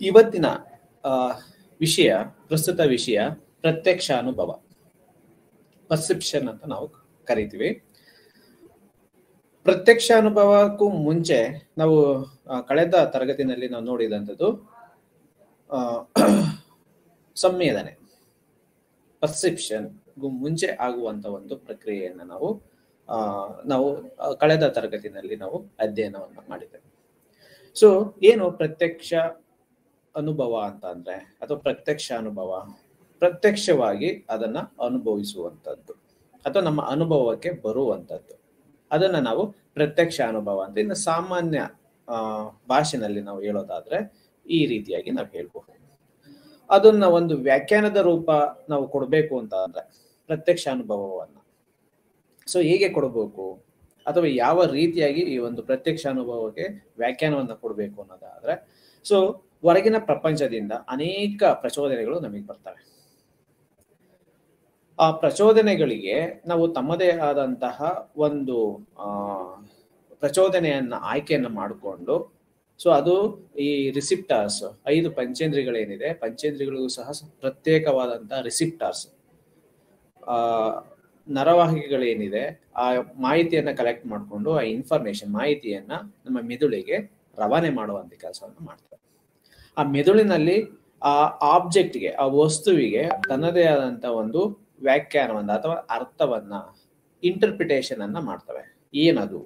ಇವತ್ತಿನ ಆ, ವಿಷಯ ಪ್ರಸ್ತುತ ವಿಷಯ ಪ್ರತ್ಯಕ್ಷ ಅನುಭವ ಪರ್ಸೆಪ್ಷನ್ ಅಂತ ನಾವು ಕರಿತೀವಿ ಪ್ರತ್ಯಕ್ಷ ಅನುಭವಕ್ಕೂ ಮುಂಚೆ ನಾವು ಆ, ಕಳೆದ ತರಗತಿನಲ್ಲಿ ನಾವು ನೋಡಿದಂಥದ್ದು ಆ, ಸಂವೇದನೆ ಪರ್ಸೆಪ್ಷನ್ ಮುಂಚೆ ಆಗುವಂತ ಒಂದು ಪ್ರಕ್ರಿಯೆಯನ್ನ ನಾವು ಆ, ನಾವು ಆ, ಕಳೆದ ತರಗತಿನಲ್ಲಿ ನಾವು ಅಧ್ಯಯನವನ್ನ ಮಾಡಿದ್ದೇವೆ ಸೊ ಏನು ಪ್ರತ್ಯಕ್ಷ ಅನುಭವ ಅಂತ ಅಂದ್ರೆ ಅಥವಾ ಪ್ರತ್ಯಕ್ಷ ಅನುಭವ ಪ್ರತ್ಯಕ್ಷವಾಗಿ ಅದನ್ನ ಅನುಭವಿಸುವಂತದ್ದು ಅಥವಾ ನಮ್ಮ ಅನುಭವಕ್ಕೆ ಬರುವಂತದ್ದು ಅದನ್ನ ನಾವು ಪ್ರತ್ಯಕ್ಷ ಅನುಭವ ಅಂತ ಇನ್ನು ಸಾಮಾನ್ಯ ಆ, ಭಾಷೆನಲ್ಲಿ ನಾವು ಹೇಳೋದಾದ್ರೆ ಈ ರೀತಿಯಾಗಿ ನಾವು ಹೇಳ್ಬಹುದು ಅದನ್ನ ಒಂದು ವ್ಯಾಖ್ಯಾನದ ರೂಪ ನಾವು ಕೊಡಬೇಕು ಅಂತ ಅಂದ್ರೆ ಪ್ರತ್ಯಕ್ಷ ಅನುಭವವನ್ನ ಸೊ ಹೇಗೆ ಕೊಡಬೇಕು ಅಥವಾ ಯಾವ ರೀತಿಯಾಗಿ ಈ ಒಂದು ಪ್ರತ್ಯಕ್ಷ ಅನುಭವಕ್ಕೆ ವ್ಯಾಖ್ಯಾನವನ್ನ ಕೊಡಬೇಕು ಅನ್ನೋದಾದ್ರೆ ಸೊ ಹೊರಗಿನ ಪ್ರಪಂಚದಿಂದ ಅನೇಕ ಪ್ರಚೋದನೆಗಳು ನಮಗೆ ಬರ್ತವೆ ಆ ಪ್ರಚೋದನೆಗಳಿಗೆ ನಾವು ತಮ್ಮದೇ ಆದಂತಹ ಒಂದು ಆ ಪ್ರಚೋದನೆಯನ್ನ ಆಯ್ಕೆಯನ್ನ ಮಾಡಿಕೊಂಡು ಸೊ ಅದು ಈ ರಿಸಿಪ್ಟಾರ್ಸ್ ಐದು ಪಂಚೇಂದ್ರಿಗಳೇನಿದೆ ಪಂಚೇಂದ್ರಿಗಳಿಗೂ ಸಹ ಪ್ರತ್ಯೇಕವಾದಂತಹ ರಿಸಿಪ್ಟಾರ್ಸ್ ಆ ನರವಾಹಿಗಳೇನಿದೆ ಆ ಮಾಹಿತಿಯನ್ನ ಕಲೆಕ್ಟ್ ಮಾಡಿಕೊಂಡು ಆ ಇನ್ಫಾರ್ಮೇಶನ್ ಮಾಹಿತಿಯನ್ನ ನಮ್ಮ ಮೆದುಳಿಗೆ ರವಾನೆ ಮಾಡುವಂತ ಕೆಲಸವನ್ನು ಮಾಡ್ತಾರೆ ಆ ಮೆದುಳಿನಲ್ಲಿ ಆ ಆಬ್ಜೆಕ್ಟ್ಗೆ ಆ ವಸ್ತುವಿಗೆ ತನ್ನದೇ ಆದಂತ ಒಂದು ವ್ಯಾಖ್ಯಾನವನ್ನ ಅಥವಾ ಅರ್ಥವನ್ನ ಇಂಟರ್ಪ್ರಿಟೇಷನ್ ಅನ್ನ ಮಾಡ್ತವೆ ಏನದು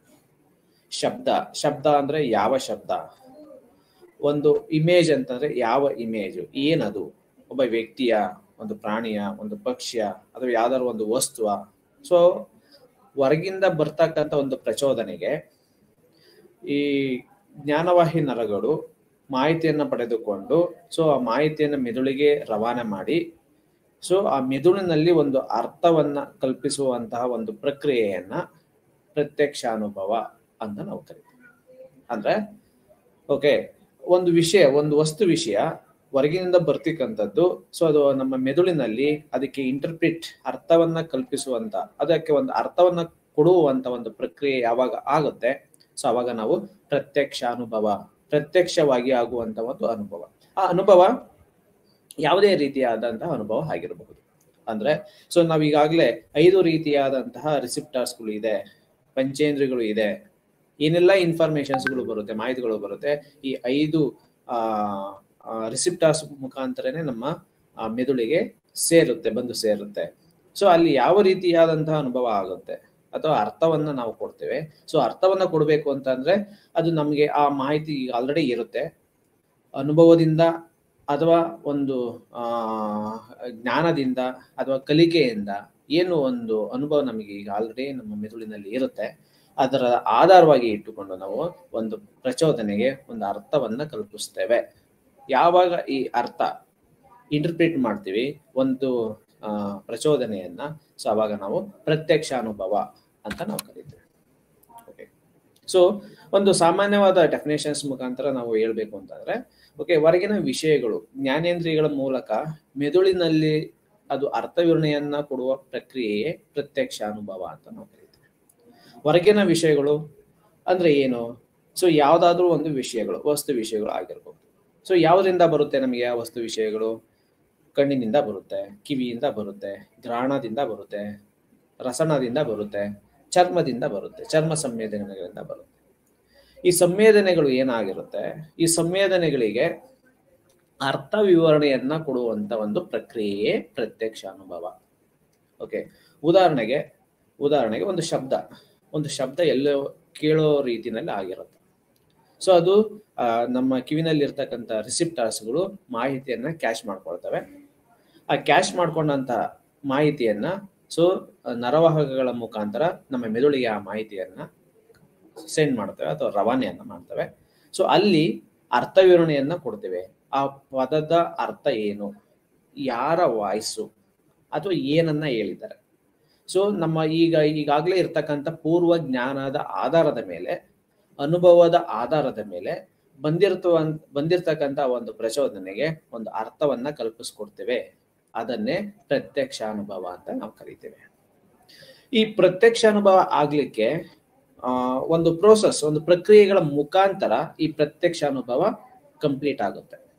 ಶಬ್ದ ಶಬ್ದ ಅಂದ್ರೆ ಯಾವ ಶಬ್ದ ಒಂದು ಇಮೇಜ್ ಅಂತಂದ್ರೆ ಯಾವ ಇಮೇಜ್ ಏನದು ಒಬ್ಬ ವ್ಯಕ್ತಿಯ ಒಂದು ಪ್ರಾಣಿಯ ಒಂದು ಪಕ್ಷಿಯ ಅಥವಾ ಯಾವ್ದಾದ್ರು ಒಂದು ವಸ್ತುವ ಸೊ ಹೊರಗಿಂದ ಬರ್ತಕ್ಕಂಥ ಒಂದು ಪ್ರಚೋದನೆಗೆ ಈ ಜ್ಞಾನವಾಹಿ ನರಗಳು ಮಾಹಿತಿಯನ್ನ ಪಡೆದುಕೊಂಡು ಸೊ ಆ ಮಾಹಿತಿಯನ್ನ ಮೆದುಳಿಗೆ ರವಾನೆ ಮಾಡಿ ಸೊ ಆ ಮೆದುಳಿನಲ್ಲಿ ಒಂದು ಅರ್ಥವನ್ನ ಕಲ್ಪಿಸುವಂತಹ ಒಂದು ಪ್ರಕ್ರಿಯೆಯನ್ನ ಪ್ರತ್ಯಕ್ಷ ಅನುಭವ ಅಂತ ನಾವು ಕರಿತೀವಿ ಅಂದ್ರೆ ಓಕೆ ಒಂದು ವಿಷಯ ಒಂದು ವಸ್ತು ವಿಷಯ ಹೊರಗಿನಿಂದ ಬರ್ತಕ್ಕಂಥದ್ದು ಸೊ ಅದು ನಮ್ಮ ಮೆದುಳಿನಲ್ಲಿ ಅದಕ್ಕೆ ಇಂಟರ್ಪ್ರಿಟ್ ಅರ್ಥವನ್ನ ಕಲ್ಪಿಸುವಂತ ಅದಕ್ಕೆ ಒಂದು ಅರ್ಥವನ್ನ ಕೊಡುವಂತ ಒಂದು ಪ್ರಕ್ರಿಯೆ ಯಾವಾಗ ಆಗುತ್ತೆ ಸೊ ಅವಾಗ ನಾವು ಪ್ರತ್ಯಕ್ಷ ಅನುಭವ ಪ್ರತ್ಯಕ್ಷವಾಗಿ ಆಗುವಂತ ಒಂದು ಅನುಭವ ಆ ಅನುಭವ ಯಾವುದೇ ರೀತಿಯಾದಂತಹ ಅನುಭವ ಆಗಿರಬಹುದು ಅಂದ್ರೆ ಸೊ ನಾವ್ ಈಗಾಗಲೇ ಐದು ರೀತಿಯಾದಂತಹ ರಿಸಿಪ್ಟಾರ್ಸ್ಗಳು ಇದೆ ಪಂಚೇಂದ್ರಿಗಳು ಇದೆ ಏನೆಲ್ಲ ಇನ್ಫಾರ್ಮೇಶನ್ಸ್ಗಳು ಬರುತ್ತೆ ಮಾಹಿತಿಗಳು ಬರುತ್ತೆ ಈ ಐದು ಆ ರಿಸಿಪ್ಟಾರ್ಸ್ ಮುಖಾಂತರನೇ ನಮ್ಮ ಆ, ಮೆದುಳಿಗೆ ಸೇರುತ್ತೆ ಬಂದು ಸೇರುತ್ತೆ ಸೊ ಅಲ್ಲಿ ಯಾವ ರೀತಿಯಾದಂತಹ ಅನುಭವ ಆಗುತ್ತೆ ಅಥವಾ ಅರ್ಥವನ್ನ ನಾವು ಕೊಡ್ತೇವೆ ಸೊ ಅರ್ಥವನ್ನ ಕೊಡಬೇಕು ಅಂತಂದ್ರೆ ಅದು ನಮಗೆ ಆ ಮಾಹಿತಿ ಆಲ್ರೆಡಿ ಇರುತ್ತೆ ಅನುಭವದಿಂದ ಅಥವಾ ಒಂದು ಆ ಜ್ಞಾನದಿಂದ ಅಥವಾ ಕಲಿಕೆಯಿಂದ ಏನು ಒಂದು ಅನುಭವ ನಮಗೆ ಈಗ ಆಲ್ರೆಡಿ ನಮ್ಮ ಮೆದುಳಿನಲ್ಲಿ ಇರುತ್ತೆ ಅದರ ಆಧಾರವಾಗಿ ಇಟ್ಟುಕೊಂಡು ನಾವು ಒಂದು ಪ್ರಚೋದನೆಗೆ ಒಂದು ಅರ್ಥವನ್ನ ಕಲ್ಪಿಸ್ತೇವೆ ಯಾವಾಗ ಈ ಅರ್ಥ ಇಂಟರ್ಪ್ರಿಟ್ ಮಾಡ್ತೀವಿ ಒಂದು ಆ, ಪ್ರಚೋದನೆಯನ್ನ ಸೊ ಅವಾಗ ನಾವು ಪ್ರತ್ಯಕ್ಷ ಅನುಭವ ಅಂತ ನಾವು ಕರಿತೀವಿ ಓಕೆ ಸೊ ಒಂದು ಸಾಮಾನ್ಯವಾದ ಡೆಫಿನೇಷನ್ಸ್ ಮುಖಾಂತರ ನಾವು ಹೇಳ್ಬೇಕು ಅಂತಂದ್ರೆ ಓಕೆ ಹೊರಗಿನ ವಿಷಯಗಳು ಜ್ಞಾನೇಂದ್ರಿಯಗಳ ಮೂಲಕ ಮೆದುಳಿನಲ್ಲಿ ಅದು ಅರ್ಥವಿವರಣೆಯನ್ನ ಕೊಡುವ ಪ್ರಕ್ರಿಯೆಯೇ ಪ್ರತ್ಯಕ್ಷ ಅನುಭವ ಅಂತ ನಾವು ಕರಿತೀವಿ ಹೊರಗಿನ ವಿಷಯಗಳು ಅಂದ್ರೆ ಏನು ಸೊ ಯಾವ್ದಾದ್ರೂ ಒಂದು ವಿಷಯಗಳು ವಸ್ತು ವಿಷಯಗಳು ಆಗಿರ್ಬೋದು ಸೊ ಯಾವುದರಿಂದ ಬರುತ್ತೆ ನಮಗೆ ಆ ವಸ್ತು ವಿಷಯಗಳು ಕಣ್ಣಿನಿಂದ ಬರುತ್ತೆ ಕಿವಿಯಿಂದ ಬರುತ್ತೆ ಗ್ರಹಣದಿಂದ ಬರುತ್ತೆ ರಸಣದಿಂದ ಬರುತ್ತೆ ಚರ್ಮದಿಂದ ಬರುತ್ತೆ ಚರ್ಮ ಸಂವೇದನೆಗಳಿಂದ ಬರುತ್ತೆ ಈ ಸಂವೇದನೆಗಳು ಏನಾಗಿರುತ್ತೆ ಈ ಸಂವೇದನೆಗಳಿಗೆ ಅರ್ಥ ವಿವರಣೆಯನ್ನ ಕೊಡುವಂತ ಒಂದು ಪ್ರಕ್ರಿಯೆಯೇ ಪ್ರತ್ಯಕ್ಷ ಅನುಭವ ಓಕೆ ಉದಾಹರಣೆಗೆ ಉದಾಹರಣೆಗೆ ಒಂದು ಶಬ್ದ ಒಂದು ಶಬ್ದ ಎಲ್ಲೋ ಕೇಳೋ ರೀತಿನಲ್ಲಿ ಆಗಿರುತ್ತೆ ಸೊ ಅದು ಆ, ನಮ್ಮ ಕಿವಿನಲ್ಲಿ ಇರ್ತಕ್ಕಂಥ ರಿಸಿಪ್ಟಾರ್ಸ್ಗಳು ಮಾಹಿತಿಯನ್ನ ಕ್ಯಾಶ್ ಮಾಡ್ಕೊಳ್ತವೆ ಆ ಕ್ಯಾಶ್ ಮಾಡ್ಕೊಂಡಂತ ಮಾಹಿತಿಯನ್ನ ಸೊ ನರವಾಹಕಗಳ ಮುಖಾಂತರ ನಮ್ಮ ಮೆದುಳಿಗೆ ಆ ಮಾಹಿತಿಯನ್ನ ಸೆಂಡ್ ಮಾಡ್ತೇವೆ ಅಥವಾ ರವಾನೆಯನ್ನ ಮಾಡ್ತವೆ ಸೊ ಅಲ್ಲಿ ಅರ್ಥ ವಿವರಣೆಯನ್ನ ಕೊಡ್ತೇವೆ ಆ ಪದದ ಅರ್ಥ ಏನು ಯಾರ ವಾಯ್ಸು ಅಥವಾ ಏನನ್ನ ಹೇಳಿದ್ದಾರೆ ಸೊ ನಮ್ಮ ಈಗ ಈಗಾಗಲೇ ಇರ್ತಕ್ಕಂಥ ಪೂರ್ವ ಜ್ಞಾನದ ಆಧಾರದ ಮೇಲೆ ಅನುಭವದ ಆಧಾರದ ಮೇಲೆ ಬಂದಿರ್ತವ ಬಂದಿರ್ತಕ್ಕಂಥ ಒಂದು ಪ್ರಚೋದನೆಗೆ ಒಂದು ಅರ್ಥವನ್ನ ಕಲ್ಪಿಸ್ಕೊಡ್ತೇವೆ ಅದನ್ನೇ ಪ್ರತ್ಯಕ್ಷ ಅನುಭವ ಅಂತ ನಾವು ಕರಿತೇವೆ ಈ ಪ್ರತ್ಯಕ್ಷ ಅನುಭವ ಆಗ್ಲಿಕ್ಕೆ ಆ ಒಂದು ಪ್ರೋಸೆಸ್ ಒಂದು ಪ್ರಕ್ರಿಯೆಗಳ ಮುಖಾಂತರ ಈ ಪ್ರತ್ಯಕ್ಷ ಅನುಭವ ಕಂಪ್ಲೀಟ್ ಆಗುತ್ತೆ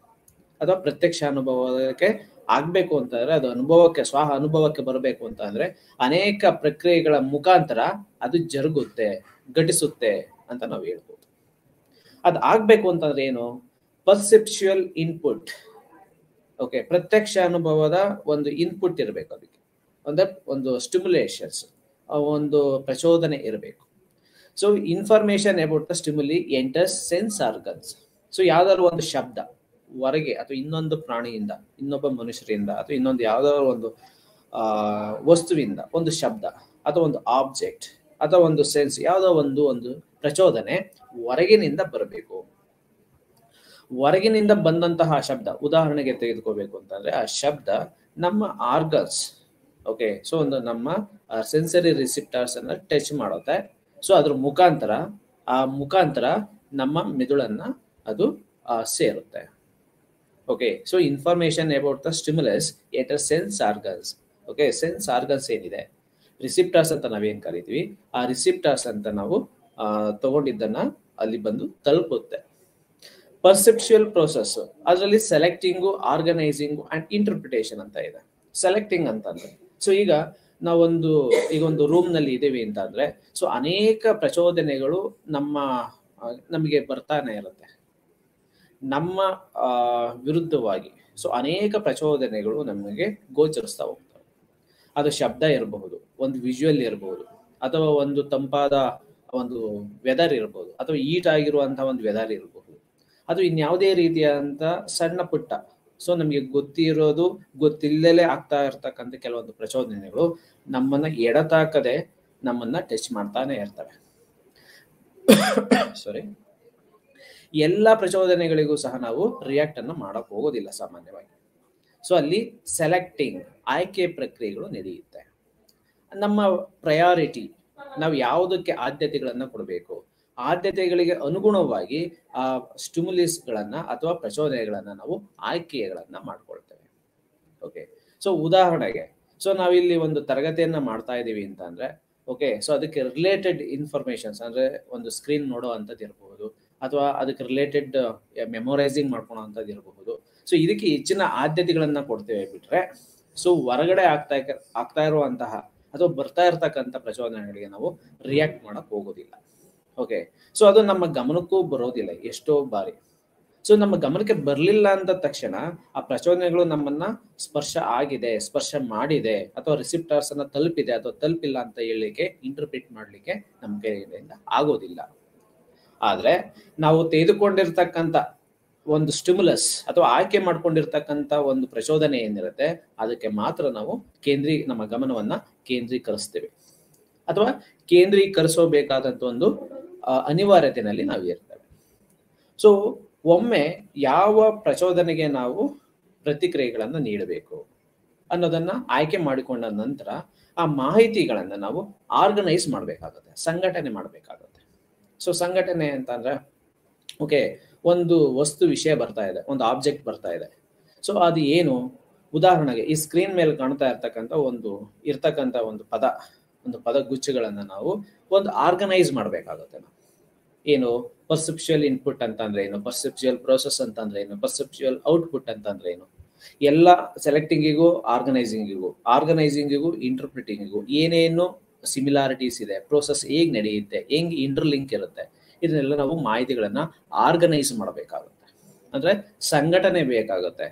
ಅಥವಾ ಪ್ರತ್ಯಕ್ಷ ಅನುಭವಕ್ಕೆ ಆಗ್ಬೇಕು ಅಂತಂದ್ರೆ ಅದು ಅನುಭವಕ್ಕೆ ಸ್ವ ಅನುಭವಕ್ಕೆ ಬರಬೇಕು ಅಂತ ಅಂದ್ರೆ ಅನೇಕ ಪ್ರಕ್ರಿಯೆಗಳ ಮುಖಾಂತರ ಅದು ಜರುಗುತ್ತೆ ಘಟಿಸುತ್ತೆ ಅಂತ ನಾವು ಹೇಳ್ಬೋದು ಅದು ಆಗ್ಬೇಕು ಅಂತಂದ್ರೆ ಏನು ಪರ್ಸೆಪ್ಚುಯಲ್ ಇನ್ಪುಟ್ ಓಕೆ ಪ್ರತ್ಯಕ್ಷ ಅನುಭವದ ಒಂದು ಇನ್ಪುಟ್ ಇರಬೇಕು ಅದಕ್ಕೆ ಅಂದ್ರೆ ಒಂದು ಸ್ಟಿಮ್ಯುಲೇಷನ್ಸ್ ಒಂದು ಪ್ರಚೋದನೆ ಇರಬೇಕು so information about the stimuli enters sense organs so ಯಾವ್ದಾದ್ರು ಒಂದು ಶಬ್ದ ಹೊರಗೆ ಅಥವಾ ಇನ್ನೊಂದು ಪ್ರಾಣಿಯಿಂದ ಇನ್ನೊಬ್ಬ ಮನುಷ್ಯರಿಂದ ಅಥವಾ ಇನ್ನೊಂದು ಯಾವ್ದಾದ್ರು ಒಂದು ಆ ವಸ್ತುವಿಂದ ಒಂದು ಶಬ್ದ ಅಥವಾ ಒಂದು ಆಬ್ಜೆಕ್ಟ್ ಅಥವಾ ಒಂದು ಸೆನ್ಸ್ ಯಾವುದೋ ಒಂದು ಒಂದು ಪ್ರಚೋದನೆ ಹೊರಗಿನಿಂದ ಬರಬೇಕು ಹೊರಗಿನಿಂದ ಬಂದಂತಹ ಶಬ್ದ ಉದಾಹರಣೆಗೆ ತೆಗೆದುಕೋಬೇಕು ಅಂತಂದ್ರೆ ಆ ಶಬ್ದ ನಮ್ಮ ಆರ್ಗನ್ಸ್ ಓಕೆ ಸೊ ಒಂದು ನಮ್ಮ ಸೆನ್ಸರಿ ರಿಸಿಪ್ಟರ್ಸ್ ಅನ್ನ ಟಚ್ ಮಾಡುತ್ತೆ ಸೊ ಅದ್ರ ಮುಖಾಂತರ ಆ ಮುಖಾಂತರ ನಮ್ಮ ಮೆದುಳನ್ನ ಅದು ಸೇರುತ್ತೆ okay so information about the stimulus at sense organs okay sense organs ಏನಿದೆ ರಿಸಿಪ್ಟರ್ಸ್ ಅಂತ ನಾವೇನ್ ಕರಿತೀವಿ ಆ ರಿಸಿಪ್ಟರ್ಸ್ ಅಂತ ನಾವು ತಗೊಂಡಿದ್ದನ್ನ ಅಲ್ಲಿ ಬಂದು ತಲುಪುತ್ತೆ ಪರ್ಸೆಪ್ಚುಯಲ್ ಪ್ರೋಸೆಸ್ ಅದರಲ್ಲಿ ಸೆಲೆಕ್ಟಿಂಗು ಆರ್ಗನೈಸಿಂಗು ಅಂಡ್ ಇಂಟರ್ಪ್ರಿಟೇಷನ್ ಅಂತ ಇದೆ ಸೆಲೆಕ್ಟಿಂಗ್ ಅಂತಂದ್ರೆ ಸೊ ಈಗ ನಾವೊಂದು ಈಗ ಒಂದು ರೂಮ್ ನಲ್ಲಿ ಇದ್ದೀವಿ ಅಂತ ಅಂದ್ರೆ ಸೊ ಅನೇಕ ಪ್ರಚೋದನೆಗಳು ನಮ್ಮ ನಮಗೆ ಬರ್ತಾನೆ ಇರುತ್ತೆ ನಮ್ಮ ವಿರುದ್ಧವಾಗಿ ಸೊ ಅನೇಕ ಪ್ರಚೋದನೆಗಳು ನಮಗೆ ಗೋಚರಿಸ್ತಾ ಹೋಗ್ತವೆ ಅದು ಶಬ್ದ ಇರಬಹುದು ಒಂದು ವಿಜುವಲ್ ಇರಬಹುದು ಅಥವಾ ಒಂದು ತಂಪಾದ ಒಂದು ವೆದರ್ ಇರಬಹುದು ಅಥವಾ ಈಟ್ ಆಗಿರುವಂತಹ ಒಂದು ವೆದರ್ ಇರಬಹುದು ಅದು ಇನ್ಯಾವುದೇ ರೀತಿಯಾದಂತ ಸಣ್ಣ ಪುಟ್ಟ ಸೊ ನಮಗೆ ಗೊತ್ತಿರೋದು ಗೊತ್ತಿಲ್ಲದೆ ಆಗ್ತಾ ಇರ್ತಕ್ಕಂಥ ಕೆಲವೊಂದು ಪ್ರಚೋದನೆಗಳು ನಮ್ಮನ್ನ ಎಡತಾಕದೆ ನಮ್ಮನ್ನ ಟಚ್ ಮಾಡ್ತಾನೆ ಇರ್ತವೆ ಸಾರಿ ಎಲ್ಲ ಪ್ರಚೋದನೆಗಳಿಗೂ ಸಹ ನಾವು ರಿಯಾಕ್ಟ್ ಅನ್ನು ಮಾಡಕ್ ಹೋಗೋದಿಲ್ಲ ಸಾಮಾನ್ಯವಾಗಿ ಸೊ ಅಲ್ಲಿ ಸೆಲೆಕ್ಟಿಂಗ್ ಆಯ್ಕೆ ಪ್ರಕ್ರಿಯೆಗಳು ನಡೆಯುತ್ತೆ ನಮ್ಮ ಪ್ರಯಾರಿಟಿ ನಾವು ಯಾವುದಕ್ಕೆ ಆದ್ಯತೆಗಳನ್ನ ಕೊಡಬೇಕು ಆದ್ಯತೆಗಳಿಗೆ ಅನುಗುಣವಾಗಿ ಆ ಸ್ಟಿಮ್ಯುಲಿಸ್ಗಳನ್ನ ಅಥವಾ ಪ್ರಚೋದನೆಗಳನ್ನ ನಾವು ಆಯ್ಕೆಗಳನ್ನ ಮಾಡ್ಕೊಳ್ತೇವೆ ಓಕೆ ಸೊ ಉದಾಹರಣೆಗೆ ಸೊ ನಾವಿಲ್ಲಿ ಒಂದು ತರಗತಿಯನ್ನ ಮಾಡ್ತಾ ಇದ್ದೀವಿ ಅಂತ ಅಂದ್ರೆ ಓಕೆ ಸೊ ಅದಕ್ಕೆ ರಿಲೇಟೆಡ್ ಇನ್ಫಾರ್ಮೇಶನ್ಸ್ ಅಂದ್ರೆ ಒಂದು ಸ್ಕ್ರೀನ್ ನೋಡೋ ಅಂಥದ್ದು ಇರಬಹುದು ಅಥವಾ ಅದಕ್ಕೆ ರಿಲೇಟೆಡ್ ಮೆಮೊರೈಸಿಂಗ್ ಮಾಡ್ಕೊಳೋ ಅಂಥದ್ದು ಇರಬಹುದು ಸೊ ಇದಕ್ಕೆ ಹೆಚ್ಚಿನ ಆದ್ಯತೆಗಳನ್ನ ಕೊಡ್ತೇವೆ ಬಿಟ್ರೆ ಸೊ ಹೊರಗಡೆ ಆಗ್ತಾ ಆಗ್ತಾ ಇರುವಂತಹ ಅಥವಾ ಬರ್ತಾ ಇರ್ತಕ್ಕಂಥ ಪ್ರಚೋದನೆಗಳಿಗೆ ನಾವು ರಿಯಾಕ್ಟ್ ಮಾಡಕ್ ಹೋಗೋದಿಲ್ಲ ಓಕೆ ಸೊ ಅದು ನಮ್ಮ ಗಮನಕ್ಕೂ ಬರೋದಿಲ್ಲ ಎಷ್ಟೋ ಬಾರಿ ಸೊ ನಮ್ಮ ಗಮನಕ್ಕೆ ಬರಲಿಲ್ಲ ಅಂದ ತಕ್ಷಣ ಆ ಪ್ರಚೋದನೆಗಳು ನಮ್ಮನ್ನ ಸ್ಪರ್ಶ ಆಗಿದೆ ಸ್ಪರ್ಶ ಮಾಡಿದೆ ಅಥವಾ ರಿಸಿಪ್ಟರ್ಸ್ ಅನ್ನ ತಲುಪಿದೆ ಅಥವಾ ತಲುಪಿಲ್ಲ ಅಂತ ಹೇಳಲಿಕ್ಕೆ ಇಂಟರ್ಪ್ರಿಟ್ ಮಾಡ್ಲಿಕ್ಕೆ ನಮ್ಮ ಕೈಯಿಂದ ಆಗೋದಿಲ್ಲ ಆದ್ರೆ ನಾವು ತೆಗೆದುಕೊಂಡಿರ್ತಕ್ಕಂಥ ಒಂದು ಸ್ಟಿಮ್ಯುಲಸ್ ಅಥವಾ ಆಯ್ಕೆ ಮಾಡ್ಕೊಂಡಿರ್ತಕ್ಕಂಥ ಒಂದು ಪ್ರಚೋದನೆ ಏನಿರುತ್ತೆ ಅದಕ್ಕೆ ಮಾತ್ರ ನಾವು ಕೇಂದ್ರೀ ನಮ್ಮ ಗಮನವನ್ನ ಕೇಂದ್ರೀಕರಿಸ್ತೇವೆ ಅಥವಾ ಕೇಂದ್ರೀಕರಿಸಬೇಕಾದಂತ ಒಂದು ಅನಿವಾರ್ಯತೆಯಲ್ಲಿ ನಾವು ಇರ್ತೇವೆ ಸೊ ಒಮ್ಮೆ ಯಾವ ಪ್ರಚೋದನೆಗೆ ನಾವು ಪ್ರತಿಕ್ರಿಯೆಗಳನ್ನ ನೀಡಬೇಕು ಅನ್ನೋದನ್ನ ಆಯ್ಕೆ ಮಾಡಿಕೊಂಡ ನಂತರ ಆ ಮಾಹಿತಿಗಳನ್ನ ನಾವು ಆರ್ಗನೈಸ್ ಮಾಡಬೇಕಾಗುತ್ತೆ ಸಂಘಟನೆ ಮಾಡಬೇಕಾಗುತ್ತೆ ಸೊ ಸಂಘಟನೆ ಅಂತಂದ್ರೆ ಓಕೆ ಒಂದು ವಸ್ತು ವಿಷಯ ಬರ್ತಾ ಇದೆ ಒಂದು ಆಬ್ಜೆಕ್ಟ್ ಬರ್ತಾ ಇದೆ ಸೊ ಅದು ಏನು ಉದಾಹರಣೆಗೆ ಈ ಸ್ಕ್ರೀನ್ ಮೇಲೆ ಕಾಣ್ತಾ ಇರ್ತಕ್ಕಂಥ ಒಂದು ಇರ್ತಕ್ಕಂಥ ಒಂದು ಪದ ಒಂದು ಪದ ಗುಚ್ಚಗಳನ್ನ ನಾವು ಒಂದು ಆರ್ಗನೈಸ್ ಮಾಡಬೇಕಾಗುತ್ತೆ ನಾವು ಏನು ಪರ್ಸೆಪ್ಚುಯಲ್ ಇನ್ಪುಟ್ ಅಂತಂದ್ರೆ ಏನು ಪರ್ಸೆಪ್ಚುಯಲ್ ಪ್ರೋಸೆಸ್ ಅಂತಂದ್ರೆ ಏನು ಪರ್ಸೆಪ್ಚುಯಲ್ ಔಟ್ಪುಟ್ ಅಂತಂದ್ರೆ ಏನು ಎಲ್ಲ ಸೆಲೆಕ್ಟಿಂಗಿಗೂ ಆರ್ಗನೈಸಿಂಗಿಗೂ ಆರ್ಗನೈಸಿಂಗಿಗೂ ಇಂಟರ್ಪ್ರಿಟಿಂಗಿಗೂ ಏನೇನು ಸಿಮಿಲಾರಿಟೀಸ್ ಇದೆ ಪ್ರೋಸೆಸ್ ಹೇಗ್ ನಡೆಯುತ್ತೆ ಹೆಂಗ್ ಇಂಟರ್ಲಿಂಕ್ ಇರುತ್ತೆ ಇದನ್ನೆಲ್ಲ ನಾವು ಮಾಹಿತಿಗಳನ್ನ ಆರ್ಗನೈಸ್ ಮಾಡಬೇಕಾಗುತ್ತೆ ಅಂದ್ರೆ ಸಂಘಟನೆ ಬೇಕಾಗುತ್ತೆ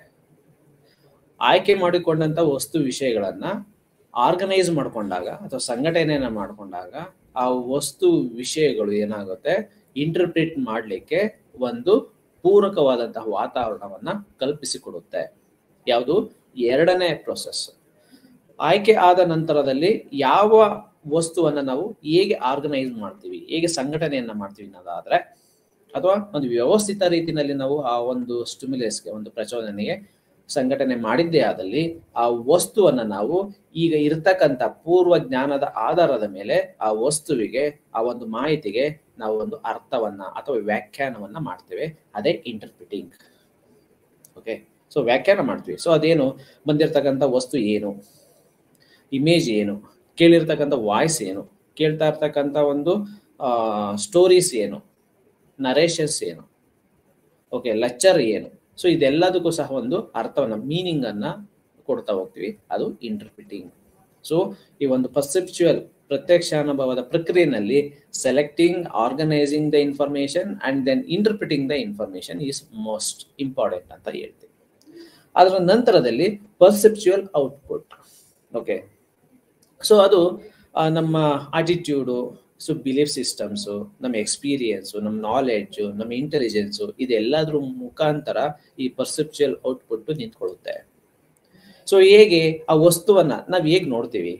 ಆಯ್ಕೆ ಮಾಡಿಕೊಂಡಂತ ವಸ್ತು ವಿಷಯಗಳನ್ನ ಆರ್ಗನೈಸ್ ಮಾಡ್ಕೊಂಡಾಗ ಅಥವಾ ಸಂಘಟನೆಯನ್ನ ಮಾಡ್ಕೊಂಡಾಗ ಆ ವಸ್ತು ವಿಷಯಗಳು ಏನಾಗುತ್ತೆ ಇಂಟರ್ಪ್ರಿಟ್ ಮಾಡಲಿಕ್ಕೆ ಒಂದು ಪೂರಕವಾದಂತಹ ವಾತಾವರಣವನ್ನ ಕಲ್ಪಿಸಿಕೊಡುತ್ತೆ ಯಾವುದು ಎರಡನೇ ಪ್ರೊಸೆಸ್ ಆಯ್ಕೆ ಆದ ನಂತರದಲ್ಲಿ ಯಾವ ವಸ್ತುವನ್ನ ನಾವು ಹೇಗೆ ಆರ್ಗನೈಸ್ ಮಾಡ್ತೀವಿ ಹೇಗೆ ಸಂಘಟನೆಯನ್ನ ಮಾಡ್ತೀವಿ ಅನ್ನೋದಾದ್ರೆ ಅಥವಾ ಒಂದು ವ್ಯವಸ್ಥಿತ ರೀತಿಯಲ್ಲಿ ನಾವು ಆ ಒಂದು ಸ್ಟಿಮ್ಯುಲೇಸ್ಗೆ ಒಂದು ಪ್ರಚೋದನೆಗೆ ಸಂಘಟನೆ ಮಾಡಿದ್ದೇ ಆದಲ್ಲಿ ಆ ವಸ್ತುವನ್ನ ನಾವು ಈಗ ಇರ್ತಕ್ಕಂಥ ಪೂರ್ವ ಜ್ಞಾನದ ಆಧಾರದ ಮೇಲೆ ಆ ವಸ್ತುವಿಗೆ ಆ ಒಂದು ಮಾಹಿತಿಗೆ ನಾವು ಒಂದು ಅರ್ಥವನ್ನ ಅಥವಾ ವ್ಯಾಖ್ಯಾನವನ್ನ ಮಾಡ್ತೇವೆ ಅದೇ ಇಂಟರ್ಪ್ರಿಟಿಂಗ್ ಓಕೆ ಸೊ ವ್ಯಾಖ್ಯಾನ ಮಾಡ್ತೀವಿ ಸೊ ಅದೇನು ಬಂದಿರತಕ್ಕಂಥ ವಸ್ತು ಏನು ಇಮೇಜ್ ಏನು ಕೇಳಿರ್ತಕ್ಕಂಥ ವಾಯ್ಸ್ ಏನು ಕೇಳ್ತಾ ಇರ್ತಕ್ಕಂಥ ಒಂದು ಸ್ಟೋರೀಸ್ ಏನು ನರೇಷನ್ಸ್ ಏನು ಓಕೆ ಲೆಕ್ಚರ್ ಏನು ಸೊ ಇದೆಲ್ಲದಕ್ಕೂ ಸಹ ಒಂದು ಅರ್ಥವನ್ನ ಮೀನಿಂಗ್ ಅನ್ನ ಕೊಡ್ತಾ ಹೋಗ್ತೀವಿ ಅದು ಇಂಟರ್ಪ್ರಿಟಿಂಗ್ ಸೊ ಈ ಒಂದು ಪರ್ಸೆಪ್ಚುಯಲ್ ಪ್ರತ್ಯಕ್ಷ ಅನುಭವದ ಪ್ರಕ್ರಿಯೆನಲ್ಲಿ selecting organising the information and then interpreting the information is most important ಅಂತ ಹೇಳ್ತೀವಿ ಅದರ ನಂತರದಲ್ಲಿ ಪರ್ಸೆಪ್ಚುಯಲ್ ಔಟ್ಪುಟ್ ಓಕೆ ಸೊ ಅದು ಆ, ನಮ್ಮ ಆಟಿಟ್ಯೂಡು ಸೊ ಬಿಲೀಫ್ ಸಿಸ್ಟಮ್ಸು ನಮ್ಮ ಎಕ್ಸ್ಪೀರಿಯನ್ಸು ನಮ್ಮ ನಾಲೆಡ್ಜು ನಮ್ಮ ಇಂಟೆಲಿಜೆನ್ಸು ಇದೆಲ್ಲದ್ರ ಮುಖಾಂತರ ಈ ಪರ್ಸೆಪ್ಚುಯಲ್ ಔಟ್ಪುಟ್ ನಿಂತ್ಕೊಳ್ಳುತ್ತೆ ಸೊ ಹೇಗೆ ಆ ವಸ್ತುವನ್ನ ನಾವು ಹೇಗೆ ನೋಡ್ತೀವಿ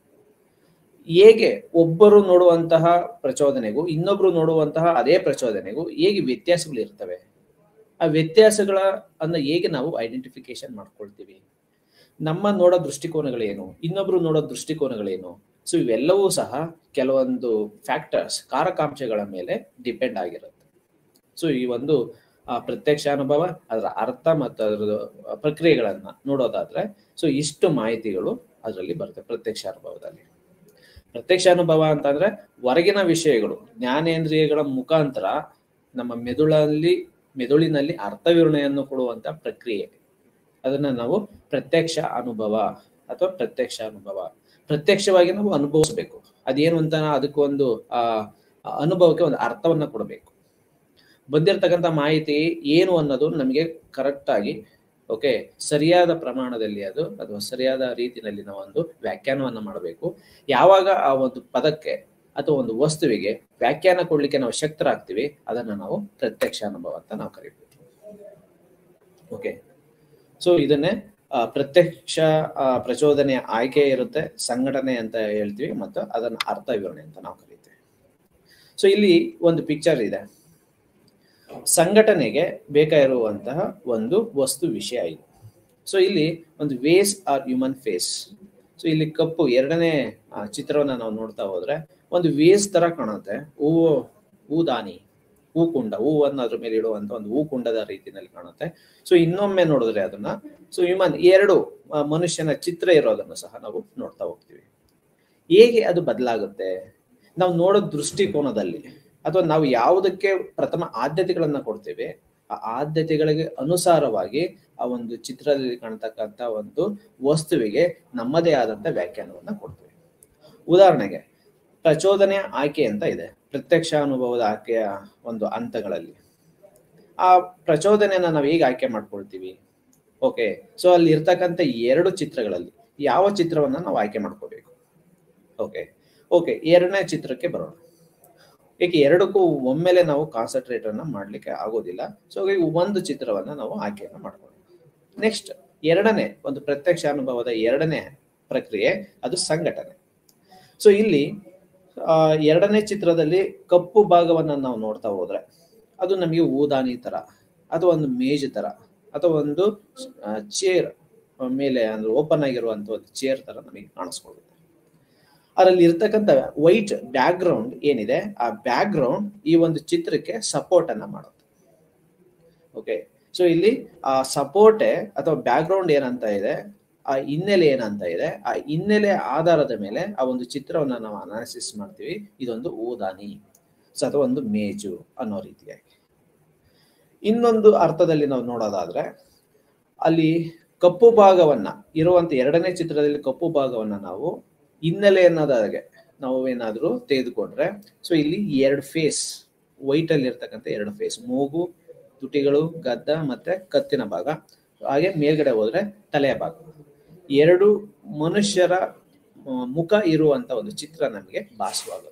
ಹೇಗೆ ಒಬ್ಬರು ನೋಡುವಂತಹ ಪ್ರಚೋದನೆಗೂ ಇನ್ನೊಬ್ರು ನೋಡುವಂತಹ ಅದೇ ಪ್ರಚೋದನೆಗೂ ಹೇಗೆ ವ್ಯತ್ಯಾಸಗಳು ಇರ್ತವೆ ಆ ವ್ಯತ್ಯಾಸಗಳ ಅನ್ನ ಹೇಗೆ ನಾವು ಐಡೆಂಟಿಫಿಕೇಶನ್ ಮಾಡ್ಕೊಳ್ತೀವಿ ನಮ್ಮ ನೋಡೋ ದೃಷ್ಟಿಕೋನಗಳೇನು ಇನ್ನೊಬ್ರು ನೋಡೋ ದೃಷ್ಟಿಕೋನಗಳೇನು ಸೊ ಇವೆಲ್ಲವೂ ಸಹ ಕೆಲವೊಂದು ಫ್ಯಾಕ್ಟರ್ಸ್ ಕಾರಕಾಂಶಗಳ ಮೇಲೆ ಡಿಪೆಂಡ್ ಆಗಿರುತ್ತೆ ಸೊ ಈ ಒಂದು ಆ, ಪ್ರತ್ಯಕ್ಷ ಅನುಭವ ಅದರ ಅರ್ಥ ಮತ್ತು ಅದರ ಪ್ರಕ್ರಿಯೆಗಳನ್ನ ನೋಡೋದಾದ್ರೆ ಸೊ ಇಷ್ಟು ಮಾಹಿತಿಗಳು ಅದರಲ್ಲಿ ಬರುತ್ತೆ ಪ್ರತ್ಯಕ್ಷ ಅನುಭವದಲ್ಲಿ ಪ್ರತ್ಯಕ್ಷ ಅನುಭವ ಅಂತಂದ್ರೆ ಹೊರಗಿನ ವಿಷಯಗಳು ಜ್ಞಾನೇಂದ್ರಿಯಗಳ ಮುಖಾಂತರ ನಮ್ಮ ಮೆದುಳಲ್ಲಿ ಮೆದುಳಿನಲ್ಲಿ ಅರ್ಥವಿವರಣೆಯನ್ನು ಕೊಡುವಂತ ಪ್ರಕ್ರಿಯೆ ಅದನ್ನ ನಾವು ಪ್ರತ್ಯಕ್ಷ ಅನುಭವ ಅಥವಾ ಪ್ರತ್ಯಕ್ಷ ಅನುಭವ ಪ್ರತ್ಯಕ್ಷವಾಗಿ ನಾವು ಅನುಭವಿಸ್ಬೇಕು ಅದೇನು ಅಂತ ಅದಕ್ಕೊಂದು ಆ ಆ ಅನುಭವಕ್ಕೆ ಒಂದು ಅರ್ಥವನ್ನ ಕೊಡಬೇಕು ಬಂದಿರತಕ್ಕಂಥ ಮಾಹಿತಿ ಏನು ಅನ್ನೋದು ನಮಗೆ ಕರೆಕ್ಟ್ ಆಗಿ ಓಕೆ ಸರಿಯಾದ ಪ್ರಮಾಣದಲ್ಲಿ ಅದು ಅಥವಾ ಸರಿಯಾದ ರೀತಿಯಲ್ಲಿ ನಾವು ಒಂದು ವ್ಯಾಖ್ಯಾನವನ್ನ ಮಾಡಬೇಕು ಯಾವಾಗ ಆ ಒಂದು ಪದಕ್ಕೆ ಅಥವಾ ಒಂದು ವಸ್ತುವಿಗೆ ವ್ಯಾಖ್ಯಾನ ಕೊಡ್ಲಿಕ್ಕೆ ನಾವು ಶಕ್ತರಾಗ್ತೀವಿ ಅದನ್ನ ನಾವು ಪ್ರತ್ಯಕ್ಷ ಅನುಭವ ಅಂತ ನಾವು ಕರಿತೀವಿ ಓಕೆ ಸೊ ಇದನ್ನೇ ಆ, ಪ್ರತ್ಯಕ್ಷ ಆ, ಪ್ರಚೋದನೆಯ ಆಯ್ಕೆ ಇರುತ್ತೆ ಸಂಘಟನೆ ಅಂತ ಹೇಳ್ತೀವಿ ಮತ್ತು ಅದನ್ನ ಅರ್ಥ ವಿವರಣೆ ಅಂತ ನಾವು ಕರಿತೀವಿ ಸೊ ಇಲ್ಲಿ ಒಂದು ಪಿಕ್ಚರ್ ಇದೆ ಸಂಘಟನೆಗೆ ಬೇಕಾಗಿರುವಂತಹ ಒಂದು ವಸ್ತು ವಿಷಯ ಇದು ಸೊ ಇಲ್ಲಿ ಒಂದು vase or human face so ಇಲ್ಲಿ ಕಪ್ಪು ಎರಡನೇ ಆ, ಚಿತ್ರವನ್ನ ನಾವು ನೋಡ್ತಾ ಹೋದ್ರೆ ಒಂದು ವೇಸ್ ತರ ಕಾಣುತ್ತೆ ಹೂವು ಹೂದಾನಿ ಹೂಕುಂಡ ಹೂವನ್ನು ಅದ್ರ ಮೇಲೆ ಇಡುವಂತ ಒಂದು ಹೂಕುಂಡದ ರೀತಿಯಲ್ಲಿ ಕಾಣುತ್ತೆ ಸೊ ಇನ್ನೊಮ್ಮೆ ನೋಡಿದ್ರೆ ಅದನ್ನ ಸೊ ಹ್ಯೂಮನ್ ಎರಡು ಆ, ಮನುಷ್ಯನ ಚಿತ್ರ ಇರೋದನ್ನು ಸಹ ನಾವು ನೋಡ್ತಾ ಹೋಗ್ತೀವಿ ಹೇಗೆ ಅದು ಬದಲಾಗುತ್ತೆ ನಾವು ನೋಡೋ ದೃಷ್ಟಿಕೋನದಲ್ಲಿ ಅಥವಾ ನಾವು ಯಾವುದಕ್ಕೆ ಪ್ರಥಮ ಆದ್ಯತೆಗಳನ್ನ ಕೊಡ್ತೇವೆ ಆ ಆದ್ಯತೆಗಳಿಗೆ ಅನುಸಾರವಾಗಿ ಆ ಒಂದು ಚಿತ್ರದಲ್ಲಿ ಕಾಣ್ತಕ್ಕಂಥ ಒಂದು ವಸ್ತುವಿಗೆ ನಮ್ಮದೇ ಆದಂತ ವ್ಯಾಖ್ಯಾನವನ್ನ ಕೊಡ್ತೇವೆ ಉದಾಹರಣೆಗೆ ಪ್ರಚೋದನೆಯ ಆಯ್ಕೆ ಅಂತ ಇದೆ ಪ್ರತ್ಯಕ್ಷ ಅನುಭವದ ಆಯ್ಕೆಯ ಒಂದು ಹಂತಗಳಲ್ಲಿ ಆ ಪ್ರಚೋದನೆಯನ್ನ ನಾವು ಹೇಗೆ ಆಯ್ಕೆ ಮಾಡ್ಕೊಳ್ತೀವಿ ಓಕೆ ಸೊ ಅಲ್ಲಿ ಇರ್ತಕ್ಕಂಥ ಎರಡು ಚಿತ್ರಗಳಲ್ಲಿ ಯಾವ ಚಿತ್ರವನ್ನ ನಾವು ಆಯ್ಕೆ ಮಾಡ್ಕೋಬೇಕು ಓಕೆ ಓಕೆ ಎರಡನೇ ಚಿತ್ರಕ್ಕೆ ಬರೋಣ ಏಕೆ ಎರಡಕ್ಕೂ ಒಮ್ಮೆಲೆ ನಾವು ಕಾನ್ಸಂಟ್ರೇಟ್ ಅನ್ನ ಮಾಡ್ಲಿಕ್ಕೆ ಆಗೋದಿಲ್ಲ ಸೊ ಹಾಗಾಗಿ ಒಂದು ಚಿತ್ರವನ್ನ ನಾವು ಆಯ್ಕೆಯನ್ನ ಮಾಡ್ಕೊಳ್ಳೋಣ ನೆಕ್ಸ್ಟ್ ಎರಡನೇ ಒಂದು ಪ್ರತ್ಯಕ್ಷ ಅನುಭವದ ಎರಡನೇ ಪ್ರಕ್ರಿಯೆ ಅದು ಸಂಘಟನೆ ಸೊ ಇಲ್ಲಿ ಆ, ಎರಡನೇ ಚಿತ್ರದಲ್ಲಿ ಕಪ್ಪು ಭಾಗವನ್ನ ನಾವು ನೋಡ್ತಾ ಹೋದ್ರೆ ಅದು ನಮಗೆ ಊದಾನಿ ತರ ಅಥವಾ ಒಂದು ಮೇಜ್ ತರ ಅಥವಾ ಒಂದು ಚೇರ್ ಮೇಲೆ ಅಂದ್ರೆ ಓಪನ್ ಆಗಿರುವಂತ ಒಂದು ಚೇರ್ ತರ ನಮಗೆ ಕಾಣಿಸ್ಕೊಳ್ಳುತ್ತೆ ಅದರಲ್ಲಿ ಇರ್ತಕ್ಕಂಥ ವೈಟ್ ಬ್ಯಾಕ್ ಗ್ರೌಂಡ್ ಏನಿದೆ ಆ ಬ್ಯಾಕ್ ಗ್ರೌಂಡ್ ಈ ಒಂದು ಚಿತ್ರಕ್ಕೆ ಸಪೋರ್ಟ್ ಅನ್ನ ಮಾಡುತ್ತೆ ಓಕೆ ಸೊ ಇಲ್ಲಿ ಆ ಸಪೋರ್ಟೆ ಅಥವಾ ಬ್ಯಾಕ್ ಗ್ರೌಂಡ್ ಏನಂತ ಇದೆ ಆ ಹಿನ್ನೆಲೆ ಏನಂತ ಇದೆ ಆ ಹಿನ್ನೆಲೆ ಆಧಾರದ ಮೇಲೆ ಆ ಒಂದು ಚಿತ್ರವನ್ನ ನಾವು ಅನಾಲಿಸಿಸ್ ಮಾಡ್ತೀವಿ ಇದೊಂದು ಊದಾನಿ ಸೊ ಅಥವಾ ಒಂದು ಮೇಜು ಅನ್ನೋ ರೀತಿಯಾಗಿ ಇನ್ನೊಂದು ಅರ್ಥದಲ್ಲಿ ನಾವು ನೋಡೋದಾದ್ರೆ ಅಲ್ಲಿ ಕಪ್ಪು ಭಾಗವನ್ನ ಇರುವಂತ ಎರಡನೇ ಚಿತ್ರದಲ್ಲಿ ಕಪ್ಪು ಭಾಗವನ್ನ ನಾವು ಹಿನ್ನೆಲೆ ಅನ್ನೋದಾಗೆ ನಾವು ಏನಾದ್ರೂ ತೆಗೆದುಕೊಂಡ್ರೆ ಸೊ ಇಲ್ಲಿ ಎರಡು ಫೇಸ್ ವೈಟ್ ಅಲ್ಲಿ ಇರ್ತಕ್ಕಂಥ ಎರಡು ಫೇಸ್ ಮೂಗು ತುಟಿಗಳು ಗದ್ದ ಮತ್ತೆ ಕತ್ತಿನ ಭಾಗ ಹಾಗೆ ಮೇಲ್ಗಡೆ ಹೋದ್ರೆ ತಲೆಯ ಭಾಗ ಎರಡು ಮನುಷ್ಯರ ಆ, ಮುಖ ಇರುವಂತ ಒಂದು ಚಿತ್ರ ನಮಗೆ ಭಾಸವಾಗುತ್ತೆ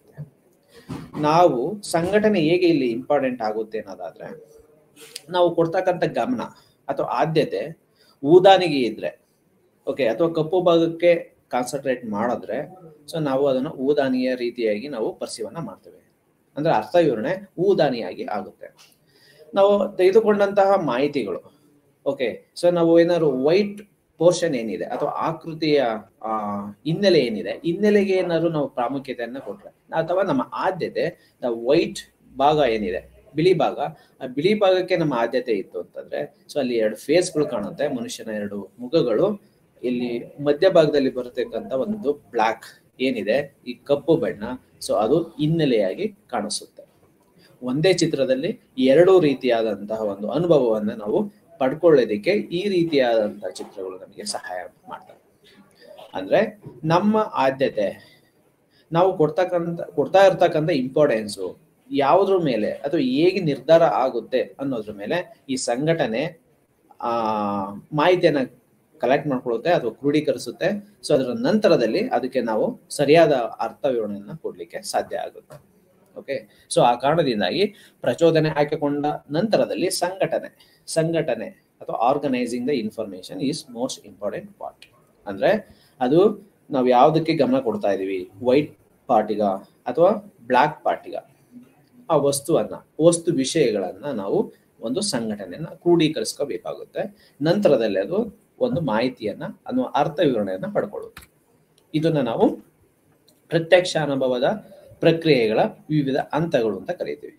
ನಾವು ಸಂಘಟನೆ ಹೇಗೆ ಇಲ್ಲಿ ಇಂಪಾರ್ಟೆಂಟ್ ಆಗುತ್ತೆ ಅನ್ನೋದಾದ್ರೆ ನಾವು ಕೊಡ್ತಕ್ಕಂಥ ಗಮನ ಅಥವಾ ಆದ್ಯತೆ ಊದಾನಿಗೆ ಇದ್ರೆ ಓಕೆ ಅಥವಾ ಕಪ್ಪು ಭಾಗಕ್ಕೆ ಕಾನ್ಸಂಟ್ರೇಟ್ ಮಾಡಿದ್ರೆ ಸೊ ನಾವು ಅದನ್ನು ಊದಾನಿಯ ರೀತಿಯಾಗಿ ನಾವು ಪರಿಶೀಲನೆ ಮಾಡ್ತೇವೆ ಅಂದ್ರೆ ಅರ್ಥ ವಿವರಣೆ ಊದಾನಿಯಾಗಿ ಆಗುತ್ತೆ ನಾವು ತೆಗೆದುಕೊಂಡಂತಹ ಮಾಹಿತಿಗಳು ಓಕೆ ಸೊ ನಾವು ಏನಾದ್ರು ವೈಟ್ ಪೋರ್ಷನ್ ಏನಿದೆ ಅಥವಾ ಆಕೃತಿಯ ಆ ಹಿನ್ನೆಲೆ ಏನಿದೆ ಹಿನ್ನೆಲೆಗೆ ಏನಾದ್ರು ನಾವು ಪ್ರಾಮುಖ್ಯತೆಯನ್ನ ಕೊಟ್ರೆ ಅಥವಾ ನಮ್ಮ ಆದ್ಯತೆ ದ ವೈಟ್ ಭಾಗ ಏನಿದೆ ಬಿಳಿ ಭಾಗ ಆ ಬಿಳಿ ಭಾಗಕ್ಕೆ ನಮ್ಮ ಆದ್ಯತೆ ಇತ್ತು ಅಂತಂದ್ರೆ ಸೊ ಅಲ್ಲಿ ಎರಡು ಫೇಸ್ಗಳು ಕಾಣುತ್ತೆ ಮನುಷ್ಯನ ಎರಡು ಮುಖಗಳು ಇಲ್ಲಿ ಮಧ್ಯಭಾಗದಲ್ಲಿ ಬರತಕ್ಕಂತ ಒಂದು ಬ್ಲಾಕ್ ಏನಿದೆ ಈ ಕಪ್ಪು ಬಣ್ಣ ಸೊ ಅದು ಹಿನ್ನೆಲೆಯಾಗಿ ಕಾಣಿಸುತ್ತೆ ಒಂದೇ ಚಿತ್ರದಲ್ಲಿ ಎರಡು ರೀತಿಯಾದಂತಹ ಒಂದು ಅನುಭವವನ್ನು ನಾವು ಪಡ್ಕೊಳ್ಳೋದಕ್ಕೆ ಈ ರೀತಿಯಾದಂತಹ ಚಿತ್ರಗಳು ನಮಗೆ ಸಹಾಯ ಮಾಡ್ತವೆ ಅಂದ್ರೆ ನಮ್ಮ ಆದ್ಯತೆ ನಾವು ಕೊಡ್ತಕ್ಕಂಥ ಕೊಡ್ತಾ ಇರ್ತಕ್ಕಂಥ ಇಂಪಾರ್ಟೆನ್ಸು ಯಾವುದ್ರ ಮೇಲೆ ಅಥವಾ ಹೇಗೆ ನಿರ್ಧಾರ ಆಗುತ್ತೆ ಅನ್ನೋದ್ರ ಮೇಲೆ ಈ ಸಂಘಟನೆ ಆ ಮಾಹಿತಿಯನ್ನ ಕಲೆಕ್ಟ್ ಮಾಡ್ಕೊಳ್ಳುತ್ತೆ ಅಥವಾ ಕ್ರೋಢೀಕರಿಸುತ್ತೆ ಸೊ ಅದರ ನಂತರದಲ್ಲಿ ಅದಕ್ಕೆ ನಾವು ಸರಿಯಾದ ಅರ್ಥ ವಿವರಣೆಯನ್ನ ಕೊಡ್ಲಿಕ್ಕೆ ಸಾಧ್ಯ ಆಗುತ್ತೆ ಓಕೆ ಸೊ ಆ ಕಾರಣದಿಂದಾಗಿ ಪ್ರಚೋದನೆ ಹಾಕಿಕೊಂಡ ನಂತರದಲ್ಲಿ ಸಂಘಟನೆ ಸಂಘಟನೆ ಅಥವಾ organising the information is most important part ಅಂದ್ರೆ ಅದು ನಾವು ಯಾವುದಕ್ಕೆ ಗಮನ ಕೊಡ್ತಾ ಇದೀವಿ ವೈಟ್ ಪಾರ್ಟಿಗ ಅಥವಾ ಬ್ಲ್ಯಾಕ್ ಪಾರ್ಟಿಗ ಆ ವಸ್ತುವನ್ನ ವಸ್ತು ವಿಷಯಗಳನ್ನ ನಾವು ಒಂದು ಸಂಘಟನೆಯನ್ನ ಕ್ರೋಢೀಕರಿಸ್ಕೋಬೇಕಾಗುತ್ತೆ ನಂತರದಲ್ಲಿ ಅದು ಒಂದು ಮಾಹಿತಿಯನ್ನ ಅನ್ನುವ ಅರ್ಥ ವಿವರಣೆಯನ್ನ ಪಡ್ಕೊಳ್ಳುತ್ತೆ ಇದನ್ನ ನಾವು ಪ್ರತ್ಯಕ್ಷ ಅನುಭವದ ಪ್ರಕ್ರಿಯೆಗಳ ವಿವಿಧ ಹಂತಗಳು ಅಂತ ಕರೀತೀವಿ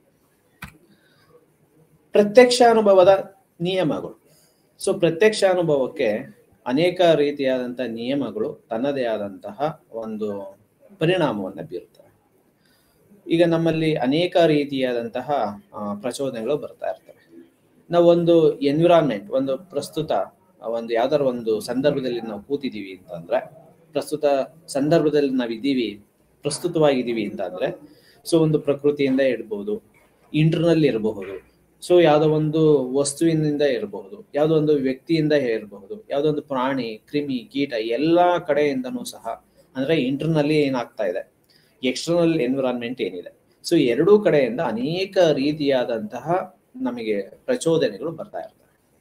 ಪ್ರತ್ಯಕ್ಷ ಅನುಭವದ ನಿಯಮಗಳು ಸೊ ಪ್ರತ್ಯಕ್ಷ ಅನುಭವಕ್ಕೆ ಅನೇಕ ರೀತಿಯಾದಂತಹ ನಿಯಮಗಳು ತನ್ನದೇ ಆದಂತಹ ಒಂದು ಪರಿಣಾಮವನ್ನು ಬೀರುತ್ತವೆ ಈಗ ನಮ್ಮಲ್ಲಿ ಅನೇಕ ರೀತಿಯಾದಂತಹ ಪ್ರಚೋದನೆಗಳು ಬರ್ತಾ ಇರ್ತವೆ ನಾವು ಒಂದು ಎನ್ವಿರಾನ್ಮೆಂಟ್ ಒಂದು ಪ್ರಸ್ತುತ ಒಂದು ಯಾವ್ದಾರ ಒಂದು ಸಂದರ್ಭದಲ್ಲಿ ನಾವು ಕೂತಿದ್ದೀವಿ ಅಂತಂದ್ರೆ ಪ್ರಸ್ತುತ ಸಂದರ್ಭದಲ್ಲಿ ನಾವು ಇದ್ದೀವಿ ಪ್ರಸ್ತುತವಾಗಿದ್ದೀವಿ ಅಂತಂದ್ರೆ ಸೊ ಒಂದು ಪ್ರಕೃತಿಯಿಂದ ಇರಬಹುದು ಇಂಟರ್ನಲ್ ಇರಬಹುದು ಸೊ ಯಾವುದೋ ಒಂದು ವಸ್ತುವಿನಿಂದ ಇರಬಹುದು ಯಾವುದೋ ಒಂದು ವ್ಯಕ್ತಿಯಿಂದ ಇರಬಹುದು ಯಾವುದೋ ಒಂದು ಪ್ರಾಣಿ ಕ್ರಿಮಿ ಕೀಟ ಎಲ್ಲಾ ಕಡೆಯಿಂದನೂ ಸಹ ಅಂದ್ರೆ ಇಂಟರ್ನಲ್ಲಿ ಏನಾಗ್ತಾ ಇದೆ ಎಕ್ಸ್ಟರ್ನಲ್ ಎನ್ವಿರಾನ್ಮೆಂಟ್ ಏನಿದೆ ಸೊ ಎರಡೂ ಕಡೆಯಿಂದ ಅನೇಕ ರೀತಿಯಾದಂತಹ ನಮಗೆ ಪ್ರಚೋದನೆಗಳು ಬರ್ತಾ ಇರ್ತವೆ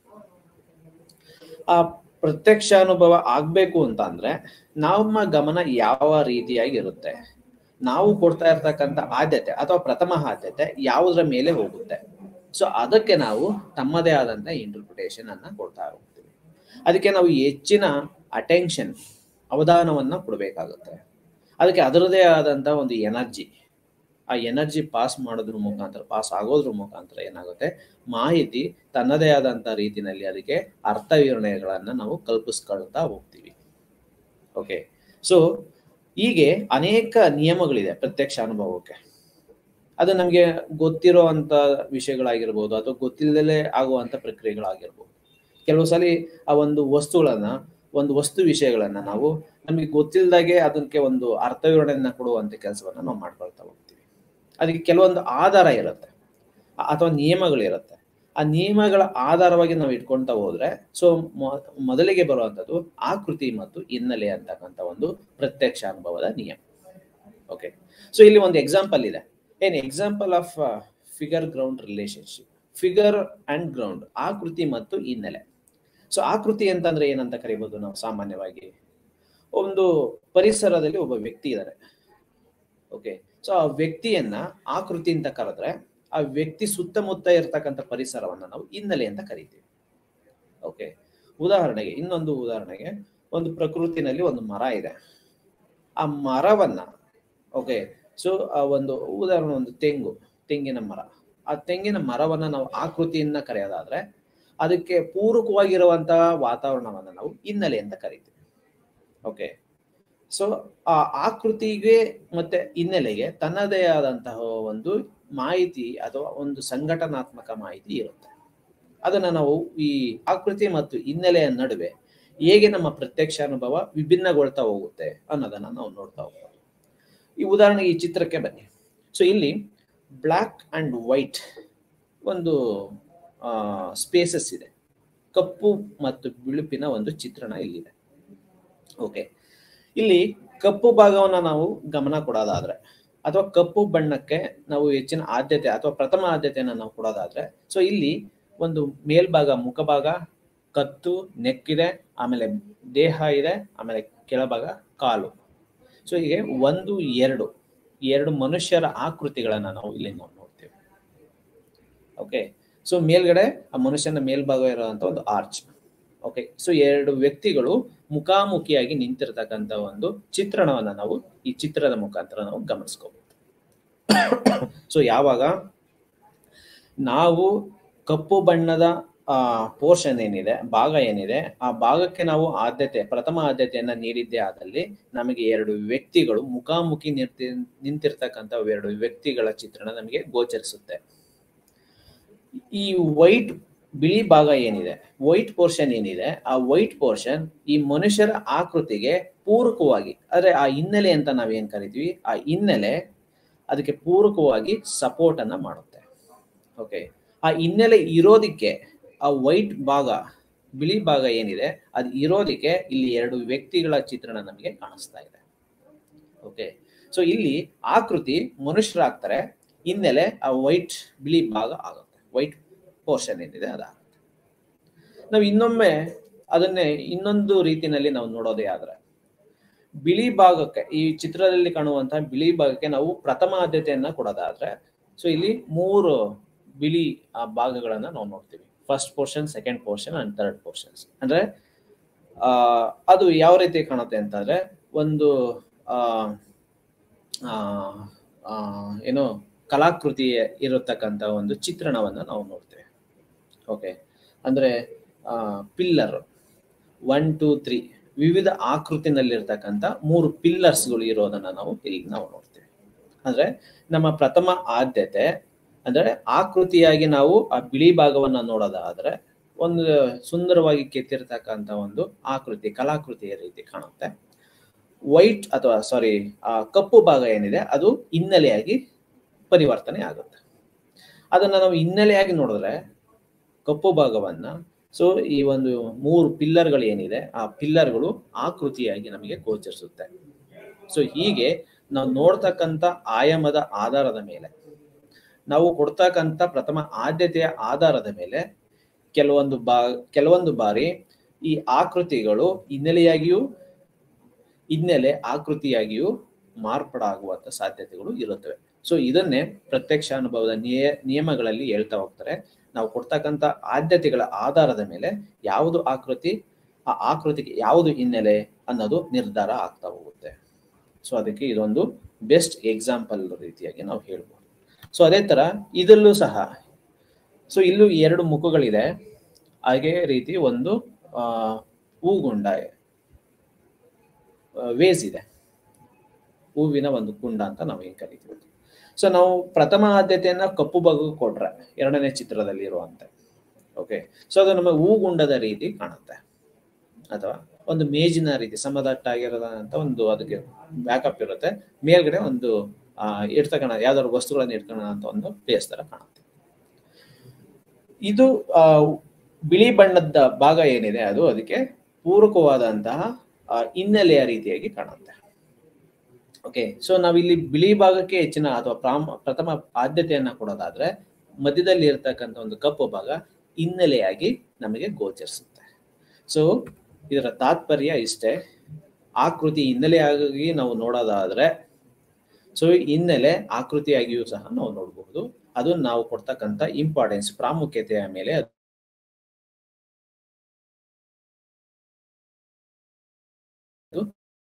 ಆ ಪ್ರತ್ಯಕ್ಷ ಅನುಭವ ಆಗ್ಬೇಕು ಅಂತ ಅಂದ್ರೆ ನಮ್ಮ ಗಮನ ಯಾವ ರೀತಿಯಾಗಿ ಇರುತ್ತೆ ನಾವು ಕೊಡ್ತಾ ಇರ್ತಕ್ಕಂಥ ಆದ್ಯತೆ ಅಥವಾ ಪ್ರಥಮ ಆದ್ಯತೆ ಯಾವುದರ ಮೇಲೆ ಹೋಗುತ್ತೆ ಸೊ ಅದಕ್ಕೆ ನಾವು ತಮ್ಮದೇ ಆದಂತ ಇಂಟರ್ಪ್ರಿಟೇಷನ್ ಅನ್ನ ಕೊಡ್ತಾ ಹೋಗ್ತೀವಿ ಅದಕ್ಕೆ ನಾವು ಹೆಚ್ಚಿನ ಅಟೆನ್ಷನ್ ಅವಧಾನವನ್ನ ಕೊಡಬೇಕಾಗುತ್ತೆ ಅದಕ್ಕೆ ಅದರದೇ ಆದಂತ ಒಂದು ಎನರ್ಜಿ ಆ ಎನರ್ಜಿ ಪಾಸ್ ಮಾಡೋದ್ರ ಮುಖಾಂತರ ಪಾಸ್ ಆಗೋದ್ರ ಮುಖಾಂತರ ಏನಾಗುತ್ತೆ ಮಾಹಿತಿ ತನ್ನದೇ ಆದಂತ ರೀತಿನಲ್ಲಿ ಅದಕ್ಕೆ ಅರ್ಥ ವಿವರಣೆಗಳನ್ನ ನಾವು ಕಲ್ಪಿಸ್ಕೊಳ್ತಾ ಹೋಗ್ತೀವಿ ಓಕೆ ಸೊ ಹೀಗೆ ಅನೇಕ ನಿಯಮಗಳಿದೆ ಪ್ರತ್ಯಕ್ಷ ಅನುಭವಕ್ಕೆ ಅದು ನಮಗೆ ಗೊತ್ತಿರೋ ಅಂತ ವಿಷಯಗಳಾಗಿರ್ಬೋದು ಅಥವಾ ಗೊತ್ತಿಲ್ಲದಲೇ ಆಗುವಂತ ಪ್ರಕ್ರಿಯೆಗಳಾಗಿರ್ಬೋದು ಕೆಲವು ಸಲ ಆ ಒಂದು ವಸ್ತುಗಳನ್ನ ಒಂದು ವಸ್ತು ವಿಷಯಗಳನ್ನ ನಾವು ನಮಗೆ ಗೊತ್ತಿಲ್ಲದಾಗೆ ಅದಕ್ಕೆ ಒಂದು ಅರ್ಥ ವಿವರಣೆಯನ್ನ ಕೊಡುವಂತ ಕೆಲಸವನ್ನ ನಾವು ಮಾಡ್ಕೊಳ್ತಾ ಹೋಗ್ತೀವಿ ಅದಕ್ಕೆ ಕೆಲವೊಂದು ಆಧಾರ ಇರುತ್ತೆ ಅಥವಾ ನಿಯಮಗಳಿರುತ್ತೆ ಆ ನಿಯಮಗಳ ಆಧಾರವಾಗಿ ನಾವು ಇಟ್ಕೊಂತ ಹೋದ್ರೆ ಸೊ ಮೊದಲಿಗೆ ಬರುವಂತದ್ದು ಆಕೃತಿ ಮತ್ತು ಹಿನ್ನೆಲೆ ಅಂತಕ್ಕಂಥ ಒಂದು ಪ್ರತ್ಯಕ್ಷ ಅನುಭವದ ನಿಯಮ ಓಕೆ ಸೊ ಇಲ್ಲಿ ಒಂದು ಎಕ್ಸಾಂಪಲ್ ಇದೆ ಏನ್ example of figure ground relationship figure and ground ಆಕೃತಿ ಮತ್ತು ಹಿನ್ನೆಲೆ ಸೊ ಆಕೃತಿ ಅಂತಂದ್ರೆ ಏನಂತ ಕರಿಬಹುದು ನಾವು ಸಾಮಾನ್ಯವಾಗಿ ಒಂದು ಪರಿಸರದಲ್ಲಿ ಒಬ್ಬ ವ್ಯಕ್ತಿ ಇದ್ದಾರೆ ಓಕೆ ಸೊ ಆ ವ್ಯಕ್ತಿಯನ್ನ ಆಕೃತಿ ಅಂತ ಕರೆದ್ರೆ ಆ ವ್ಯಕ್ತಿ ಸುತ್ತಮುತ್ತ ಇರ್ತಕ್ಕಂಥ ಪರಿಸರವನ್ನ ನಾವು ಹಿನ್ನೆಲೆ ಅಂತ ಕರಿತೀವಿ ಓಕೆ ಉದಾಹರಣೆಗೆ ಇನ್ನೊಂದು ಉದಾಹರಣೆಗೆ ಒಂದು ಪ್ರಕೃತಿನಲ್ಲಿ ಒಂದು ಮರ ಇದೆ ಆ ಮರವನ್ನ ಓಕೆ ಸೊ ಆ ಒಂದು ಉದಾಹರಣೆ ಒಂದು ತೆಂಗು ತೆಂಗಿನ ಮರ ಆ ತೆಂಗಿನ ಮರವನ್ನ ನಾವು ಆಕೃತಿಯನ್ನ ಕರೆಯೋದಾದ್ರೆ ಅದಕ್ಕೆ ಪೂರಕವಾಗಿರುವಂತಹ ವಾತಾವರಣವನ್ನ ನಾವು ಹಿನ್ನೆಲೆ ಅಂತ ಕರಿತೀವಿ ಓಕೆ ಸೊ ಆ ಆಕೃತಿಗೆ ಮತ್ತೆ ಹಿನ್ನೆಲೆಗೆ ತನ್ನದೇ ಆದಂತಹ ಒಂದು ಮಾಹಿತಿ ಅಥವಾ ಒಂದು ಸಂಘಟನಾತ್ಮಕ ಮಾಹಿತಿ ಇರುತ್ತೆ ಅದನ್ನ ನಾವು ಈ ಆಕೃತಿ ಮತ್ತು ಹಿನ್ನೆಲೆಯ ನಡುವೆ ಹೇಗೆ ನಮ್ಮ ಪ್ರತ್ಯಕ್ಷ ಅನುಭವ ವಿಭಿನ್ನಗೊಳ್ತಾ ಹೋಗುತ್ತೆ ಅನ್ನೋದನ್ನ ನಾವು ನೋಡ್ತಾ ಹೋಗ್ತೀವಿ ಈ ಉದಾಹರಣೆಗೆ ಈ ಚಿತ್ರಕ್ಕೆ ಬನ್ನಿ ಸೊ ಇಲ್ಲಿ ಬ್ಲ್ಯಾಕ್ ಅಂಡ್ ವೈಟ್ ಒಂದು ಸ್ಪೇಸಸ್ ಇದೆ ಕಪ್ಪು ಮತ್ತು ಬಿಳುಪಿನ ಒಂದು ಚಿತ್ರಣ ಇಲ್ಲಿದೆ ಓಕೆ ಇಲ್ಲಿ ಕಪ್ಪು ಭಾಗವನ್ನ ನಾವು ಗಮನ ಕೊಡೋದಾದ್ರೆ ಅಥವಾ ಕಪ್ಪು ಬಣ್ಣಕ್ಕೆ ನಾವು ಹೆಚ್ಚಿನ ಆದ್ಯತೆ ಅಥವಾ ಪ್ರಥಮ ಆದ್ಯತೆಯನ್ನ ನಾವು ಕೊಡೋದಾದ್ರೆ ಸೊ ಇಲ್ಲಿ ಒಂದು ಮೇಲ್ಭಾಗ ಮುಖಭಾಗ ಕತ್ತು ನೆಕ್ಕಿದೆ ಆಮೇಲೆ ದೇಹ ಇದೆ ಆಮೇಲೆ ಕೆಳಭಾಗ ಕಾಲು ಸೊ ಹೀಗೆ ಒಂದು ಎರಡು ಎರಡು ಮನುಷ್ಯರ ಆಕೃತಿಗಳನ್ನ ನಾವು ಇಲ್ಲಿ ನಾವು ನೋಡ್ತೇವೆ ಓಕೆ ಸೊ ಮೇಲ್ಗಡೆ ಆ ಮನುಷ್ಯನ ಮೇಲ್ಭಾಗ ಇರುವಂತ ಒಂದು ಆರ್ಚ್ ಓಕೆ ಸೊ ಎರಡು ವ್ಯಕ್ತಿಗಳು ಮುಖಾಮುಖಿಯಾಗಿ ನಿಂತಿರ್ತಕ್ಕಂಥ ಒಂದು ಚಿತ್ರಣವನ್ನ ನಾವು ಈ ಚಿತ್ರದ ಮುಖಾಂತರ ನಾವು ಗಮನಿಸ್ಕೋಬಹುದು ಸೊ ಯಾವಾಗ ನಾವು ಕಪ್ಪು ಬಣ್ಣದ ಆ ಪೋರ್ಷನ್ ಏನಿದೆ ಭಾಗ ಏನಿದೆ ಆ ಭಾಗಕ್ಕೆ ನಾವು ಆದ್ಯತೆ ಪ್ರಥಮ ಆದ್ಯತೆಯನ್ನ ನೀಡಿದ್ದೇ ಆದಲ್ಲಿ ನಮಗೆ ಎರಡು ವ್ಯಕ್ತಿಗಳು ಮುಖಾಮುಖಿ ನಿಂತಿ ನಿಂತಿರ್ತಕ್ಕಂಥ ಎರಡು ವ್ಯಕ್ತಿಗಳ ಚಿತ್ರಣ ನಮಗೆ ಗೋಚರಿಸುತ್ತೆ ಈ ವೈಟ್ ಬಿಳಿ ಭಾಗ ಏನಿದೆ ವೈಟ್ ಪೋರ್ಷನ್ ಏನಿದೆ ಆ ವೈಟ್ ಪೋರ್ಷನ್ ಈ ಮನುಷ್ಯರ ಆಕೃತಿಗೆ ಪೂರಕವಾಗಿ ಅಂದ್ರೆ ಆ ಹಿನ್ನೆಲೆ ಅಂತ ನಾವೇನ್ ಕರಿತೀವಿ ಆ ಹಿನ್ನೆಲೆ ಅದಕ್ಕೆ ಪೂರಕವಾಗಿ ಸಪೋರ್ಟ್ ಅನ್ನ ಮಾಡುತ್ತೆ ಓಕೆ ಆ ಹಿನ್ನೆಲೆ ಇರೋದಿಕ್ಕೆ ಆ ವೈಟ್ ಭಾಗ ಬಿಳಿ ಭಾಗ ಏನಿದೆ ಅದು ಇರೋದಿಕ್ಕೆ ಇಲ್ಲಿ ಎರಡು ವ್ಯಕ್ತಿಗಳ ಚಿತ್ರಣ ನಮಗೆ ಕಾಣಿಸ್ತಾ ಇದೆ ಓಕೆ ಸೊ ಇಲ್ಲಿ ಆಕೃತಿ ಮನುಷ್ಯರಾಗ್ತಾರೆ ಹಿನ್ನೆಲೆ ಆ ವೈಟ್ ಬಿಳಿ ಭಾಗ ಆಗುತ್ತೆ ವೈಟ್ ಪೋರ್ಷನ್ ಏನಿದೆ ಅದಾಗುತ್ತೆ ನಾವು ಇನ್ನೊಮ್ಮೆ ಅದನ್ನೇ ಇನ್ನೊಂದು ರೀತಿಯಲ್ಲಿ ನಾವು ನೋಡೋದೇ ಆದ್ರೆ ಬಿಳಿ ಭಾಗಕ್ಕೆ ಈ ಚಿತ್ರದಲ್ಲಿ ಕಾಣುವಂತಹ ಬಿಳಿ ಭಾಗಕ್ಕೆ ನಾವು ಪ್ರಥಮ ಆದ್ಯತೆಯನ್ನ ಕೊಡೋದಾದ್ರೆ ಸೊ ಇಲ್ಲಿ ಮೂರು ಬಿಳಿ ಆ ಭಾಗಗಳನ್ನ ನಾವು ನೋಡ್ತೀವಿ first portion second portion and third portions ಅಂದ್ರೆ ಆ ಅದು ಯಾವ ರೀತಿ ಕಾಣುತ್ತೆ ಅಂತಂದ್ರೆ ಒಂದು ಆ ಆ, ಆ, ಏನು ಕಲಾಕೃತಿ ಇರತಕ್ಕಂತ ಒಂದು ಚಿತ್ರಣವನ್ನ ನಾವು ನೋಡ್ತೇವೆ ಓಕೆ ಅಂದ್ರೆ ಪಿಲ್ಲರ್ ಒನ್ ಟೂ ತ್ರೀ ವಿವಿಧ ಆಕೃತಿನಲ್ಲಿರ್ತಕ್ಕಂಥ ಮೂರು ಪಿಲ್ಲರ್ಸ್ಗಳು ಇರೋದನ್ನ ನಾವು ಇಲ್ಲಿ ನಾವು ನೋಡ್ತೇವೆ ಅಂದ್ರೆ ನಮ್ಮ ಪ್ರಥಮ ಆದ್ಯತೆ ಅಂದ್ರೆ ಆಕೃತಿಯಾಗಿ ನಾವು ಆ ಬಿಳಿ ಭಾಗವನ್ನ ನೋಡೋದಾದ್ರೆ ಒಂದು ಸುಂದರವಾಗಿ ಕೆತ್ತಿರ್ತಕ್ಕಂಥ ಒಂದು ಆಕೃತಿ ಕಲಾಕೃತಿಯ ರೀತಿ ಕಾಣುತ್ತೆ ವೈಟ್ ಅಥವಾ ಸಾರಿ ಆ ಕಪ್ಪು ಭಾಗ ಏನಿದೆ ಅದು ಹಿನ್ನೆಲೆಯಾಗಿ ಪರಿವರ್ತನೆ ಆಗುತ್ತೆ ಅದನ್ನ ನಾವು ಹಿನ್ನೆಲೆಯಾಗಿ ನೋಡಿದ್ರೆ ಕಪ್ಪು ಭಾಗವನ್ನ ಸೊ ಈ ಒಂದು ಮೂರು ಪಿಲ್ಲರ್ಗಳು ಏನಿದೆ ಆ ಪಿಲ್ಲರ್ಗಳು ಆಕೃತಿಯಾಗಿ ನಮಗೆ ಗೋಚರಿಸುತ್ತೆ ಸೊ ಹೀಗೆ ನಾವು ನೋಡ್ತಕ್ಕಂಥ ಆಯಾಮದ ಆಧಾರದ ಮೇಲೆ ನಾವು ಕೊಡ್ತಕ್ಕಂಥ ಪ್ರಥಮ ಆದ್ಯತೆಯ ಆಧಾರದ ಮೇಲೆ ಕೆಲವೊಂದು ಬಾ ಕೆಲವೊಂದು ಬಾರಿ ಈ ಆಕೃತಿಗಳು ಹಿನ್ನೆಲೆಯಾಗಿಯೂ ಹಿನ್ನೆಲೆ ಆಕೃತಿಯಾಗಿಯೂ ಮಾರ್ಪಾಡಾಗುವಂತ ಸಾಧ್ಯತೆಗಳು ಇರುತ್ತವೆ ಸೊ ಇದನ್ನೇ ಪ್ರತ್ಯಕ್ಷ ಅನುಭವದ ನಿಯ ನಿಯಮಗಳಲ್ಲಿ ಹೇಳ್ತಾ ಹೋಗ್ತಾರೆ ನಾವು ಕೊಡ್ತಕ್ಕಂಥ ಆದ್ಯತೆಗಳ ಆಧಾರದ ಮೇಲೆ ಯಾವುದು ಆಕೃತಿ ಆ ಆಕೃತಿಗೆ ಯಾವುದು ಹಿನ್ನೆಲೆ ಅನ್ನೋದು ನಿರ್ಧಾರ ಆಗ್ತಾ ಹೋಗುತ್ತೆ ಸೊ ಅದಕ್ಕೆ ಇದೊಂದು ಬೆಸ್ಟ್ ಎಕ್ಸಾಂಪಲ್ ರೀತಿಯಾಗಿ ನಾವು ಹೇಳ್ಬೋದು ಸೊ ಅದೇ ತರ ಇದರಲ್ಲೂ ಸಹ ಸೊ ಇಲ್ಲೂ ಎರಡು ಮುಖಗಳಿದೆ ಹಾಗೆ ರೀತಿ ಒಂದು ಆ ಹೂಗುಂಡ ವೇಸ್ ಇದೆ ಹೂವಿನ ಒಂದು ಕುಂಡ ಅಂತ ನಾವು ಏನ್ ಕರಿತೀವಿ ಸೊ ನಾವು ಪ್ರಥಮ ಆದ್ಯತೆಯನ್ನ ಕಪ್ಪು ಭಾಗಕ್ಕೆ ಕೊಟ್ರೆ ಎರಡನೇ ಚಿತ್ರದಲ್ಲಿ ಇರುವಂತೆ ಓಕೆ ಸೊ ಅದು ನಮ್ಮ ಹೂಗುಂಡದ ರೀತಿ ಕಾಣುತ್ತೆ ಅಥವಾ ಒಂದು ಮೇಜಿನ ರೀತಿ ಸಮದಟ್ಟಾಗಿರೋದಂತ ಒಂದು ಅದಕ್ಕೆ ಬ್ಯಾಕಪ್ ಇರುತ್ತೆ ಮೇಲ್ಗಡೆ ಒಂದು ಆ ಇಡ್ತಕ್ಕಣ ಯಾವ್ದಾದ್ರು ವಸ್ತುಗಳನ್ನ ಇಟ್ಕೊಳ್ಳೋಣ ಅಂತ ಒಂದು ಪ್ಲೇಸ್ ತರ ಕಾಣುತ್ತೆ ಇದು ಆ ಬಿಳಿ ಬಣ್ಣದ ಭಾಗ ಏನಿದೆ ಅದು ಅದಕ್ಕೆ ಪೂರಕವಾದಂತಹ ಆ, ಹಿನ್ನೆಲೆಯ ರೀತಿಯಾಗಿ ಕಾಣುತ್ತೆ ಓಕೆ ಸೊ ನಾವಿಲ್ಲಿ ಬಿಳಿ ಭಾಗಕ್ಕೆ ಹೆಚ್ಚಿನ ಅಥವಾ ಪ್ರಾಮ ಪ್ರಥಮ ಆದ್ಯತೆಯನ್ನ ಕೊಡೋದಾದ್ರೆ ಮಧ್ಯದಲ್ಲಿ ಇರ್ತಕ್ಕಂಥ ಒಂದು ಕಪ್ಪು ಭಾಗ ಹಿನ್ನೆಲೆಯಾಗಿ ನಮಗೆ ಗೋಚರಿಸುತ್ತೆ ಸೊ ಇದರ ತಾತ್ಪರ್ಯ ಇಷ್ಟೇ ಆಕೃತಿ ಹಿನ್ನೆಲೆಯಾಗಿ ನಾವು ನೋಡೋದಾದ್ರೆ ಸೊ ಹಿನ್ನೆಲೆ ಆಕೃತಿಯಾಗಿಯೂ ಸಹ ನಾವು ನೋಡಬಹುದು ಅದು ನಾವು ಕೊಡ್ತಕ್ಕಂಥ ಇಂಪಾರ್ಟೆನ್ಸ್ ಪ್ರಾಮುಖ್ಯತೆಯ ಮೇಲೆ ಅದು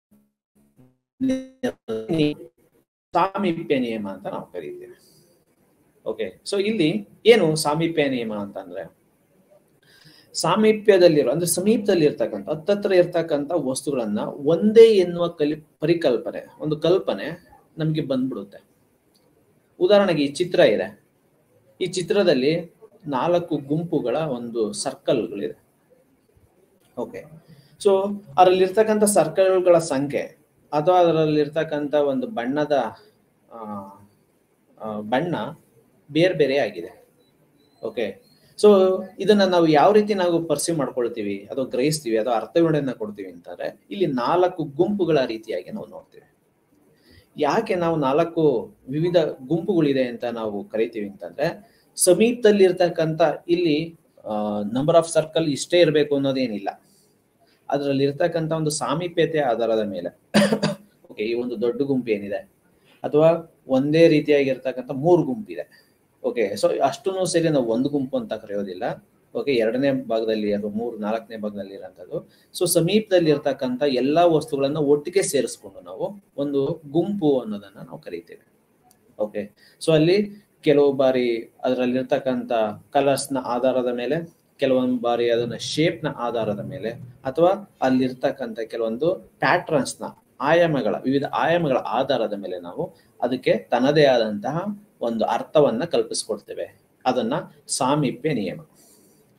ಸಾಮೀಪ್ಯ ನಿಯಮ ಅಂತ ನಾವು ಕರೀತೇವೆ ಓಕೆ ಸೊ ಇಲ್ಲಿ ಏನು ಸಾಮೀಪ್ಯ ನಿಯಮ ಅಂತಂದ್ರೆ ಸಾಮೀಪ್ಯದಲ್ಲಿರೋ ಅಂದ್ರೆ ಸಮೀಪದಲ್ಲಿ ಇರ್ತಕ್ಕಂಥ ಹತ್ತತ್ರ ಇರ್ತಕ್ಕಂಥ ವಸ್ತುಗಳನ್ನ ಒಂದೇ ಎನ್ನುವ ಕಲಿ ಪರಿಕಲ್ಪನೆ ಒಂದು ಕಲ್ಪನೆ ನಮಗೆ ಬಂದ್ಬಿಡುತ್ತೆ ಉದಾಹರಣೆಗೆ ಈ ಚಿತ್ರ ಇದೆ ಈ ಚಿತ್ರದಲ್ಲಿ ನಾಲ್ಕು ಗುಂಪುಗಳ ಒಂದು ಸರ್ಕಲ್ಗಳಿದೆ ಓಕೆ ಸೊ ಅದರಲ್ಲಿರ್ತಕ್ಕಂಥ ಸರ್ಕಲ್ಗಳ ಸಂಖ್ಯೆ ಅಥವಾ ಅದರಲ್ಲಿರ್ತಕ್ಕಂಥ ಒಂದು ಬಣ್ಣದ ಆ, ಆ, ಬಣ್ಣ ಬೇರೆ ಬೇರೆ ಆಗಿದೆ ಓಕೆ ಸೊ ಇದನ್ನ ನಾವು ಯಾವ ರೀತಿ ನಾವು ಪರ್ಸೀವ್ ಮಾಡ್ಕೊಳ್ತೀವಿ ಅಥವಾ ಗ್ರಹಿಸ್ತೀವಿ ಅಥವಾ ಅರ್ಥವಿವರಣೆಯನ್ನ ಕೊಡ್ತೀವಿ ಅಂತಂದ್ರೆ ಇಲ್ಲಿ ನಾಲ್ಕು ಗುಂಪುಗಳ ರೀತಿಯಾಗಿ ನಾವು ನೋಡ್ತೀವಿ ಯಾಕೆ ನಾವು ನಾಲ್ಕು ವಿವಿಧ ಗುಂಪುಗಳಿದೆ ಅಂತ ನಾವು ಕರಿತೀವಿ ಅಂತಂದ್ರೆ ಸಮೀಪದಲ್ಲಿ ಇರ್ತಕ್ಕಂಥ ಇಲ್ಲಿ ನಂಬರ್ ಆಫ್ ಸರ್ಕಲ್ ಇಷ್ಟೇ ಇರಬೇಕು ಅನ್ನೋದೇನಿಲ್ಲ ಅದರಲ್ಲಿ ಇರ್ತಕ್ಕಂಥ ಒಂದು ಸಾಮೀಪ್ಯತೆ ಆಧಾರದ ಮೇಲೆ ಓಕೆ ಈ ಒಂದು ದೊಡ್ಡ ಗುಂಪು ಏನಿದೆ ಅಥವಾ ಒಂದೇ ರೀತಿಯಾಗಿರ್ತಕ್ಕಂಥ ಮೂರು ಗುಂಪಿದೆ ಓಕೆ ಸೊ ಅಷ್ಟನ್ನು ಸೇರಿ ನಾವು ಒಂದು ಗುಂಪು ಅಂತ ಕರೆಯೋದಿಲ್ಲ ಓಕೆ ಎರಡನೇ ಭಾಗದಲ್ಲಿ ಅಥವಾ ಮೂರು ನಾಲ್ಕನೇ ಭಾಗದಲ್ಲಿ ಇರೋಂಥದ್ದು ಸೊ ಸಮೀಪದಲ್ಲಿ ಇರ್ತಕ್ಕಂಥ ಎಲ್ಲಾ ವಸ್ತುಗಳನ್ನ ಒಟ್ಟಿಗೆ ಸೇರಿಸ್ಕೊಂಡು ನಾವು ಒಂದು ಗುಂಪು ಅನ್ನೋದನ್ನ ನಾವು ಕರಿತೇವೆ ಓಕೆ ಸೊ ಅಲ್ಲಿ ಕೆಲವು ಬಾರಿ ಅದರಲ್ಲಿರ್ತಕ್ಕಂಥ ಕಲರ್ಸ್ ನ ಆಧಾರದ ಮೇಲೆ ಕೆಲವೊಂದು ಬಾರಿ ಅದನ್ನ ಶೇಪ್ ನ ಆಧಾರದ ಮೇಲೆ ಅಥವಾ ಅಲ್ಲಿರ್ತಕ್ಕಂಥ ಕೆಲವೊಂದು ಪ್ಯಾಟ್ರನ್ಸ್ ನ ಆಯಾಮಗಳ ವಿವಿಧ ಆಯಾಮಗಳ ಆಧಾರದ ಮೇಲೆ ನಾವು ಅದಕ್ಕೆ ತನ್ನದೇ ಆದಂತಹ ಒಂದು ಅರ್ಥವನ್ನ ಕಲ್ಪಿಸ್ಕೊಡ್ತೇವೆ ಅದನ್ನ ಸಾಮೀಪ್ಯ ನಿಯಮ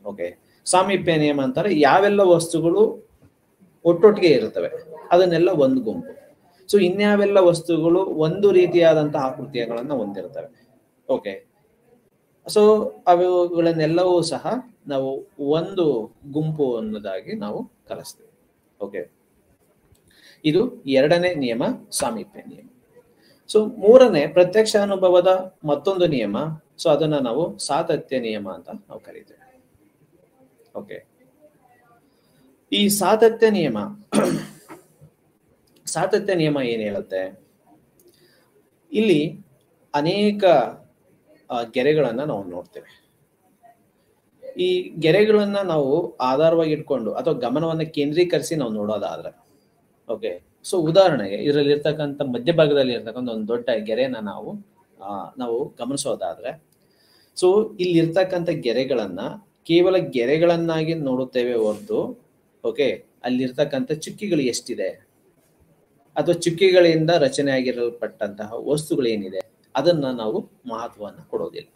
ಓಕೆ ಸಾಮೀಪ್ಯ ನಿಯಮ ಅಂತಾರೆ ಯಾವೆಲ್ಲ ವಸ್ತುಗಳು ಒಟ್ಟೊಟ್ಟಿಗೆ ಇರುತ್ತವೆ ಅದನ್ನೆಲ್ಲ ಒಂದು ಗುಂಪು ಸೊ ಇನ್ಯಾವೆಲ್ಲ ವಸ್ತುಗಳು ಒಂದು ರೀತಿಯಾದಂತಹ ಆಕೃತಿಗಳನ್ನ ಹೊಂದಿರ್ತವೆ ಓಕೆ ಸೊ ಅವುಗಳನ್ನೆಲ್ಲವೂ ಸಹ ನಾವು ಒಂದು ಗುಂಪು ಅನ್ನೋದಾಗಿ ನಾವು ಕಲಿಸ್ತೀವಿ ಓಕೆ ಇದು ಎರಡನೇ ನಿಯಮ ಸಾಮೀಪ್ಯ ನಿಯಮ ಸೊ ಮೂರನೇ ಪ್ರತ್ಯಕ್ಷ ಅನುಭವದ ಮತ್ತೊಂದು ನಿಯಮ ಸೊ ಅದನ್ನ ನಾವು ಸಾತತ್ಯ ನಿಯಮ ಅಂತ ನಾವು ಕರೀತೇವೆ ಓಕೆ ಈ ಸಾತತ್ಯ ನಿಯಮ ಸಾತತ್ಯ ನಿಯಮ ಏನ್ ಹೇಳುತ್ತೆ ಇಲ್ಲಿ ಅನೇಕ ಆ, ಗೆರೆಗಳನ್ನ ನಾವು ನೋಡ್ತೇವೆ ಈ ಗೆರೆಗಳನ್ನ ನಾವು ಆಧಾರವಾಗಿ ಇಟ್ಕೊಂಡು ಅಥವಾ ಗಮನವನ್ನ ಕೇಂದ್ರೀಕರಿಸಿ ನಾವು ನೋಡೋದಾದ್ರೆ ಓಕೆ ಸೊ ಉದಾಹರಣೆಗೆ ಇದರಲ್ಲಿ ಇರ್ತಕ್ಕಂಥ ಮಧ್ಯಭಾಗದಲ್ಲಿ ಇರ್ತಕ್ಕಂಥ ಒಂದು ದೊಡ್ಡ ಗೆರೆನ ನಾವು ಆ, ನಾವು ಗಮನಿಸೋದಾದ್ರೆ ಸೊ ಇಲ್ಲಿ ಇರ್ತಕ್ಕಂಥ ಗೆರೆಗಳನ್ನ ಕೇವಲ ಗೆರೆಗಳನ್ನಾಗಿ ನೋಡುತ್ತೇವೆ ಹೊರತು ಓಕೆ ಅಲ್ಲಿರ್ತಕ್ಕಂಥ ಚುಕ್ಕಿಗಳು ಎಷ್ಟಿದೆ ಅಥವಾ ಚುಕ್ಕಿಗಳಿಂದ ರಚನೆ ಆಗಿರಲ್ಪಟ್ಟಂತಹ ವಸ್ತುಗಳು ಏನಿದೆ ಅದನ್ನ ನಾವು ಮಹತ್ವವನ್ನು ಕೊಡೋದಿಲ್ಲ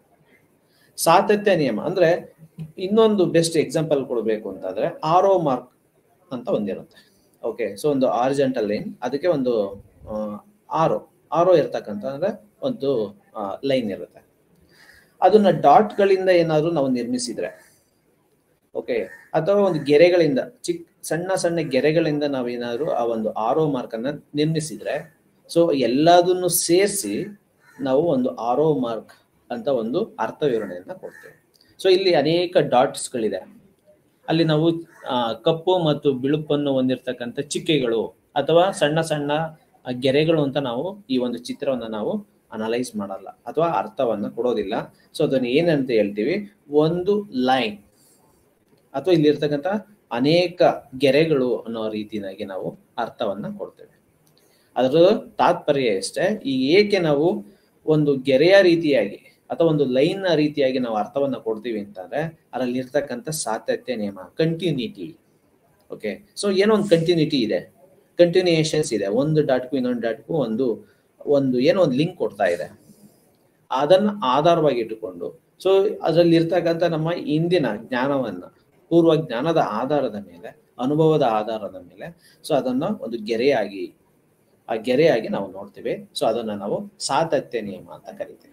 ಸಾತತ್ಯ ನಿಯಮ ಅಂದ್ರೆ ಇನ್ನೊಂದು ಬೆಸ್ಟ್ ಎಕ್ಸಾಂಪಲ್ ಕೊಡಬೇಕು ಅಂತಂದ್ರೆ ಆರೋ ಮಾರ್ಕ್ ಅಂತ ಒಂದಿರುತ್ತೆ ಓಕೆ ಸೊ ಒಂದು ಆರ್ಜೆಂಟಲ್ ಲೈನ್ ಅದಕ್ಕೆ ಒಂದು ಆರೋ ಆರೋ ಇರ್ತಕ್ಕಂಥ ಅಂದ್ರೆ ಒಂದು ಲೈನ್ ಇರುತ್ತೆ ಅದನ್ನ ಡಾಟ್ ಗಳಿಂದ ಏನಾದ್ರು ನಾವು ನಿರ್ಮಿಸಿದ್ರೆ ಓಕೆ ಅಥವಾ ಒಂದು ಗೆರೆಗಳಿಂದ ಚಿಕ್ಕ ಸಣ್ಣ ಸಣ್ಣ ಗೆರೆಗಳಿಂದ ನಾವೇನಾದ್ರು ಆ ಒಂದು ಆರೋ ಮಾರ್ಕ್ ಅನ್ನ ನಿರ್ಮಿಸಿದ್ರೆ ಸೊ ಎಲ್ಲದನ್ನು ಸೇರಿಸಿ ನಾವು ಒಂದು ಆರೋ ಮಾರ್ಕ್ ಅಂತ ಒಂದು ಅರ್ಥ ವಿವರಣೆಯನ್ನ ಕೊಡ್ತೇವೆ ಸೊ ಇಲ್ಲಿ ಅನೇಕ ಡಾಟ್ಸ್ ಗಳಿದೆ ಅಲ್ಲಿ ನಾವು ಆ, ಕಪ್ಪು ಮತ್ತು ಬಿಳುಪನ್ನು ಹೊಂದಿರತಕ್ಕಂಥ ಚಿಕ್ಕೆಗಳು ಅಥವಾ ಸಣ್ಣ ಸಣ್ಣ ಆ, ಗೆರೆಗಳು ಅಂತ ನಾವು ಈ ಒಂದು ಚಿತ್ರವನ್ನ ನಾವು ಅನಲೈಸ್ ಮಾಡಲ್ಲ ಅಥವಾ ಅರ್ಥವನ್ನ ಕೊಡೋದಿಲ್ಲ ಸೊ ಅದನ್ನ ಏನಂತ ಹೇಳ್ತೀವಿ ಒಂದು ಲೈನ್ ಅಥವಾ ಇಲ್ಲಿ ಇರ್ತಕ್ಕಂಥ ಅನೇಕ ಗೆರೆಗಳು ಅನ್ನೋ ರೀತಿಯಾಗಿ ನಾವು ಅರ್ಥವನ್ನ ಕೊಡ್ತೇವೆ ಅದರ ತಾತ್ಪರ್ಯ ಅಷ್ಟೇ ಈ ಏಕೆ ನಾವು ಒಂದು ಗೆರೆಯ ರೀತಿಯಾಗಿ ಅಥವಾ ಒಂದು ಲೈನ್ ರೀತಿಯಾಗಿ ನಾವು ಅರ್ಥವನ್ನ ಕೊಡ್ತೀವಿ ಅಂತಂದ್ರೆ ಅದರಲ್ಲಿ ಇರ್ತಕ್ಕಂಥ ಸಾತತ್ಯ ನಿಯಮ ಕಂಟಿನ್ಯೂಟಿ ಓಕೆ ಸೊ ಏನೋ ಒಂದು ಕಂಟಿನ್ಯೂಟಿ ಇದೆ ಕಂಟಿನ್ಯೂಯೇಷನ್ಸ್ ಇದೆ ಒಂದು ಡಾಟ್ಗೂ ಇನ್ನೊಂದು ಡಾಟ್ಗೂ ಒಂದು ಒಂದು ಏನೋ ಒಂದು ಲಿಂಕ್ ಕೊಡ್ತಾ ಇದೆ ಅದನ್ನ ಆಧಾರವಾಗಿ ಇಟ್ಟುಕೊಂಡು ಸೊ ಅದರಲ್ಲಿ ಇರ್ತಕ್ಕಂಥ ನಮ್ಮ ಇಂದಿನ ಜ್ಞಾನವನ್ನ ಪೂರ್ವ ಜ್ಞಾನದ ಆಧಾರದ ಮೇಲೆ ಅನುಭವದ ಆಧಾರದ ಮೇಲೆ ಸೊ ಅದನ್ನ ಒಂದು ಗೆರೆಯಾಗಿ ಆ ಗೆರೆಯಾಗಿ ನಾವು ನೋಡ್ತೀವಿ ಸೊ ಅದನ್ನ ನಾವು ಸಾತತ್ಯ ನಿಯಮ ಅಂತ ಕರಿತೀವಿ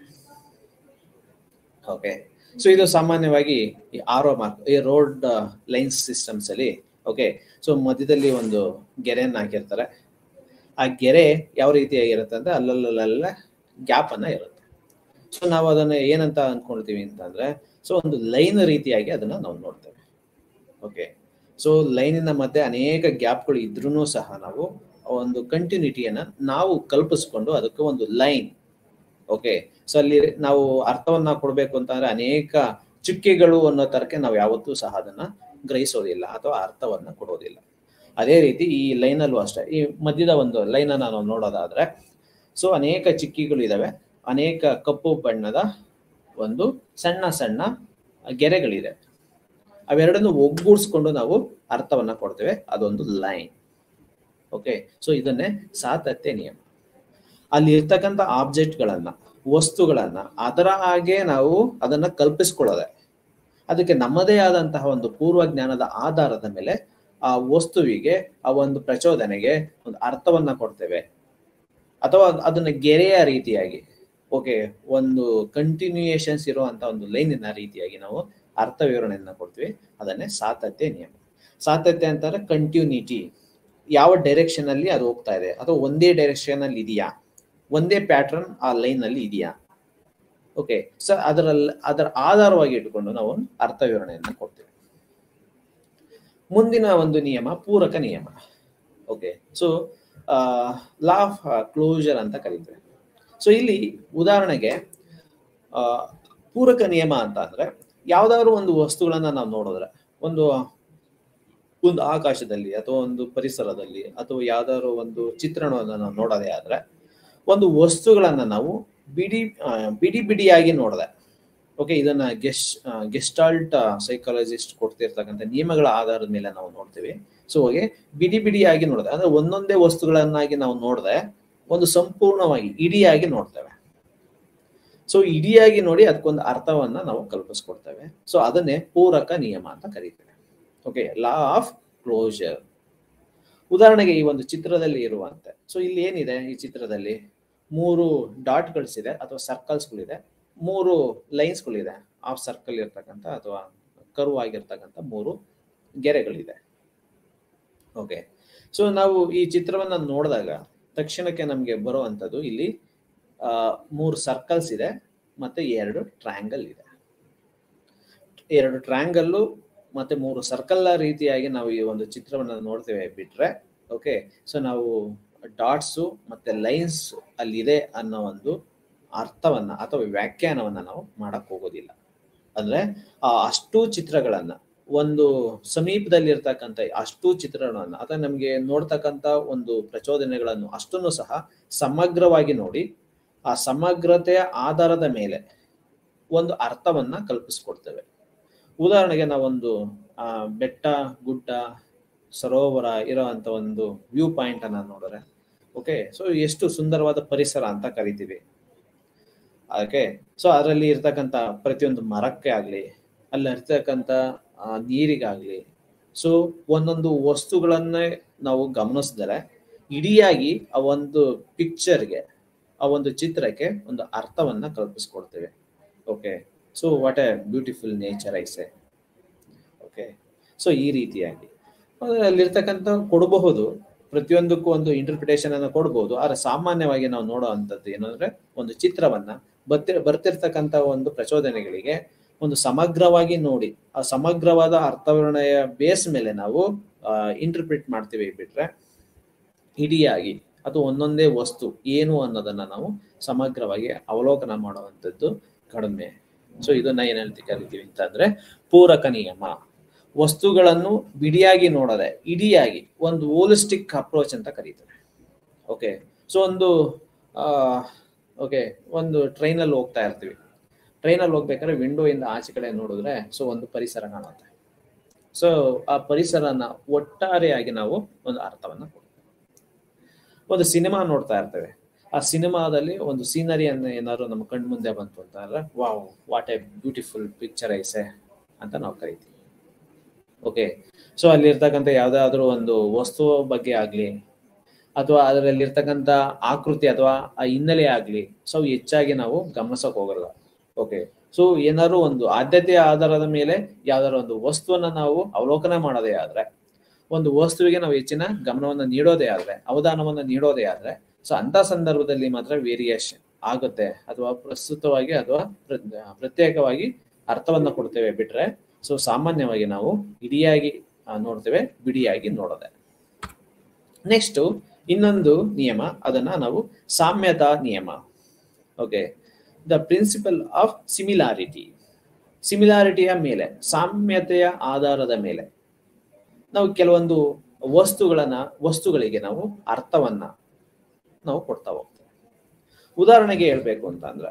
ಓಕೆ ಸೊ ಇದು ಸಾಮಾನ್ಯವಾಗಿ ಈ ಆರೋ ಮಾರ್ಕ್ ಈ ರೋಡ್ ಲೈನ್ಸ್ ಸಿಸ್ಟಮ್ಸ್ ಅಲ್ಲಿ ಓಕೆ ಸೊ ಮಧ್ಯದಲ್ಲಿ ಒಂದು ಗೆರೆಯನ್ನ ಹಾಕಿರ್ತಾರೆ ಆ ಗೆರೆ ಯಾವ ರೀತಿಯಾಗಿರುತ್ತೆ ಅಂದ್ರೆ ಅಲ್ಲಲ್ಲಲ್ಲ ಗ್ಯಾಪ್ ಅನ್ನ ಇರುತ್ತೆ ಸೊ ನಾವು ಅದನ್ನ ಏನಂತ ಅನ್ಕೊಳ್ತೀವಿ ಅಂತಂದ್ರೆ ಸೊ ಒಂದು ಲೈನ್ ರೀತಿಯಾಗಿ ಅದನ್ನ ನಾವು ನೋಡ್ತೇವೆ ಓಕೆ ಸೊ ಲೈನಿನ ಮಧ್ಯೆ ಅನೇಕ ಗ್ಯಾಪ್ಗಳು ಇದ್ರೂ ಸಹ ನಾವು ಒಂದು ಕಂಟಿನ್ಯೂಟಿಯನ್ನ ನಾವು ಕಲ್ಪಿಸ್ಕೊಂಡು ಅದಕ್ಕೆ ಒಂದು ಲೈನ್ ಓಕೆ ಸೊ ಅಲ್ಲಿ ನಾವು ಅರ್ಥವನ್ನ ಕೊಡ್ಬೇಕು ಅಂತಂದ್ರೆ ಅನೇಕ ಚುಕ್ಕೆಗಳು ಅನ್ನೋ ತರಕ್ಕೆ ನಾವು ಯಾವತ್ತೂ ಸಹ ಅದನ್ನ ಗ್ರಹಿಸೋದಿಲ್ಲ ಅಥವಾ ಅರ್ಥವನ್ನ ಕೊಡೋದಿಲ್ಲ ಅದೇ ರೀತಿ ಈ ಲೈನಲ್ಲೂ ಅಷ್ಟೇ ಈ ಮಧ್ಯದ ಒಂದು ಲೈನ್ ಅನ್ನ ನಾವು ನೋಡೋದಾದ್ರೆ ಸೊ ಅನೇಕ ಚಿಕ್ಕಿಗಳು ಇದಾವೆ ಅನೇಕ ಕಪ್ಪು ಬಣ್ಣದ ಒಂದು ಸಣ್ಣ ಸಣ್ಣ ಗೆರೆಗಳಿದೆ ಅವೆರಡನ್ನು ಒಗ್ಗೂಡಿಸ್ಕೊಂಡು ನಾವು ಅರ್ಥವನ್ನ ಕೊಡ್ತೇವೆ ಅದೊಂದು ಲೈನ್ ಓಕೆ ಸೊ ಇದನ್ನೇ ಸಾತತ್ಯ ನಿಯಮ ಅಲ್ಲಿ ಇರ್ತಕ್ಕಂಥ ಆಬ್ಜೆಕ್ಟ್ಗಳನ್ನ ವಸ್ತುಗಳನ್ನ ಅದರ ಹಾಗೆ ನಾವು ಅದನ್ನ ಕಲ್ಪಿಸ್ಕೊಳ್ಳೋದೆ ಅದಕ್ಕೆ ನಮ್ಮದೇ ಆದಂತಹ ಒಂದು ಪೂರ್ವ ಜ್ಞಾನದ ಆಧಾರದ ಮೇಲೆ ಆ ವಸ್ತುವಿಗೆ ಆ ಒಂದು ಪ್ರಚೋದನೆಗೆ ಒಂದು ಅರ್ಥವನ್ನ ಕೊಡ್ತೇವೆ ಅಥವಾ ಅದನ್ನ ಗೆರೆಯ ರೀತಿಯಾಗಿ ಓಕೆ ಒಂದು ಕಂಟಿನ್ಯೂಯೇಷನ್ಸ್ ಇರುವಂತ ಒಂದು ಲೈನಿನ ರೀತಿಯಾಗಿ ನಾವು ಅರ್ಥ ವಿವರಣೆಯನ್ನ ಕೊಡ್ತೀವಿ ಅದನ್ನೇ ಸಾತತ್ಯ ನಿಯಮ ಸಾತತ್ಯ ಅಂತಾರೆ ಕಂಟಿನ್ಯೂಟಿ ಯಾವ ಡೈರೆಕ್ಷನ್ ಅಲ್ಲಿ ಅದು ಹೋಗ್ತಾ ಇದೆ ಅಥವಾ ಒಂದೇ ಡೈರೆಕ್ಷನ್ ಅಲ್ಲಿ ಇದೆಯಾ ಒಂದೇ ಪ್ಯಾಟರ್ನ್ ಆ ಲೈನ್ ಅಲ್ಲಿ ಇದೆಯಾ ಓಕೆ ಸೊ ಅದರಲ್ಲಿ ಅದರ ಆಧಾರವಾಗಿ ಇಟ್ಕೊಂಡು ನಾವು ಒಂದು ಅರ್ಥ ವಿವರಣೆಯನ್ನ ಕೊಡ್ತೀವಿ ಮುಂದಿನ ಒಂದು ನಿಯಮ ಪೂರಕ ನಿಯಮ okay so law of closure ಅಂತ ಕರೀತೇವೆ ಸೊ ಇಲ್ಲಿ ಉದಾಹರಣೆಗೆ ಆ, ಪೂರಕ ನಿಯಮ ಅಂತ ಅಂದ್ರೆ ಯಾವ್ದಾದ್ರು ಒಂದು ವಸ್ತುಗಳನ್ನ ನಾವು ನೋಡಿದ್ರೆ ಒಂದು ಒಂದು ಆಕಾಶದಲ್ಲಿ ಅಥವಾ ಒಂದು ಪರಿಸರದಲ್ಲಿ ಅಥವಾ ಯಾವ್ದಾದ್ರು ಒಂದು ಚಿತ್ರಣವನ್ನು ನಾವು ನೋಡೋದೇ ಆದ್ರೆ ಒಂದು ವಸ್ತುಗಳನ್ನ ನಾವು ಬಿಡಿ ಆ, ಬಿಡಿ ಬಿಡಿಯಾಗಿ ನೋಡದೆ ಓಕೆ ಇದನ್ನ ಗೆಸ್ ಗೆಸ್ಟಾಲ್ಟ್ ಸೈಕಾಲಜಿಸ್ಟ್ ಕೊಡ್ತಿರ್ತಕ್ಕಂಥ ನಿಯಮಗಳ ಆಧಾರದ ಮೇಲೆ ನಾವು ನೋಡ್ತೀವಿ ಸೊ ಹಾಗೆ ಬಿಡಿ ಬಿಡಿಯಾಗಿ ನೋಡದೆ ಅಂದ್ರೆ ಒಂದೊಂದೇ ವಸ್ತುಗಳನ್ನಾಗಿ ನಾವು ನೋಡದೆ ಒಂದು ಸಂಪೂರ್ಣವಾಗಿ ಇಡಿಯಾಗಿ ನೋಡ್ತೇವೆ ಸೊ ಇಡಿಯಾಗಿ ನೋಡಿ ಅದಕ್ಕೊಂದು ಅರ್ಥವನ್ನ ನಾವು ಕಲ್ಪಿಸ್ಕೊಡ್ತೇವೆ ಸೊ ಅದನ್ನೇ ಪೂರಕ ನಿಯಮ ಅಂತ ಕರೀತೇವೆ ಓಕೆ ಲಾ ಆಫ್ ಕ್ಲೋಜರ್ ಉದಾಹರಣೆಗೆ ಈ ಒಂದು ಚಿತ್ರದಲ್ಲಿ ಇರುವಂತೆ ಸೊ ಇಲ್ಲಿ ಏನಿದೆ ಈ ಚಿತ್ರದಲ್ಲಿ ಮೂರು ಡಾಟ್ಗಳಿದೆ ಅಥವಾ ಸರ್ಕಲ್ಸ್ಗಳಿದೆ ಮೂರು ಲೈನ್ಸ್ಗಳಿದೆ ಆಫ್ ಸರ್ಕಲ್ ಇರ್ತಕ್ಕಂಥ ಅಥವಾ ಕರು ಆಗಿರ್ತಕ್ಕಂಥ ಮೂರು ಗೆರೆಗಳಿದೆ ಓಕೆ ಸೊ ನಾವು ಈ ಚಿತ್ರವನ್ನ ನೋಡಿದಾಗ ತಕ್ಷಣಕ್ಕೆ ನಮಗೆ ಬರುವಂಥದ್ದು ಇಲ್ಲಿ ಆ, ಮೂರು ಸರ್ಕಲ್ಸ್ ಇದೆ ಮತ್ತೆ ಎರಡು ಟ್ರಯಾಂಗಲ್ ಇದೆ ಎರಡು ಟ್ರಯಾಂಗಲ್ಲು ಮತ್ತೆ ಮೂರು ಸರ್ಕಲ್ ರೀತಿಯಾಗಿ ನಾವು ಈ ಒಂದು ಚಿತ್ರವನ್ನ ನೋಡ್ತೇವೆ ಬಿಟ್ರೆ ಓಕೆ ಸೊ ನಾವು ಡಾಟ್ಸು ಮತ್ತೆ ಲೈನ್ಸ್ ಅಲ್ಲಿದೆ ಅನ್ನೋ ಒಂದು ಅರ್ಥವನ್ನ ಅಥವಾ ವ್ಯಾಖ್ಯಾನವನ್ನ ನಾವು ಮಾಡಕ್ ಹೋಗೋದಿಲ್ಲ ಅಂದ್ರೆ ಆ ಅಷ್ಟು ಚಿತ್ರಗಳನ್ನ ಒಂದು ಸಮೀಪದಲ್ಲಿರ್ತಕ್ಕಂಥ ಅಷ್ಟು ಚಿತ್ರಗಳನ್ನ ಅಥವಾ ನಮಗೆ ನೋಡ್ತಕ್ಕಂಥ ಒಂದು ಪ್ರಚೋದನೆಗಳನ್ನು ಅಷ್ಟನ್ನು ಸಹ ಸಮಗ್ರವಾಗಿ ನೋಡಿ ಆ ಸಮಗ್ರತೆಯ ಆಧಾರದ ಮೇಲೆ ಒಂದು ಅರ್ಥವನ್ನ ಕಲ್ಪಿಸ್ಕೊಡ್ತೇವೆ ಉದಾಹರಣೆಗೆ ನಾವೊಂದು ಆ ಬೆಟ್ಟ ಗುಡ್ಡ ಸರೋವರ ಇರೋಂಥ ಒಂದು ವ್ಯೂ ಪಾಯಿಂಟ್ ಅನ್ನ ನೋಡಿದ್ರೆ ಓಕೆ ಸೊ ಎಷ್ಟು ಸುಂದರವಾದ ಪರಿಸರ ಅಂತ ಕರಿತೀವಿ ಅದಕ್ಕೆ ಸೊ ಅದರಲ್ಲಿ ಇರ್ತಕ್ಕಂಥ ಪ್ರತಿಯೊಂದು ಮರಕ್ಕೆ ಆಗ್ಲಿ ಅಲ್ಲಿ ಇರ್ತಕ್ಕಂಥ ಆ, ನೀರಿಗಾಗ್ಲಿ ಸೊ ಒಂದೊಂದು ವಸ್ತುಗಳನ್ನೇ ನಾವು ಗಮನಿಸಿದರೆ ಇಡಿಯಾಗಿ ಆ ಒಂದು ಪಿಕ್ಚರ್ಗೆ ಆ ಒಂದು ಚಿತ್ರಕ್ಕೆ ಒಂದು ಅರ್ಥವನ್ನ ಕಲ್ಪಿಸ್ಕೊಡ್ತೇವೆ okay so what a beautiful nature is okay so ಈ ರೀತಿಯಾಗಿ ಆದ್ರೆ ಅಲ್ಲಿರ್ತಕ್ಕಂಥ ಕೊಡಬಹುದು ಪ್ರತಿಯೊಂದಕ್ಕೂ ಒಂದು ಇಂಟರ್ಪ್ರಿಟೇಷನ್ ಅನ್ನು ಕೊಡಬಹುದು ಆದ್ರೆ ಸಾಮಾನ್ಯವಾಗಿ ನಾವು ನೋಡೋ ಅಂಥದ್ದು ಏನಂದ್ರೆ ಒಂದು ಚಿತ್ರವನ್ನ ಬರ್ತಿ ಬರ್ತಿರ್ತಕ್ಕಂಥ ಒಂದು ಪ್ರಚೋದನೆಗಳಿಗೆ ಒಂದು ಸಮಗ್ರವಾಗಿ ನೋಡಿ ಆ ಸಮಗ್ರವಾದ ಅರ್ಥವರ್ಣೆಯ ಬೇಸ್ ಮೇಲೆ ನಾವು ಇಂಟರ್ಪ್ರಿಟ್ ಮಾಡ್ತೀವಿ ಬಿಟ್ರೆ ಇಡಿಯಾಗಿ ಅದು ಒಂದೊಂದೇ ವಸ್ತು ಏನು ಅನ್ನೋದನ್ನ ನಾವು ಸಮಗ್ರವಾಗಿ ಅವಲೋಕನ ಮಾಡುವಂಥದ್ದು ಕಡಿಮೆ ಸೊ ಇದನ್ನ ಏನ್ ಹೇಳ್ತಿ ಕರಿತೀವಿ ಅಂತಂದ್ರೆ ಪೂರಕ ನಿಯಮ ವಸ್ತುಗಳನ್ನು ಬಿಡಿಯಾಗಿ ನೋಡದೆ ಇಡಿಯಾಗಿ ಒಂದು ಹೋಲಿಸ್ಟಿಕ್ ಅಪ್ರೋಚ್ ಅಂತ ಕರೀತಾರೆ ಓಕೆ ಸೊ ಒಂದು ಓಕೆ ಒಂದು ಟ್ರೈನಲ್ಲಿ ಹೋಗ್ತಾ ಇರ್ತೀವಿ ಟ್ರೈನಲ್ಲಿ ಹೋಗ್ಬೇಕಾದ್ರೆ ವಿಂಡೋ ಇಂದ ಆಚೆ ಕಡೆ ನೋಡಿದ್ರೆ ಸೊ ಒಂದು ಪರಿಸರ ಕಾಣುತ್ತೆ ಸೊ ಆ ಪರಿಸರನ ಒಟ್ಟಾರೆಯಾಗಿ ನಾವು ಒಂದು ಅರ್ಥವನ್ನ ಕೊಡ್ತೇವೆ ಒಂದು ಸಿನಿಮಾ ನೋಡ್ತಾ ಇರ್ತೇವೆ ಆ ಸಿನಿಮಾದಲ್ಲಿ ಒಂದು ಸೀನರಿಯನ್ನು ಏನಾದ್ರು ನಮ್ಮ ಕಣ್ ಮುಂದೆ ಬಂತು ಅಂತಂದ್ರೆ wow what a beautiful picture is ಅಂತ ನಾವು ಕರಿತೀವಿ ಓಕೆ ಸೊ ಅಲ್ಲಿ ಇರ್ತಕ್ಕಂಥ ಯಾವ್ದಾದ್ರು ಒಂದು ವಸ್ತು ಬಗ್ಗೆ ಆಗ್ಲಿ ಅಥವಾ ಅದರಲ್ಲಿ ಇರ್ತಕ್ಕಂಥ ಆಕೃತಿ ಅಥವಾ ಆ ಹಿನ್ನೆಲೆ ಆಗ್ಲಿ ಸೊ ಹೆಚ್ಚಾಗಿ ನಾವು ಗಮನಿಸಕ್ ಹೋಗಲ್ಲ ಓಕೆ ಸೊ ಏನಾದ್ರು ಒಂದು ಆದ್ಯತೆಯ ಆಧಾರದ ಮೇಲೆ ಯಾವ್ದಾದ್ರು ಒಂದು ವಸ್ತುವನ್ನ ನಾವು ಅವಲೋಕನ ಮಾಡೋದೇ ಆದ್ರೆ ಒಂದು ವಸ್ತುವಿಗೆ ನಾವು ಹೆಚ್ಚಿನ ಗಮನವನ್ನು ನೀಡೋದೇ ಆದ್ರೆ ಅವಧಾನವನ್ನ ನೀಡೋದೇ ಆದ್ರೆ ಸೊ ಅಂತ ಸಂದರ್ಭದಲ್ಲಿ ಮಾತ್ರ ವೇರಿಯೇಷನ್ ಆಗುತ್ತೆ ಅಥವಾ ಪ್ರಸ್ತುತವಾಗಿ ಅಥವಾ ಪ್ರ- ಪ್ರತ್ಯೇಕವಾಗಿ ಅರ್ಥವನ್ನ ಕೊಡ್ತೇವೆ ಬಿಟ್ರೆ ಸೊ ಸಾಮಾನ್ಯವಾಗಿ ನಾವು ಇಡಿಯಾಗಿ ಆ, ನೋಡ್ತೇವೆ ಬಿಡಿಯಾಗಿ ನೋಡೋದೆ ನೆಕ್ಸ್ಟ್ ಇನ್ನೊಂದು ನಿಯಮ ಅದನ್ನ ನಾವು ಸಾಮ್ಯತಾ ನಿಯಮ okay the principle of similarity ಸಿಮಿಲಾರಿಟಿಯ ಮೇಲೆ ಸಾಮ್ಯತೆಯ ಆಧಾರದ ಮೇಲೆ ನಾವು ಕೆಲವೊಂದು ವಸ್ತುಗಳನ್ನ ವಸ್ತುಗಳಿಗೆ ನಾವು ಅರ್ಥವನ್ನ ನಾವು ಕೊಡ್ತಾ ಹೋಗ್ತೇವೆ ಉದಾಹರಣೆಗೆ ಹೇಳ್ಬೇಕು ಅಂತ ಅಂದ್ರೆ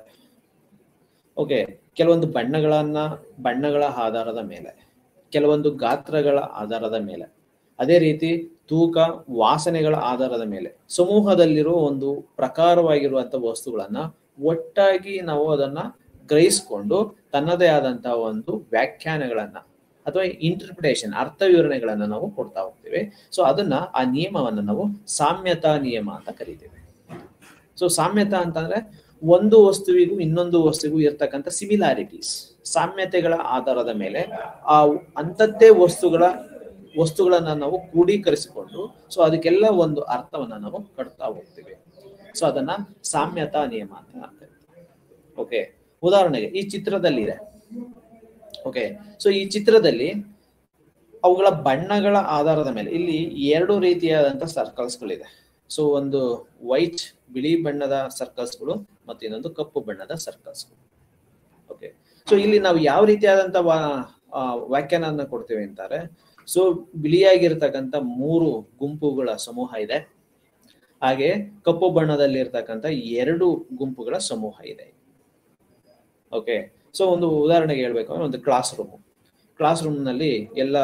ಓಕೆ ಕೆಲವೊಂದು ಬಣ್ಣಗಳನ್ನ ಬಣ್ಣಗಳ ಆಧಾರದ ಮೇಲೆ ಕೆಲವೊಂದು ಗಾತ್ರಗಳ ಆಧಾರದ ಮೇಲೆ ಅದೇ ರೀತಿ ತೂಕ ವಾಸನೆಗಳ ಆಧಾರದ ಮೇಲೆ ಸಮೂಹದಲ್ಲಿರುವ ಒಂದು ಪ್ರಕಾರವಾಗಿರುವಂತಹ ವಸ್ತುಗಳನ್ನ ಒಟ್ಟಾಗಿ ನಾವು ಅದನ್ನ ಗ್ರಹಿಸ್ಕೊಂಡು ತನ್ನದೇ ಆದಂತಹ ಒಂದು ವ್ಯಾಖ್ಯಾನಗಳನ್ನ ಅಥವಾ ಇಂಟರ್ಪ್ರಿಟೇಷನ್ ಅರ್ಥ ವಿವರಣೆಗಳನ್ನ ನಾವು ಕೊಡ್ತಾ ಹೋಗ್ತೇವೆ ಸೊ ಅದನ್ನ ಆ ನಿಯಮವನ್ನ ನಾವು ಸಾಮ್ಯತಾ ನಿಯಮ ಅಂತ ಕರಿತೇವೆ ಸೊ ಸಾಮ್ಯತಾ ಅಂತಂದ್ರೆ ಒಂದು ವಸ್ತುವಿಗೂ ಇನ್ನೊಂದು ವಸ್ತುವಿಗೂ ಇರ್ತಕ್ಕಂಥ ಸಿಮಿಲಾರಿಟೀಸ್ ಸಾಮ್ಯತೆಗಳ ಆಧಾರದ ಮೇಲೆ ಆ ಅಂಥದ್ದೇ ವಸ್ತುಗಳ ವಸ್ತುಗಳನ್ನ ನಾವು ಕ್ರೋಢೀಕರಿಸಿಕೊಂಡು ಸೊ ಅದಕ್ಕೆಲ್ಲ ಒಂದು ಅರ್ಥವನ್ನ ನಾವು ಕಟ್ತಾ ಹೋಗ್ತೇವೆ ಸೊ ಅದನ್ನ ಸಾಮ್ಯತಾ ನಿಯಮ ಅಂತ ಕರಿತೀವಿ ಓಕೆ ಉದಾಹರಣೆಗೆ ಈ ಚಿತ್ರದಲ್ಲಿ ಇದೆ ಓಕೆ ಸೊ ಈ ಚಿತ್ರದಲ್ಲಿ ಅವುಗಳ ಬಣ್ಣಗಳ ಆಧಾರದ ಮೇಲೆ ಇಲ್ಲಿ ಎರಡು ರೀತಿಯಾದಂತಹ ಸರ್ಕಲ್ಸ್ಗಳಿದೆ ಸೊ ಒಂದು ವೈಟ್ ಬಿಳಿ ಬಣ್ಣದ ಸರ್ಕಲ್ಸ್ಗಳು ಮತ್ತು ಇನ್ನೊಂದು ಕಪ್ಪು ಬಣ್ಣದ ಸರ್ಕಲ್ಸ್ಗಳು ಓಕೆ ಸೊ ಇಲ್ಲಿ ನಾವು ಯಾವ ರೀತಿಯಾದಂತ ವ್ಯಾಖ್ಯಾನ ಕೊಡ್ತೇವೆ ಅಂತಾರೆ ಸೊ ಬಿಳಿಯಾಗಿರ್ತಕ್ಕಂಥ ಮೂರು ಗುಂಪುಗಳ ಸಮೂಹ ಇದೆ ಹಾಗೆ ಕಪ್ಪು ಬಣ್ಣದಲ್ಲಿ ಇರ್ತಕ್ಕಂಥ ಎರಡು ಗುಂಪುಗಳ ಸಮೂಹ ಇದೆ ಓಕೆ ಸೊ ಒಂದು ಉದಾಹರಣೆಗೆ ಹೇಳ್ಬೇಕು ಅಂದ್ರೆ ಒಂದು ಕ್ಲಾಸ್ ರೂಮ್ ಕ್ಲಾಸ್ ರೂಮ್ ನಲ್ಲಿ ಎಲ್ಲ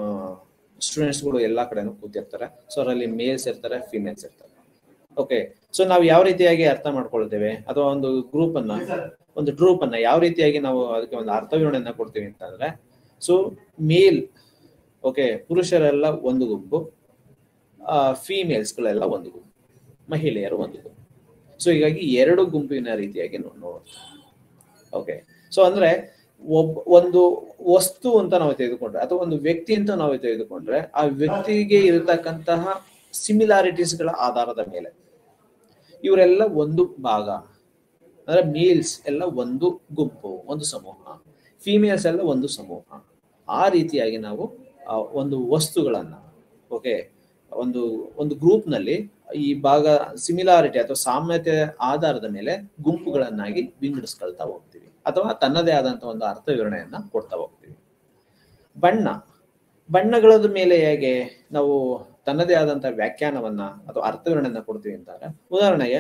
ಸ್ಟೂಡೆಂಟ್ಸ್ಗಳು ಎಲ್ಲಾ ಕಡೆನೂ ಕೂತಿರ್ತಾರೆ ಸೊ ಅದರಲ್ಲಿ ಮೇಲ್ಸ್ ಇರ್ತಾರೆ ಫಿಮೇಲ್ಸ್ ಇರ್ತಾರೆ ಓಕೆ ಸೊ ನಾವು ಯಾವ ರೀತಿಯಾಗಿ ಅರ್ಥ ಮಾಡ್ಕೊಳ್ತೇವೆ ಅಥವಾ ಒಂದು ಗ್ರೂಪ್ ಅನ್ನ ಒಂದು ಗ್ರೂಪ್ ಅನ್ನ ಯಾವ ರೀತಿಯಾಗಿ ನಾವು ಅದಕ್ಕೆ ಒಂದು ಅರ್ಥ ವಿವರಣೆಯನ್ನ ಕೊಡ್ತೀವಿ ಅಂತಂದ್ರೆ ಸೊ ಮೇಲ್ ಓಕೆ ಪುರುಷರೆಲ್ಲ ಒಂದು ಗುಂಪು ಫೀಮೇಲ್ಸ್ಗಳೆಲ್ಲ ಒಂದು ಗುಂಪು ಮಹಿಳೆಯರು ಒಂದು ಗುಂಪು ಸೊ ಹೀಗಾಗಿ ಎರಡು ಗುಂಪಿನ ರೀತಿಯಾಗಿ ನೋಡೋಣ ಓಕೆ ಸೊ ಅಂದ್ರೆ ಒಬ್ಬ ಒಂದು ವಸ್ತು ಅಂತ ನಾವು ತೆಗೆದುಕೊಂಡ್ರೆ ಅಥವಾ ಒಂದು ವ್ಯಕ್ತಿ ಅಂತ ನಾವು ತೆಗೆದುಕೊಂಡ್ರೆ ಆ ವ್ಯಕ್ತಿಗೆ ಇರತಕ್ಕಂತಹ ಸಿಮಿಲಾರಿಟೀಸ್ಗಳ ಆಧಾರದ ಮೇಲೆ ಇವರೆಲ್ಲ ಒಂದು ಭಾಗ ಅಂದ್ರೆ ಮೇಲ್ಸ್ ಎಲ್ಲ ಒಂದು ಗುಂಪು ಒಂದು ಸಮೂಹ ಫಿಮೇಲ್ಸ್ ಎಲ್ಲ ಒಂದು ಸಮೂಹ ಆ ರೀತಿಯಾಗಿ ನಾವು ಆ ಒಂದು ವಸ್ತುಗಳನ್ನ ಓಕೆ ಒಂದು ಒಂದು ಗ್ರೂಪ್ ನಲ್ಲಿ ಈ ಭಾಗ ಸಿಮಿಲಾರಿಟಿ ಅಥವಾ ಸಾಮ್ಯತೆ ಆಧಾರದ ಮೇಲೆ ಗುಂಪುಗಳನ್ನಾಗಿ ವಿಂಗಡಿಸ್ಕೊಳ್ತಾ ಹೋಗ್ತೀವಿ ಅಥವಾ ತನ್ನದೇ ಆದಂತಹ ಒಂದು ಅರ್ಥ ವಿವರಣೆಯನ್ನ ಕೊಡ್ತಾ ಹೋಗ್ತೀವಿ ಬಣ್ಣ ಬಣ್ಣಗಳದ ಮೇಲೆ ಹೇಗೆ ನಾವು ತನ್ನದೇ ಆದಂತಹ ವ್ಯಾಖ್ಯಾನವನ್ನ ಅಥವಾ ಅರ್ಥ ವಿವರಣೆಯನ್ನ ಕೊಡ್ತೀವಿ ಅಂತಾರೆ ಉದಾಹರಣೆಗೆ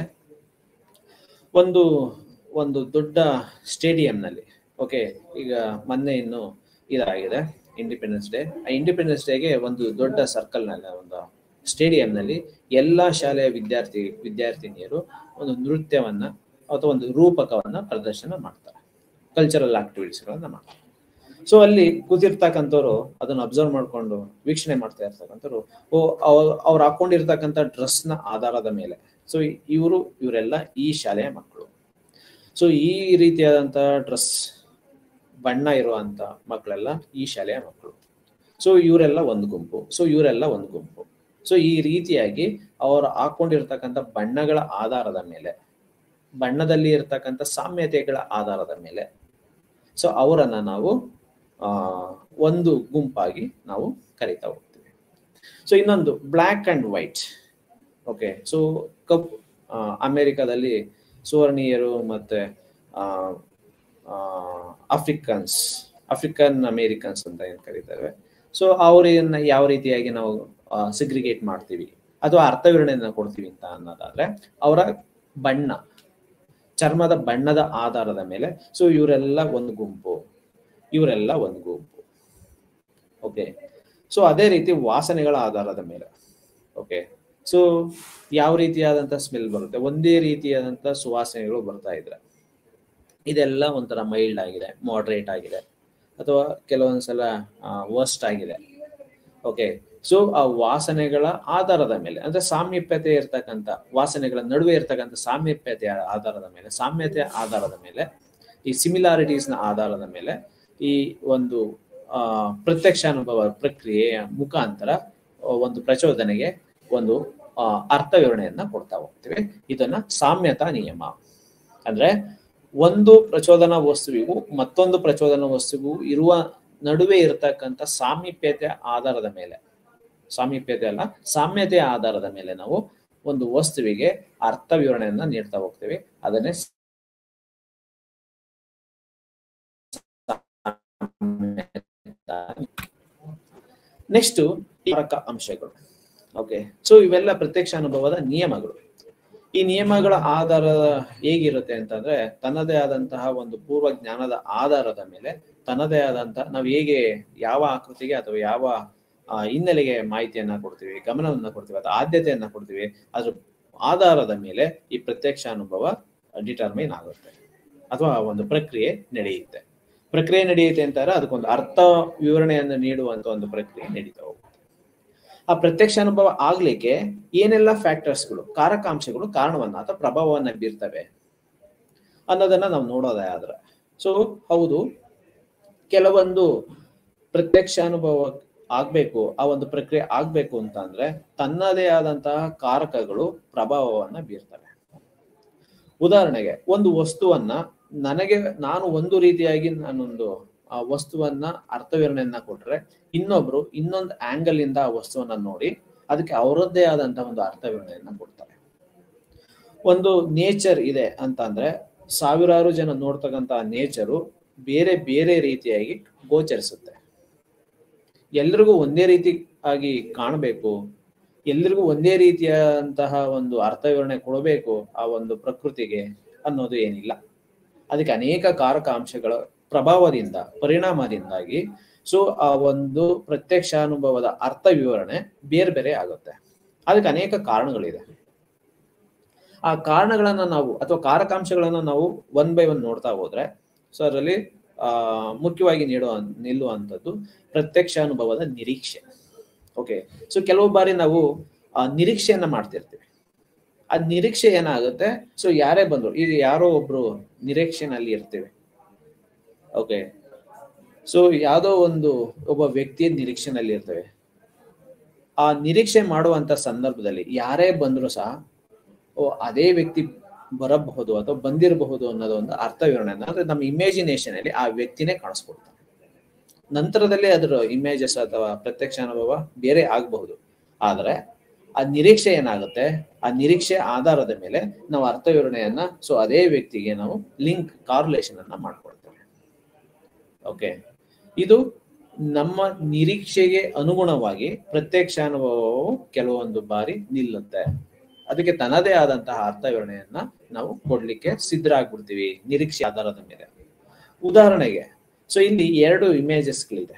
ಒಂದು ಒಂದು ದೊಡ್ಡ ಸ್ಟೇಡಿಯಂನಲ್ಲಿ ಓಕೆ ಈಗ ಮೊನ್ನೆ ಇನ್ನು ಇದಾಗಿದೆ ಇಂಡಿಪೆಂಡೆನ್ಸ್ ಡೇ ಆ ಇಂಡಿಪೆಂಡೆನ್ಸ್ ಡೇಗೆ ಒಂದು ದೊಡ್ಡ ಸರ್ಕಲ್ ನಲ್ಲಿ ಒಂದು ಸ್ಟೇಡಿಯಂನಲ್ಲಿ ಎಲ್ಲಾ ಶಾಲೆಯ ವಿದ್ಯಾರ್ಥಿ ವಿದ್ಯಾರ್ಥಿನಿಯರು ಒಂದು ನೃತ್ಯವನ್ನ ಅಥವಾ ಒಂದು ರೂಪಕವನ್ನ ಪ್ರದರ್ಶನ ಮಾಡ್ತಾರೆ ಕಲ್ಚರಲ್ ಆಕ್ಟಿವಿಟೀಸ್ಗಳನ್ನ ಮಾಡ್ತಾರೆ ಸೊ ಅಲ್ಲಿ ಕೂತಿರ್ತಕ್ಕಂಥವ್ರು ಅದನ್ನ ಅಬ್ಸರ್ವ್ ಮಾಡ್ಕೊಂಡು ವೀಕ್ಷಣೆ ಮಾಡ್ತಾ ಇರ್ತಕ್ಕಂಥವ್ರು ಓ ಅವ್ರು ಹಾಕೊಂಡಿರ್ತಕ್ಕಂಥ ಡ್ರೆಸ್ನ ಆಧಾರದ ಮೇಲೆ ಸೊ ಇವರು ಇವರೆಲ್ಲ ಈ ಶಾಲೆಯ ಮಕ್ಕಳು ಸೊ ಈ ರೀತಿಯಾದಂತ ಡ್ರೆಸ್ ಬಣ್ಣ ಇರುವಂತ ಮಕ್ಕಳೆಲ್ಲ ಈ ಶಾಲೆಯ ಮಕ್ಕಳು ಸೊ ಇವರೆಲ್ಲ ಒಂದು ಗುಂಪು ಸೊ ಇವರೆಲ್ಲ ಒಂದು ಗುಂಪು ಸೊ ಈ ರೀತಿಯಾಗಿ ಅವರು ಹಾಕೊಂಡಿರ್ತಕ್ಕಂಥ ಬಣ್ಣಗಳ ಆಧಾರದ ಮೇಲೆ ಬಣ್ಣದಲ್ಲಿ ಇರ್ತಕ್ಕಂಥ ಸಾಮ್ಯತೆಗಳ ಆಧಾರದ ಮೇಲೆ ಸೊ ಅವರನ್ನ ನಾವು ಆ ಒಂದು ಗುಂಪಾಗಿ ನಾವು ಕರಿತಾ ಹೋಗ್ತೀವಿ ಸೊ ಇನ್ನೊಂದು black and white okay so ಕಪ್ ಅಮೆರಿಕದಲ್ಲಿ ಸುವರ್ಣೀಯರು ಮತ್ತೆ ಆಫ್ರಿಕನ್ಸ್ ಆಫ್ರಿಕನ್ ಅಮೇರಿಕನ್ಸ್ ಅಂತ ಏನ್ ಕರೀತಾರೆ ಸೊ ಅವ್ರನ್ನ ಯಾವ ರೀತಿಯಾಗಿ ನಾವು ಸಿಗ್ರಿಗೇಟ್ ಮಾಡ್ತೀವಿ ಅಥವಾ ಅರ್ಥ ವಿವರಣೆಯನ್ನ ಕೊಡ್ತೀವಿ ಅಂತ ಅನ್ನೋದಾದ್ರೆ ಅವರ ಬಣ್ಣ ಚರ್ಮದ ಬಣ್ಣದ ಆಧಾರದ ಮೇಲೆ ಸೊ ಇವರೆಲ್ಲ ಒಂದು ಗುಂಪು ಇವರೆಲ್ಲ ಒಂದು ಗುಂಪು ಓಕೆ ಸೊ ಅದೇ ರೀತಿ ವಾಸನೆಗಳ ಆಧಾರದ ಮೇಲೆ ಓಕೆ ಸೊ ಯಾವ ರೀತಿಯಾದಂತ ಸ್ಮೆಲ್ ಬರುತ್ತೆ ಒಂದೇ ರೀತಿಯಾದಂತ ಸುವಾಸನೆಗಳು ಬರ್ತಾ ಇದ್ರೆ ಇದೆಲ್ಲ ಒಂಥರ ಮೈಲ್ಡ್ ಆಗಿದೆ ಮಾಡ್ರೇಟ್ ಆಗಿದೆ ಅಥವಾ ಕೆಲವೊಂದ್ಸಲ ವರ್ಸ್ಟ್ ಆಗಿದೆ ಓಕೆ ಸೊ ಆ ವಾಸನೆಗಳ ಆಧಾರದ ಮೇಲೆ ಅಂದ್ರೆ ಸಾಮೀಪ್ಯತೆ ಇರ್ತಕ್ಕಂಥ ವಾಸನೆಗಳ ನಡುವೆ ಇರ್ತಕ್ಕಂಥ ಸಾಮೀಪ್ಯತೆಯ ಆಧಾರದ ಮೇಲೆ ಸಾಮ್ಯತೆಯ ಆಧಾರದ ಮೇಲೆ ಈ ಸಿಮಿಲಾರಿಟೀಸ್ ನ ಆಧಾರದ ಮೇಲೆ ಈ ಒಂದು ಆ ಪ್ರತ್ಯಕ್ಷ ಅನುಭವ ಪ್ರಕ್ರಿಯೆಯ ಮುಖಾಂತರ ಒಂದು ಪ್ರಚೋದನೆಗೆ ಒಂದು ಅರ್ಥ ವಿವರಣೆಯನ್ನ ಕೊಡ್ತಾ ಹೋಗ್ತೀವಿ ಇದನ್ನ ಸಾಮ್ಯತಾ ನಿಯಮ ಅಂದ್ರೆ ಒಂದು ಪ್ರಚೋದನಾ ವಸ್ತುವಿಗೂ ಮತ್ತೊಂದು ಪ್ರಚೋದನಾ ವಸ್ತುವಿಗೂ ಇರುವ ನಡುವೆ ಇರತಕ್ಕಂಥ ಸಾಮೀಪ್ಯತೆಯ ಆಧಾರದ ಮೇಲೆ ಸಾಮೀಪ್ಯತೆ ಅಲ್ಲ ಸಾಮ್ಯತೆಯ ಆಧಾರದ ಮೇಲೆ ನಾವು ಒಂದು ವಸ್ತುವಿಗೆ ಅರ್ಥ ವಿವರಣೆಯನ್ನ ನೀಡ್ತಾ ಹೋಗ್ತೀವಿ ಅದನ್ನೇ ನೆಕ್ಸ್ಟ್ ಅಂಶಗಳು ಓಕೆ ಸೊ ಇವೆಲ್ಲ ಪ್ರತ್ಯಕ್ಷ ಅನುಭವದ ನಿಯಮಗಳು ಈ ನಿಯಮಗಳ ಆಧಾರ ಹೇಗಿರುತ್ತೆ ಅಂತಂದ್ರೆ ತನ್ನದೇ ಆದಂತಹ ಒಂದು ಪೂರ್ವ ಜ್ಞಾನದ ಆಧಾರದ ಮೇಲೆ ತನ್ನದೇ ಆದಂತಹ ನಾವು ಹೇಗೆ ಯಾವ ಆಕೃತಿಗೆ ಅಥವಾ ಯಾವ ಹಿನ್ನೆಲೆಗೆ ಮಾಹಿತಿಯನ್ನ ಕೊಡ್ತೀವಿ ಗಮನವನ್ನ ಕೊಡ್ತೀವಿ ಅಥವಾ ಆದ್ಯತೆಯನ್ನ ಕೊಡ್ತೀವಿ ಅದ್ರ ಆಧಾರದ ಮೇಲೆ ಈ ಪ್ರತ್ಯಕ್ಷ ಅನುಭವ ಡಿಟರ್ಮೈನ್ ಆಗುತ್ತೆ ಅಥವಾ ಒಂದು ಪ್ರಕ್ರಿಯೆ ನಡೆಯುತ್ತೆ ಪ್ರಕ್ರಿಯೆ ನಡೆಯುತ್ತೆ ಅಂತಾರೆ ಅದಕ್ಕೊಂದು ಅರ್ಥ ವಿವರಣೆಯನ್ನು ನೀಡುವಂತ ಒಂದು ಪ್ರಕ್ರಿಯೆ ನಡೀತಾ ಹೋಗುತ್ತೆ ಆ ಪ್ರತ್ಯಕ್ಷ ಅನುಭವ ಆಗ್ಲಿಕ್ಕೆ ಏನೆಲ್ಲ ಫ್ಯಾಕ್ಟರ್ಸ್ಗಳು ಕಾರಕಾಂಶಗಳು ಕಾರಣವನ್ನ ಅಥವಾ ಪ್ರಭಾವವನ್ನ ಬೀರ್ತವೆ ಅನ್ನೋದನ್ನ ನಾವು ನೋಡೋದೇ ಆದ್ರೆ ಸೊ ಹೌದು ಕೆಲವೊಂದು ಪ್ರತ್ಯಕ್ಷ ಅನುಭವ ಆಗ್ಬೇಕು ಆ ಒಂದು ಪ್ರಕ್ರಿಯೆ ಆಗ್ಬೇಕು ಅಂತ ಅಂದ್ರೆ ತನ್ನದೇ ಆದಂತಹ ಕಾರಕಗಳು ಪ್ರಭಾವವನ್ನ ಬೀರ್ತವೆ ಉದಾಹರಣೆಗೆ ಒಂದು ವಸ್ತುವನ್ನ ನನಗೆ ನಾನು ಒಂದು ರೀತಿಯಾಗಿ ನಾನೊಂದು ಆ ವಸ್ತುವನ್ನ ಅರ್ಥವಿವರಣೆಯನ್ನ ಕೊಟ್ರೆ ಇನ್ನೊಬ್ರು ಇನ್ನೊಂದು ಆಂಗಲ್ ಇಂದ ಆ ವಸ್ತುವನ್ನ ನೋಡಿ ಅದಕ್ಕೆ ಅವರದ್ದೇ ಆದಂತಹ ಒಂದು ಅರ್ಥವಿವರಣೆಯನ್ನ ಕೊಡ್ತಾರೆ ಒಂದು ನೇಚರ್ ಇದೆ ಅಂತ ಅಂದ್ರೆ ಸಾವಿರಾರು ಜನ ನೋಡ್ತಕ್ಕಂತ ನೇಚರು ಬೇರೆ ಬೇರೆ ರೀತಿಯಾಗಿ ಗೋಚರಿಸುತ್ತೆ ಎಲ್ರಿಗೂ ಒಂದೇ ರೀತಿ ಆಗಿ ಕಾಣಬೇಕು ಎಲ್ರಿಗೂ ಒಂದೇ ರೀತಿಯಾದಂತಹ ಒಂದು ಅರ್ಥ ವಿವರಣೆ ಕೊಡಬೇಕು ಆ ಒಂದು ಪ್ರಕೃತಿಗೆ ಅನ್ನೋದು ಏನಿಲ್ಲ ಅದಕ್ಕೆ ಅನೇಕ ಕಾರಕ ಅಂಶಗಳ ಪ್ರಭಾವದಿಂದ ಪರಿಣಾಮದಿಂದಾಗಿ ಸೊ ಆ ಒಂದು ಪ್ರತ್ಯಕ್ಷ ಅನುಭವದ ಅರ್ಥ ವಿವರಣೆ ಬೇರೆ ಬೇರೆ ಆಗುತ್ತೆ ಅದಕ್ಕೆ ಅನೇಕ ಕಾರಣಗಳಿದೆ ಆ ಕಾರಣಗಳನ್ನ ನಾವು ಅಥವಾ ಕಾರಕಾಂಶಗಳನ್ನ ನಾವು ಒನ್ ಬೈ ಒನ್ ನೋಡ್ತಾ ಹೋದ್ರೆ ಸೊ ಅದರಲ್ಲಿ ಆ ಮುಖ್ಯವಾಗಿ ನೀಡುವ ನಿಲ್ಲುವಂಥದ್ದು ಪ್ರತ್ಯಕ್ಷ ಅನುಭವದ ನಿರೀಕ್ಷೆ ಓಕೆ ಸೊ ಕೆಲವು ಬಾರಿ ನಾವು ಆ ನಿರೀಕ್ಷೆಯನ್ನ ಮಾಡ್ತಿರ್ತೀವಿ ಆ ನಿರೀಕ್ಷೆ ಏನಾಗುತ್ತೆ ಸೊ ಯಾರೇ ಬಂದ್ರು ಈಗ ಯಾರೋ ಒಬ್ರು ನಿರೀಕ್ಷೆನಲ್ಲಿ ಇರ್ತೀವಿ ಓಕೆ ಸೊ ಯಾವುದೋ ಒಂದು ಒಬ್ಬ ವ್ಯಕ್ತಿಯ ನಿರೀಕ್ಷೆನಲ್ಲಿ ಇರ್ತೇವೆ ಆ ನಿರೀಕ್ಷೆ ಮಾಡುವಂತ ಸಂದರ್ಭದಲ್ಲಿ ಯಾರೇ ಬಂದ್ರು ಸಹ ಓ ಅದೇ ವ್ಯಕ್ತಿ ಬರಬಹುದು ಅಥವಾ ಬಂದಿರಬಹುದು ಅನ್ನೋದು ಒಂದು ಅರ್ಥ ವಿವರಣೆಯನ್ನ ಅಂದ್ರೆ ನಮ್ಮ ಇಮೇಜಿನೇಷನ್ ಅಲ್ಲಿ ಆ ವ್ಯಕ್ತಿನೇ ಕಾಣಿಸ್ಕೊಡ್ತಾನೆ ನಂತರದಲ್ಲಿ ಅದರ ಇಮೇಜಸ್ ಅಥವಾ ಪ್ರತ್ಯಕ್ಷ ಅನುಭವ ಬೇರೆ ಆಗಬಹುದು ಆದ್ರೆ ಆ ನಿರೀಕ್ಷೆ ಏನಾಗುತ್ತೆ ಆ ನಿರೀಕ್ಷೆ ಆಧಾರದ ಮೇಲೆ ನಾವು ಅರ್ಥ ವಿವರಣೆಯನ್ನ ಸೊ ಅದೇ ವ್ಯಕ್ತಿಗೆ ನಾವು ಲಿಂಕ್ ಕಾರ್ಲೇಷನ್ ಅನ್ನ ಮಾಡ್ಕೊಳ್ತೇವೆ ಓಕೆ ಇದು ನಮ್ಮ ನಿರೀಕ್ಷೆಗೆ ಅನುಗುಣವಾಗಿ ಪ್ರತ್ಯಕ್ಷ ಅನುಭವವು ಕೆಲವೊಂದು ಬಾರಿ ನಿಲ್ಲುತ್ತೆ ಅದಕ್ಕೆ ತನ್ನದೇ ಆದಂತಹ ಅರ್ಥ ವಿವರಣೆಯನ್ನ ನಾವು ಕೊಡ್ಲಿಕ್ಕೆ ಸಿದ್ಧರಾಗ್ಬಿಡ್ತೀವಿ ನಿರೀಕ್ಷೆ ಆಧಾರದ ಮೇಲೆ ಉದಾಹರಣೆಗೆ ಸೊ ಇಲ್ಲಿ ಎರಡು ಇಮೇಜಸ್ಗಳಿದೆ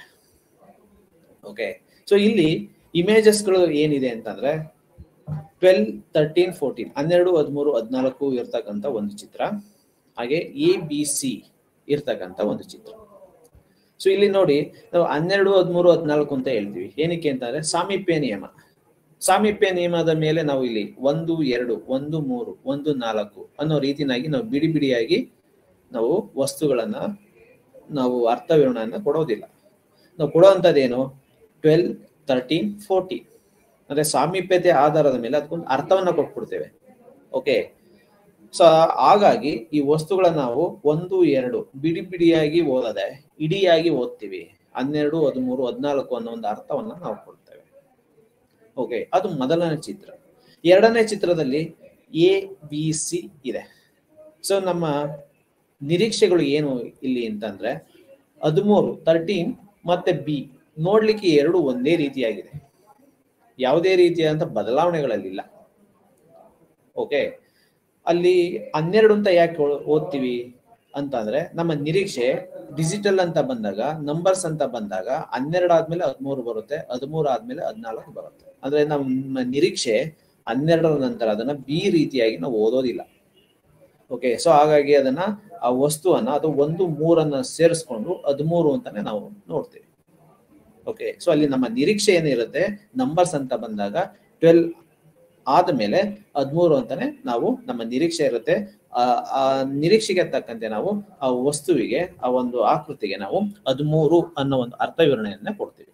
ಓಕೆ ಸೊ ಇಲ್ಲಿ ಇಮೇಜಸ್ಗಳು ಏನಿದೆ ಅಂತಂದ್ರೆ ಟ್ವೆಲ್ ತರ್ಟೀನ್ ಫೋರ್ಟೀನ್ ಹನ್ನೆರಡು ಹದಿಮೂರು ಹದಿನಾಲ್ಕು ಇರ್ತಕ್ಕಂಥ ಒಂದು ಚಿತ್ರ ಹಾಗೆ ಎ ಬಿ ಸಿ ಇರ್ತಕ್ಕಂಥ ಒಂದು ಚಿತ್ರ ಸೊ ಇಲ್ಲಿ ನೋಡಿ ನಾವು ಹನ್ನೆರಡು ಹದಿಮೂರು ಹದಿನಾಲ್ಕು ಅಂತ ಹೇಳ್ತೀವಿ ಏನಕ್ಕೆ ಅಂತಂದ್ರೆ ಸಾಮೀಪ್ಯ ನಿಯಮ ಸಾಮೀಪ್ಯ ನಿಯಮದ ಮೇಲೆ ನಾವು ಇಲ್ಲಿ ಒಂದು ಎರಡು ಒಂದು ಮೂರು ಒಂದು ನಾಲ್ಕು ಅನ್ನೋ ರೀತಿನಾಗಿ ನಾವು ಬಿಡಿ ಬಿಡಿಯಾಗಿ ನಾವು ವಸ್ತುಗಳನ್ನ ನಾವು ಅರ್ಥ ವಿವರಣೆಯನ್ನ ಕೊಡೋದಿಲ್ಲ ನಾವು ಕೊಡುವಂಥದ್ದೇನು ಟ್ವೆಲ್ ತರ್ಟೀನ್ ಫೋರ್ಟೀನ್ ಅಂದ್ರೆ ಸಾಮೀಪ್ಯತೆ ಆಧಾರದ ಮೇಲೆ ಅದಕ್ಕೊಂದು ಅರ್ಥವನ್ನ ಕೊಟ್ಬಿಡ್ತೇವೆ ಓಕೆ ಸೊ ಹಾಗಾಗಿ ಈ ವಸ್ತುಗಳನ್ನ ನಾವು ಒಂದು ಎರಡು ಬಿಡಿ ಬಿಡಿಯಾಗಿ ಓದದೆ ಇಡಿಯಾಗಿ ಓದ್ತೀವಿ ಹನ್ನೆರಡು ಹದಿಮೂರು ಹದಿನಾಲ್ಕು ಅನ್ನೋ ಒಂದು ಅರ್ಥವನ್ನ ನಾವು ಕೊಡ್ತೇವೆ ಓಕೆ ಅದು ಮೊದಲನೇ ಚಿತ್ರ ಎರಡನೇ ಚಿತ್ರದಲ್ಲಿ ಎ ಬಿ ಸಿ ಇದೆ ಸೊ ನಮ್ಮ ನಿರೀಕ್ಷೆಗಳು ಏನು ಇಲ್ಲಿ ಅಂತಂದ್ರೆ ಹದಿಮೂರು ತರ್ಟೀನ್ ಮತ್ತೆ ಬಿ ನೋಡ್ಲಿಕ್ಕೆ ಎರಡು ಒಂದೇ ರೀತಿಯಾಗಿದೆ ಯಾವುದೇ ರೀತಿಯಾದಂತ ಬದಲಾವಣೆಗಳಲ್ಲಿಲ್ಲ ಓಕೆ ಅಲ್ಲಿ ಹನ್ನೆರಡು ಅಂತ ಯಾಕೆ ಓದ್ತೀವಿ ಅಂತಂದ್ರೆ ನಮ್ಮ ನಿರೀಕ್ಷೆ ಡಿಜಿಟಲ್ ಅಂತ ಬಂದಾಗ ನಂಬರ್ಸ್ ಅಂತ ಬಂದಾಗ ಹನ್ನೆರಡು ಆದ್ಮೇಲೆ ಹದಿಮೂರು ಬರುತ್ತೆ ಹದಿಮೂರು ಆದ್ಮೇಲೆ ಹದಿನಾಲ್ಕು ಬರುತ್ತೆ ಅಂದ್ರೆ ನಮ್ಮ ನಿರೀಕ್ಷೆ ಹನ್ನೆರಡರ ನಂತರ ಅದನ್ನ ಬಿ ರೀತಿಯಾಗಿ ನಾವು ಓದೋದಿಲ್ಲ ಓಕೆ ಸೊ ಹಾಗಾಗಿ ಅದನ್ನ ಆ ವಸ್ತುವನ್ನ ಅದು ಒಂದು ಮೂರನ್ನ ಸೇರಿಸ್ಕೊಂಡು ಹದಿಮೂರು ಅಂತಾನೆ ನಾವು ನೋಡ್ತೀವಿ ಓಕೆ ಸೊ ಅಲ್ಲಿ ನಮ್ಮ ನಿರೀಕ್ಷೆ ಏನಿರುತ್ತೆ ನಂಬರ್ಸ್ ಅಂತ ಬಂದಾಗ ಟ್ವೆಲ್ ಆದ್ಮೇಲೆ ಹದಿಮೂರು ಅಂತಾನೆ ನಾವು ನಮ್ಮ ನಿರೀಕ್ಷೆ ಇರುತ್ತೆ ಆ ಆ ನಿರೀಕ್ಷೆಗೆ ತಕ್ಕಂತೆ ನಾವು ಆ ವಸ್ತುವಿಗೆ ಆ ಒಂದು ಆಕೃತಿಗೆ ನಾವು ಹದಿಮೂರು ಅನ್ನೋ ಒಂದು ಅರ್ಥ ವಿವರಣೆಯನ್ನ ಕೊಡ್ತೀವಿ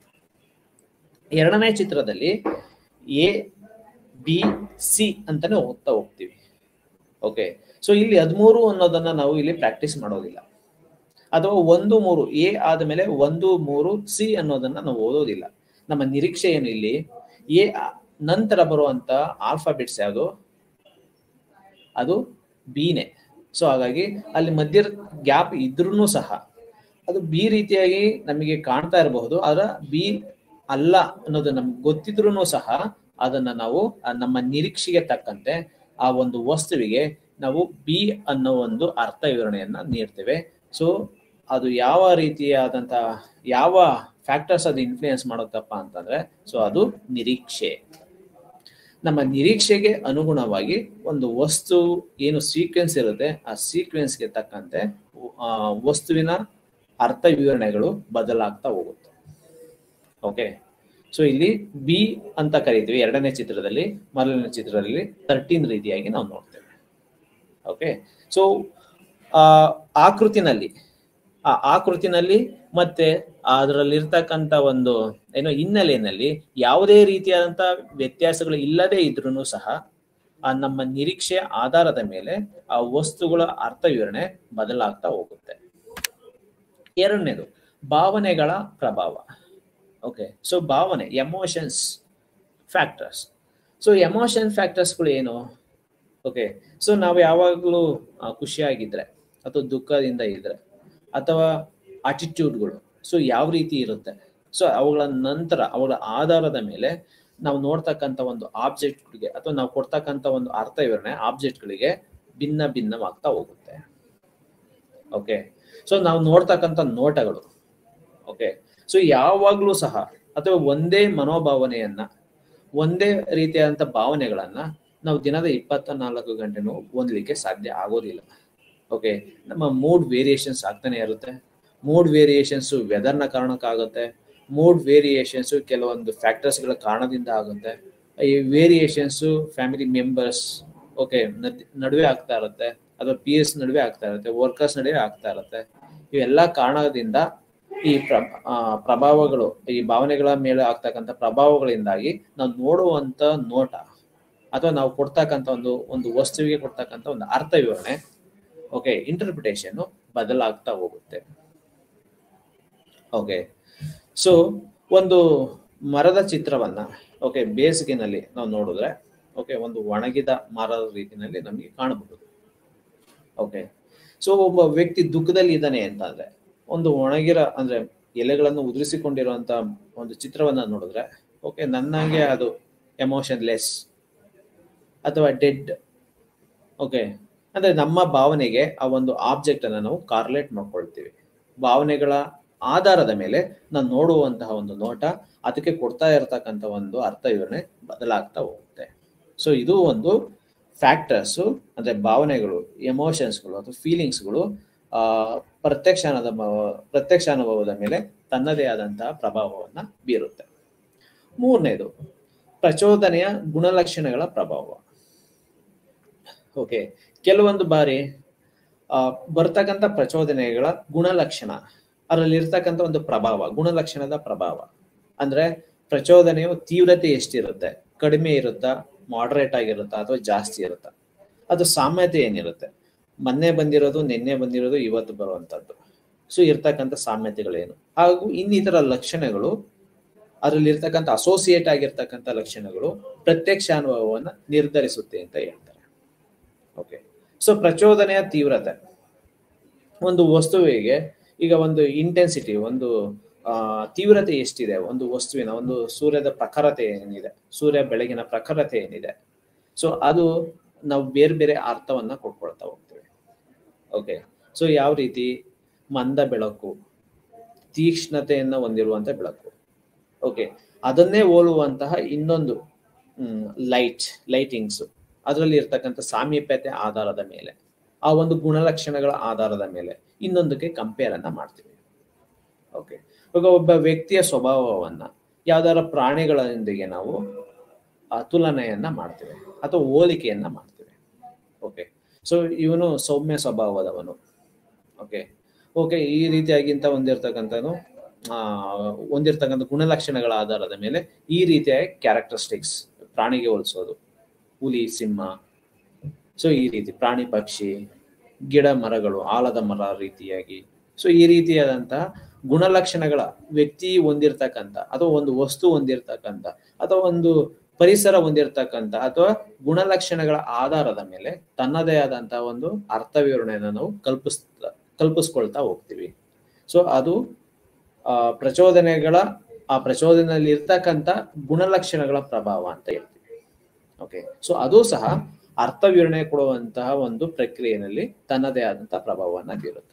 ಎರಡನೇ ಚಿತ್ರದಲ್ಲಿ ಎ ಬಿ ಸಿ ಅಂತಾನೆ ಓದ್ತಾ ಹೋಗ್ತೀವಿ ಓಕೆ ಸೊ ಇಲ್ಲಿ ಹದಿಮೂರು ಅನ್ನೋದನ್ನ ನಾವು ಇಲ್ಲಿ ಪ್ರಾಕ್ಟೀಸ್ ಮಾಡೋದಿಲ್ಲ ಅಥವಾ ಒಂದು ಮೂರು ಎ ಆದಮೇಲೆ ಒಂದು ಮೂರು ಸಿ ಅನ್ನೋದನ್ನ ನಾವು ಓದೋದಿಲ್ಲ ನಮ್ಮ ನಿರೀಕ್ಷೆ ಏನು ಇಲ್ಲಿ ಎ ನಂತರ ಬರುವಂತ ಆಲ್ಫಾಬೆಟ್ಸ್ ಯಾವುದು ಅದು ಬಿನೇ ಸೊ ಹಾಗಾಗಿ ಅಲ್ಲಿ ಮಧ್ಯ ಗ್ಯಾಪ್ ಇದ್ರೂ ಸಹ ಅದು ಬಿ ರೀತಿಯಾಗಿ ನಮಗೆ ಕಾಣ್ತಾ ಇರಬಹುದು ಆದ್ರೆ ಬಿ ಅಲ್ಲ ಅನ್ನೋದು ನಮ್ಗೆ ಗೊತ್ತಿದ್ರು ಸಹ ಅದನ್ನ ನಾವು ನಮ್ಮ ನಿರೀಕ್ಷೆಗೆ ತಕ್ಕಂತೆ ಆ ಒಂದು ವಸ್ತುವಿಗೆ ನಾವು ಬಿ ಅನ್ನೋ ಒಂದು ಅರ್ಥ ವಿವರಣೆಯನ್ನ ನೀಡ್ತೇವೆ ಸೊ ಅದು ಯಾವ ರೀತಿಯಾದಂತ ಯಾವ ಫ್ಯಾಕ್ಟರ್ಸ್ ಅದು ಇನ್ಫ್ಲೂಯೆನ್ಸ್ ಮಾಡುತ್ತಪ್ಪ ಅಂತಂದ್ರೆ ಸೊ ಅದು ನಿರೀಕ್ಷೆ ನಮ್ಮ ನಿರೀಕ್ಷೆಗೆ ಅನುಗುಣವಾಗಿ ಒಂದು ವಸ್ತು ಏನು ಸೀಕ್ವೆನ್ಸ್ ಇರುತ್ತೆ ಆ ಸೀಕ್ವೆನ್ಸ್ಗೆ ತಕ್ಕಂತೆ ಆ ವಸ್ತುವಿನ ಅರ್ಥ ವಿವರಣೆಗಳು ಬದಲಾಗ್ತಾ ಹೋಗುತ್ತೆ ಓಕೆ ಸೊ ಇಲ್ಲಿ ಬಿ ಅಂತ ಕರಿತೀವಿ ಎರಡನೇ ಚಿತ್ರದಲ್ಲಿ ಮೊದಲನೇ ಚಿತ್ರದಲ್ಲಿ ತರ್ಟೀನ್ ರೀತಿಯಾಗಿ ನಾವು ನೋಡ್ತೇವೆ ಓಕೆ ಸೊ ಆ ಆಕೃತಿನಲ್ಲಿ ಆ ಆಕೃತಿನಲ್ಲಿ ಮತ್ತೆ ಅದರಲ್ಲಿರ್ತಕ್ಕಂಥ ಒಂದು ಏನೋ ಹಿನ್ನೆಲೆಯಲ್ಲಿ ಯಾವುದೇ ರೀತಿಯಾದಂತ ವ್ಯತ್ಯಾಸಗಳು ಇಲ್ಲದೆ ಇದ್ರೂ ಸಹ ಆ ನಮ್ಮ ನಿರೀಕ್ಷೆ ಆಧಾರದ ಮೇಲೆ ಆ ವಸ್ತುಗಳ ಅರ್ಥ ವಿವರಣೆ ಬದಲಾಗ್ತಾ ಹೋಗುತ್ತೆ ಎರಡನೇದು ಭಾವನೆಗಳ ಪ್ರಭಾವ ಓಕೆ ಸೊ ಭಾವನೆ ಎಮೋಷನ್ಸ್ ಫ್ಯಾಕ್ಟರ್ಸ್ ಸೊ ಎಮೋಷನ್ ಫ್ಯಾಕ್ಟರ್ಸ್ಗಳು ಏನು ಓಕೆ ಸೊ ನಾವು ಯಾವಾಗಲೂ ಖುಷಿಯಾಗಿದ್ರೆ ಅಥವಾ ದುಃಖದಿಂದ ಇದ್ರೆ ಅಥವಾ ಅಟಿಟ್ಯೂಡ್ಗಳು ಸೊ ಯಾವ ರೀತಿ ಇರುತ್ತೆ ಸೊ ಅವುಗಳ ನಂತರ ಅವುಗಳ ಆಧಾರದ ಮೇಲೆ ನಾವು ನೋಡ್ತಕ್ಕಂಥ ಒಂದು ಆಬ್ಜೆಕ್ಟ್ಗಳಿಗೆ ಅಥವಾ ನಾವು ಕೊಡ್ತಕ್ಕಂಥ ಒಂದು ಅರ್ಥ ವಿವರಣೆ ಆಬ್ಜೆಕ್ಟ್ಗಳಿಗೆ ಭಿನ್ನ ಭಿನ್ನವಾಗ್ತಾ ಹೋಗುತ್ತೆ ಓಕೆ ಸೊ ನಾವು ನೋಡ್ತಕ್ಕಂಥ ನೋಟಗಳು ಓಕೆ ಸೊ ಯಾವಾಗ್ಲೂ ಸಹ ಅಥವಾ ಒಂದೇ ಮನೋಭಾವನೆಯನ್ನ ಒಂದೇ ರೀತಿಯಾದಂಥ ಭಾವನೆಗಳನ್ನ ನಾವು ದಿನದ ಇಪ್ಪತ್ತ ನಾಲ್ಕು ಗಂಟೆನೂ ಓದಲಿಕ್ಕೆ ಸಾಧ್ಯ ಆಗೋದಿಲ್ಲ ಓಕೆ ನಮ್ಮ ಮೂಡ್ ವೇರಿಯೇಷನ್ಸ್ ಆಗ್ತಾನೆ ಇರುತ್ತೆ ಮೂಡ್ ವೇರಿಯೇಷನ್ಸ್ ವೆದರ್ನ ಕಾರಣಕ್ಕಾಗುತ್ತೆ ಮೂಡ್ ವೇರಿಯೇಷನ್ಸ್ ಕೆಲವೊಂದು ಫ್ಯಾಕ್ಟರ್ಸ್ಗಳ ಕಾರಣದಿಂದ ಆಗುತ್ತೆ ಈ ವೇರಿಯೇಷನ್ಸ್ ಫ್ಯಾಮಿಲಿ ಮೆಂಬರ್ಸ್ ಓಕೆ ನಡುವೆ ಆಗ್ತಾ ಇರುತ್ತೆ ಅಥವಾ ಪಿ ಎಸ್ ನಡುವೆ ಆಗ್ತಾ ಇರುತ್ತೆ ವರ್ಕರ್ಸ್ ನಡುವೆ ಆಗ್ತಾ ಇರುತ್ತೆ ಇವೆಲ್ಲ ಕಾರಣದಿಂದ ಈ ಪ್ರ ಆ, ಪ್ರಭಾವಗಳು ಈ ಭಾವನೆಗಳ ಮೇಲೆ ಆಗ್ತಕ್ಕಂಥ ಪ್ರಭಾವಗಳಿಂದಾಗಿ ನಾವು ನೋಡುವಂತ ನೋಟ ಅಥವಾ ನಾವು ಕೊಡ್ತಕ್ಕಂಥ ಒಂದು ಒಂದು ವಸ್ತುವಿಗೆ ಕೊಡ್ತಕ್ಕಂಥ ಒಂದು ಅರ್ಥ ವಿವರಣೆ ಓಕೆ ಇಂಟರ್ಪ್ರಿಟೇಷನ್ ಬದಲಾಗ್ತಾ ಹೋಗುತ್ತೆ ಓಕೆ ಸೊ ಒಂದು ಮರದ ಚಿತ್ರವನ್ನ ಓಕೆ ಬೇಸಿಗೆನಲ್ಲಿ ನಾವು ನೋಡಿದ್ರೆ ಓಕೆ ಒಂದು ಒಣಗಿದ ಮರದ ರೀತಿನಲ್ಲಿ ನಮಗೆ ಕಾಣಬಹುದು ಓಕೆ ಸೊ ಒಬ್ಬ ವ್ಯಕ್ತಿ ದುಃಖದಲ್ಲಿ ಇದ್ದಾನೆ ಅಂತಂದ್ರೆ ಒಂದು ಒಣಗಿರ ಅಂದ್ರೆ ಎಲೆಗಳನ್ನು ಉದುರಿಸಿಕೊಂಡಿರುವಂತ ಒಂದು ಚಿತ್ರವನ್ನ ನೋಡಿದ್ರೆ ಓಕೆ ನನ್ನಂಗೆ ಅದು ಎಮೋಷನ್ಲೆಸ್ ಅಥವಾ ಡೆಡ್ ಓಕೆ ಅಂದ್ರೆ ನಮ್ಮ ಭಾವನೆಗೆ ಆ ಒಂದು ಆಬ್ಜೆಕ್ಟ್ ಅನ್ನ ನಾವು ಕಾರ್ಲೇಟ್ ಮಾಡ್ಕೊಳ್ತೀವಿ ಭಾವನೆಗಳ ಆಧಾರದ ಮೇಲೆ ನಾವು ನೋಡುವಂತಹ ಒಂದು ನೋಟ ಅದಕ್ಕೆ ಕೊಡ್ತಾ ಇರತಕ್ಕಂಥ ಒಂದು ಅರ್ಥ ವಿವರಣೆ ಬದಲಾಗ್ತಾ ಹೋಗುತ್ತೆ ಸೊ ಇದು ಒಂದು ಫ್ಯಾಕ್ಟರ್ಸ್ ಅಂದ್ರೆ ಭಾವನೆಗಳು ಎಮೋಷನ್ಸ್ಗಳು ಅಥವಾ ಫೀಲಿಂಗ್ಸ್ಗಳು ಆ ಪ್ರತ್ಯಕ್ಷ ಅನುಭವ ಪ್ರತ್ಯಕ್ಷ ಅನುಭವದ ಮೇಲೆ ತನ್ನದೇ ಆದಂತಹ ಪ್ರಭಾವವನ್ನ ಬೀರುತ್ತೆ ಮೂರನೇದು ಪ್ರಚೋದನೆಯ ಗುಣಲಕ್ಷಣಗಳ ಪ್ರಭಾವ ಓಕೆ ಕೆಲವೊಂದು ಬಾರಿ ಆ ಬರ್ತಕ್ಕಂಥ ಪ್ರಚೋದನೆಗಳ ಗುಣಲಕ್ಷಣ ಅದರಲ್ಲಿ ಇರ್ತಕ್ಕಂಥ ಒಂದು ಪ್ರಭಾವ ಗುಣಲಕ್ಷಣದ ಪ್ರಭಾವ ಅಂದ್ರೆ ಪ್ರಚೋದನೆಯು ತೀವ್ರತೆ ಎಷ್ಟಿರುತ್ತೆ ಕಡಿಮೆ ಇರುತ್ತಾ ಮಾಡರೇಟ್ ಆಗಿರುತ್ತಾ ಅಥವಾ ಜಾಸ್ತಿ ಇರುತ್ತಾ ಅದು ಸಾಮ್ಯತೆ ಏನಿರುತ್ತೆ ಮೊನ್ನೆ ಬಂದಿರೋದು ನಿನ್ನೆ ಬಂದಿರೋದು ಇವತ್ತು ಬರುವಂತದ್ದು ಸೊ ಇರ್ತಕ್ಕಂಥ ಸಾಮ್ಯತೆಗಳೇನು ಹಾಗೂ ಇನ್ನಿತರ ಲಕ್ಷಣಗಳು ಅದರಲ್ಲಿ ಇರ್ತಕ್ಕಂಥ ಅಸೋಸಿಯೇಟ್ ಆಗಿರ್ತಕ್ಕಂಥ ಲಕ್ಷಣಗಳು ಪ್ರತ್ಯಕ್ಷ ಅನುಭವವನ್ನ ನಿರ್ಧರಿಸುತ್ತೆ ಅಂತ ಹೇಳ್ತಾರೆ ಓಕೆ ಸೊ ಪ್ರಚೋದನೆಯ ತೀವ್ರತೆ ಒಂದು ವಸ್ತುವಿಗೆ ಈಗ ಒಂದು ಇಂಟೆನ್ಸಿಟಿ ಒಂದು ಆ ತೀವ್ರತೆ ಎಷ್ಟಿದೆ ಒಂದು ವಸ್ತುವಿನ ಒಂದು ಸೂರ್ಯದ ಪ್ರಖರತೆ ಏನಿದೆ ಸೂರ್ಯ ಬೆಳಗಿನ ಪ್ರಖರತೆ ಏನಿದೆ ಸೊ ಅದು ನಾವು ಬೇರೆ ಬೇರೆ ಅರ್ಥವನ್ನ ಕೊಟ್ಕೊಳ್ತಾ ಹೋಗ್ತೇವೆ ಓಕೆ ಸೊ ಯಾವ ರೀತಿ ಮಂದ ಬೆಳಕು ತೀಕ್ಷ್ಣತೆಯನ್ನ ಹೊಂದಿರುವಂತ ಬೆಳಕು ಓಕೆ ಅದನ್ನೇ ಹೋಲುವಂತಹ ಇನ್ನೊಂದು ಲೈಟ್ ಲೈಟಿಂಗ್ಸ್ ಅದರಲ್ಲಿ ಇರ್ತಕ್ಕಂಥ ಸಾಮೀಪ್ಯತೆ ಆಧಾರದ ಮೇಲೆ ಆ ಒಂದು ಗುಣಲಕ್ಷಣಗಳ ಆಧಾರದ ಮೇಲೆ ಇನ್ನೊಂದಕ್ಕೆ ಕಂಪೇರ್ ಅನ್ನ ಮಾಡ್ತೀವಿ ಓಕೆ ಇವಾಗ ಒಬ್ಬ ವ್ಯಕ್ತಿಯ ಸ್ವಭಾವವನ್ನ ಯಾವ್ದಾರ ಪ್ರಾಣಿಗಳೊಂದಿಗೆ ನಾವು ಆ ತುಲನೆಯನ್ನ ಮಾಡ್ತೇವೆ ಅಥವಾ ಹೋಲಿಕೆಯನ್ನ ಮಾಡ್ತೇವೆ ಓಕೆ ಸೊ ಇವನು ಸೌಮ್ಯ ಸ್ವಭಾವದವನು ಓಕೆ ಓಕೆ ಈ ರೀತಿಯಾಗಿಂತ ಹೊಂದಿರ್ತಕ್ಕಂಥನು ಆ ಹೊಂದಿರ್ತಕ್ಕಂಥ ಗುಣಲಕ್ಷಣಗಳ ಆಧಾರದ ಮೇಲೆ ಈ ರೀತಿಯ ಕ್ಯಾರೆಕ್ಟರಿಸ್ಟಿಕ್ಸ್ ಪ್ರಾಣಿಗೆ ಹೋಲಿಸೋದು ಹುಲಿ ಸಿಂಹ ಸೊ ಈ ರೀತಿ ಪ್ರಾಣಿ ಪಕ್ಷಿ ಗಿಡ ಮರಗಳು ಆಲದ ಮರ ರೀತಿಯಾಗಿ ಸೊ ಈ ರೀತಿಯಾದಂತಹ ಗುಣಲಕ್ಷಣಗಳ ವ್ಯಕ್ತಿ ಹೊಂದಿರ್ತಕ್ಕಂಥ ಅಥವಾ ಒಂದು ವಸ್ತು ಹೊಂದಿರ್ತಕ್ಕಂಥ ಅಥವಾ ಒಂದು ಪರಿಸರ ಹೊಂದಿರ್ತಕ್ಕಂಥ ಅಥವಾ ಗುಣಲಕ್ಷಣಗಳ ಆಧಾರದ ಮೇಲೆ ತನ್ನದೇ ಆದಂತಹ ಒಂದು ಅರ್ಥ ವಿವರಣೆಯನ್ನು ನಾವು ಕಲ್ಪಿಸ್ ಕಲ್ಪಿಸ್ಕೊಳ್ತಾ ಹೋಗ್ತೀವಿ ಸೊ ಅದು ಆ ಪ್ರಚೋದನೆಗಳ ಆ ಪ್ರಚೋದನೆಯಲ್ಲಿ ಇರ್ತಕ್ಕಂಥ ಗುಣಲಕ್ಷಣಗಳ ಪ್ರಭಾವ ಅಂತ ಹೇಳ್ತೀವಿ ಓಕೆ ಸೊ ಅದು ಸಹ ಅರ್ಥ ವಿವರಣೆ ಕೊಡುವಂತಹ ಒಂದು ಪ್ರಕ್ರಿಯೆಯಲ್ಲಿ ತನ್ನದೇ ಆದಂತಹ ಪ್ರಭಾವವನ್ನ ಬೀರುತ್ತೆ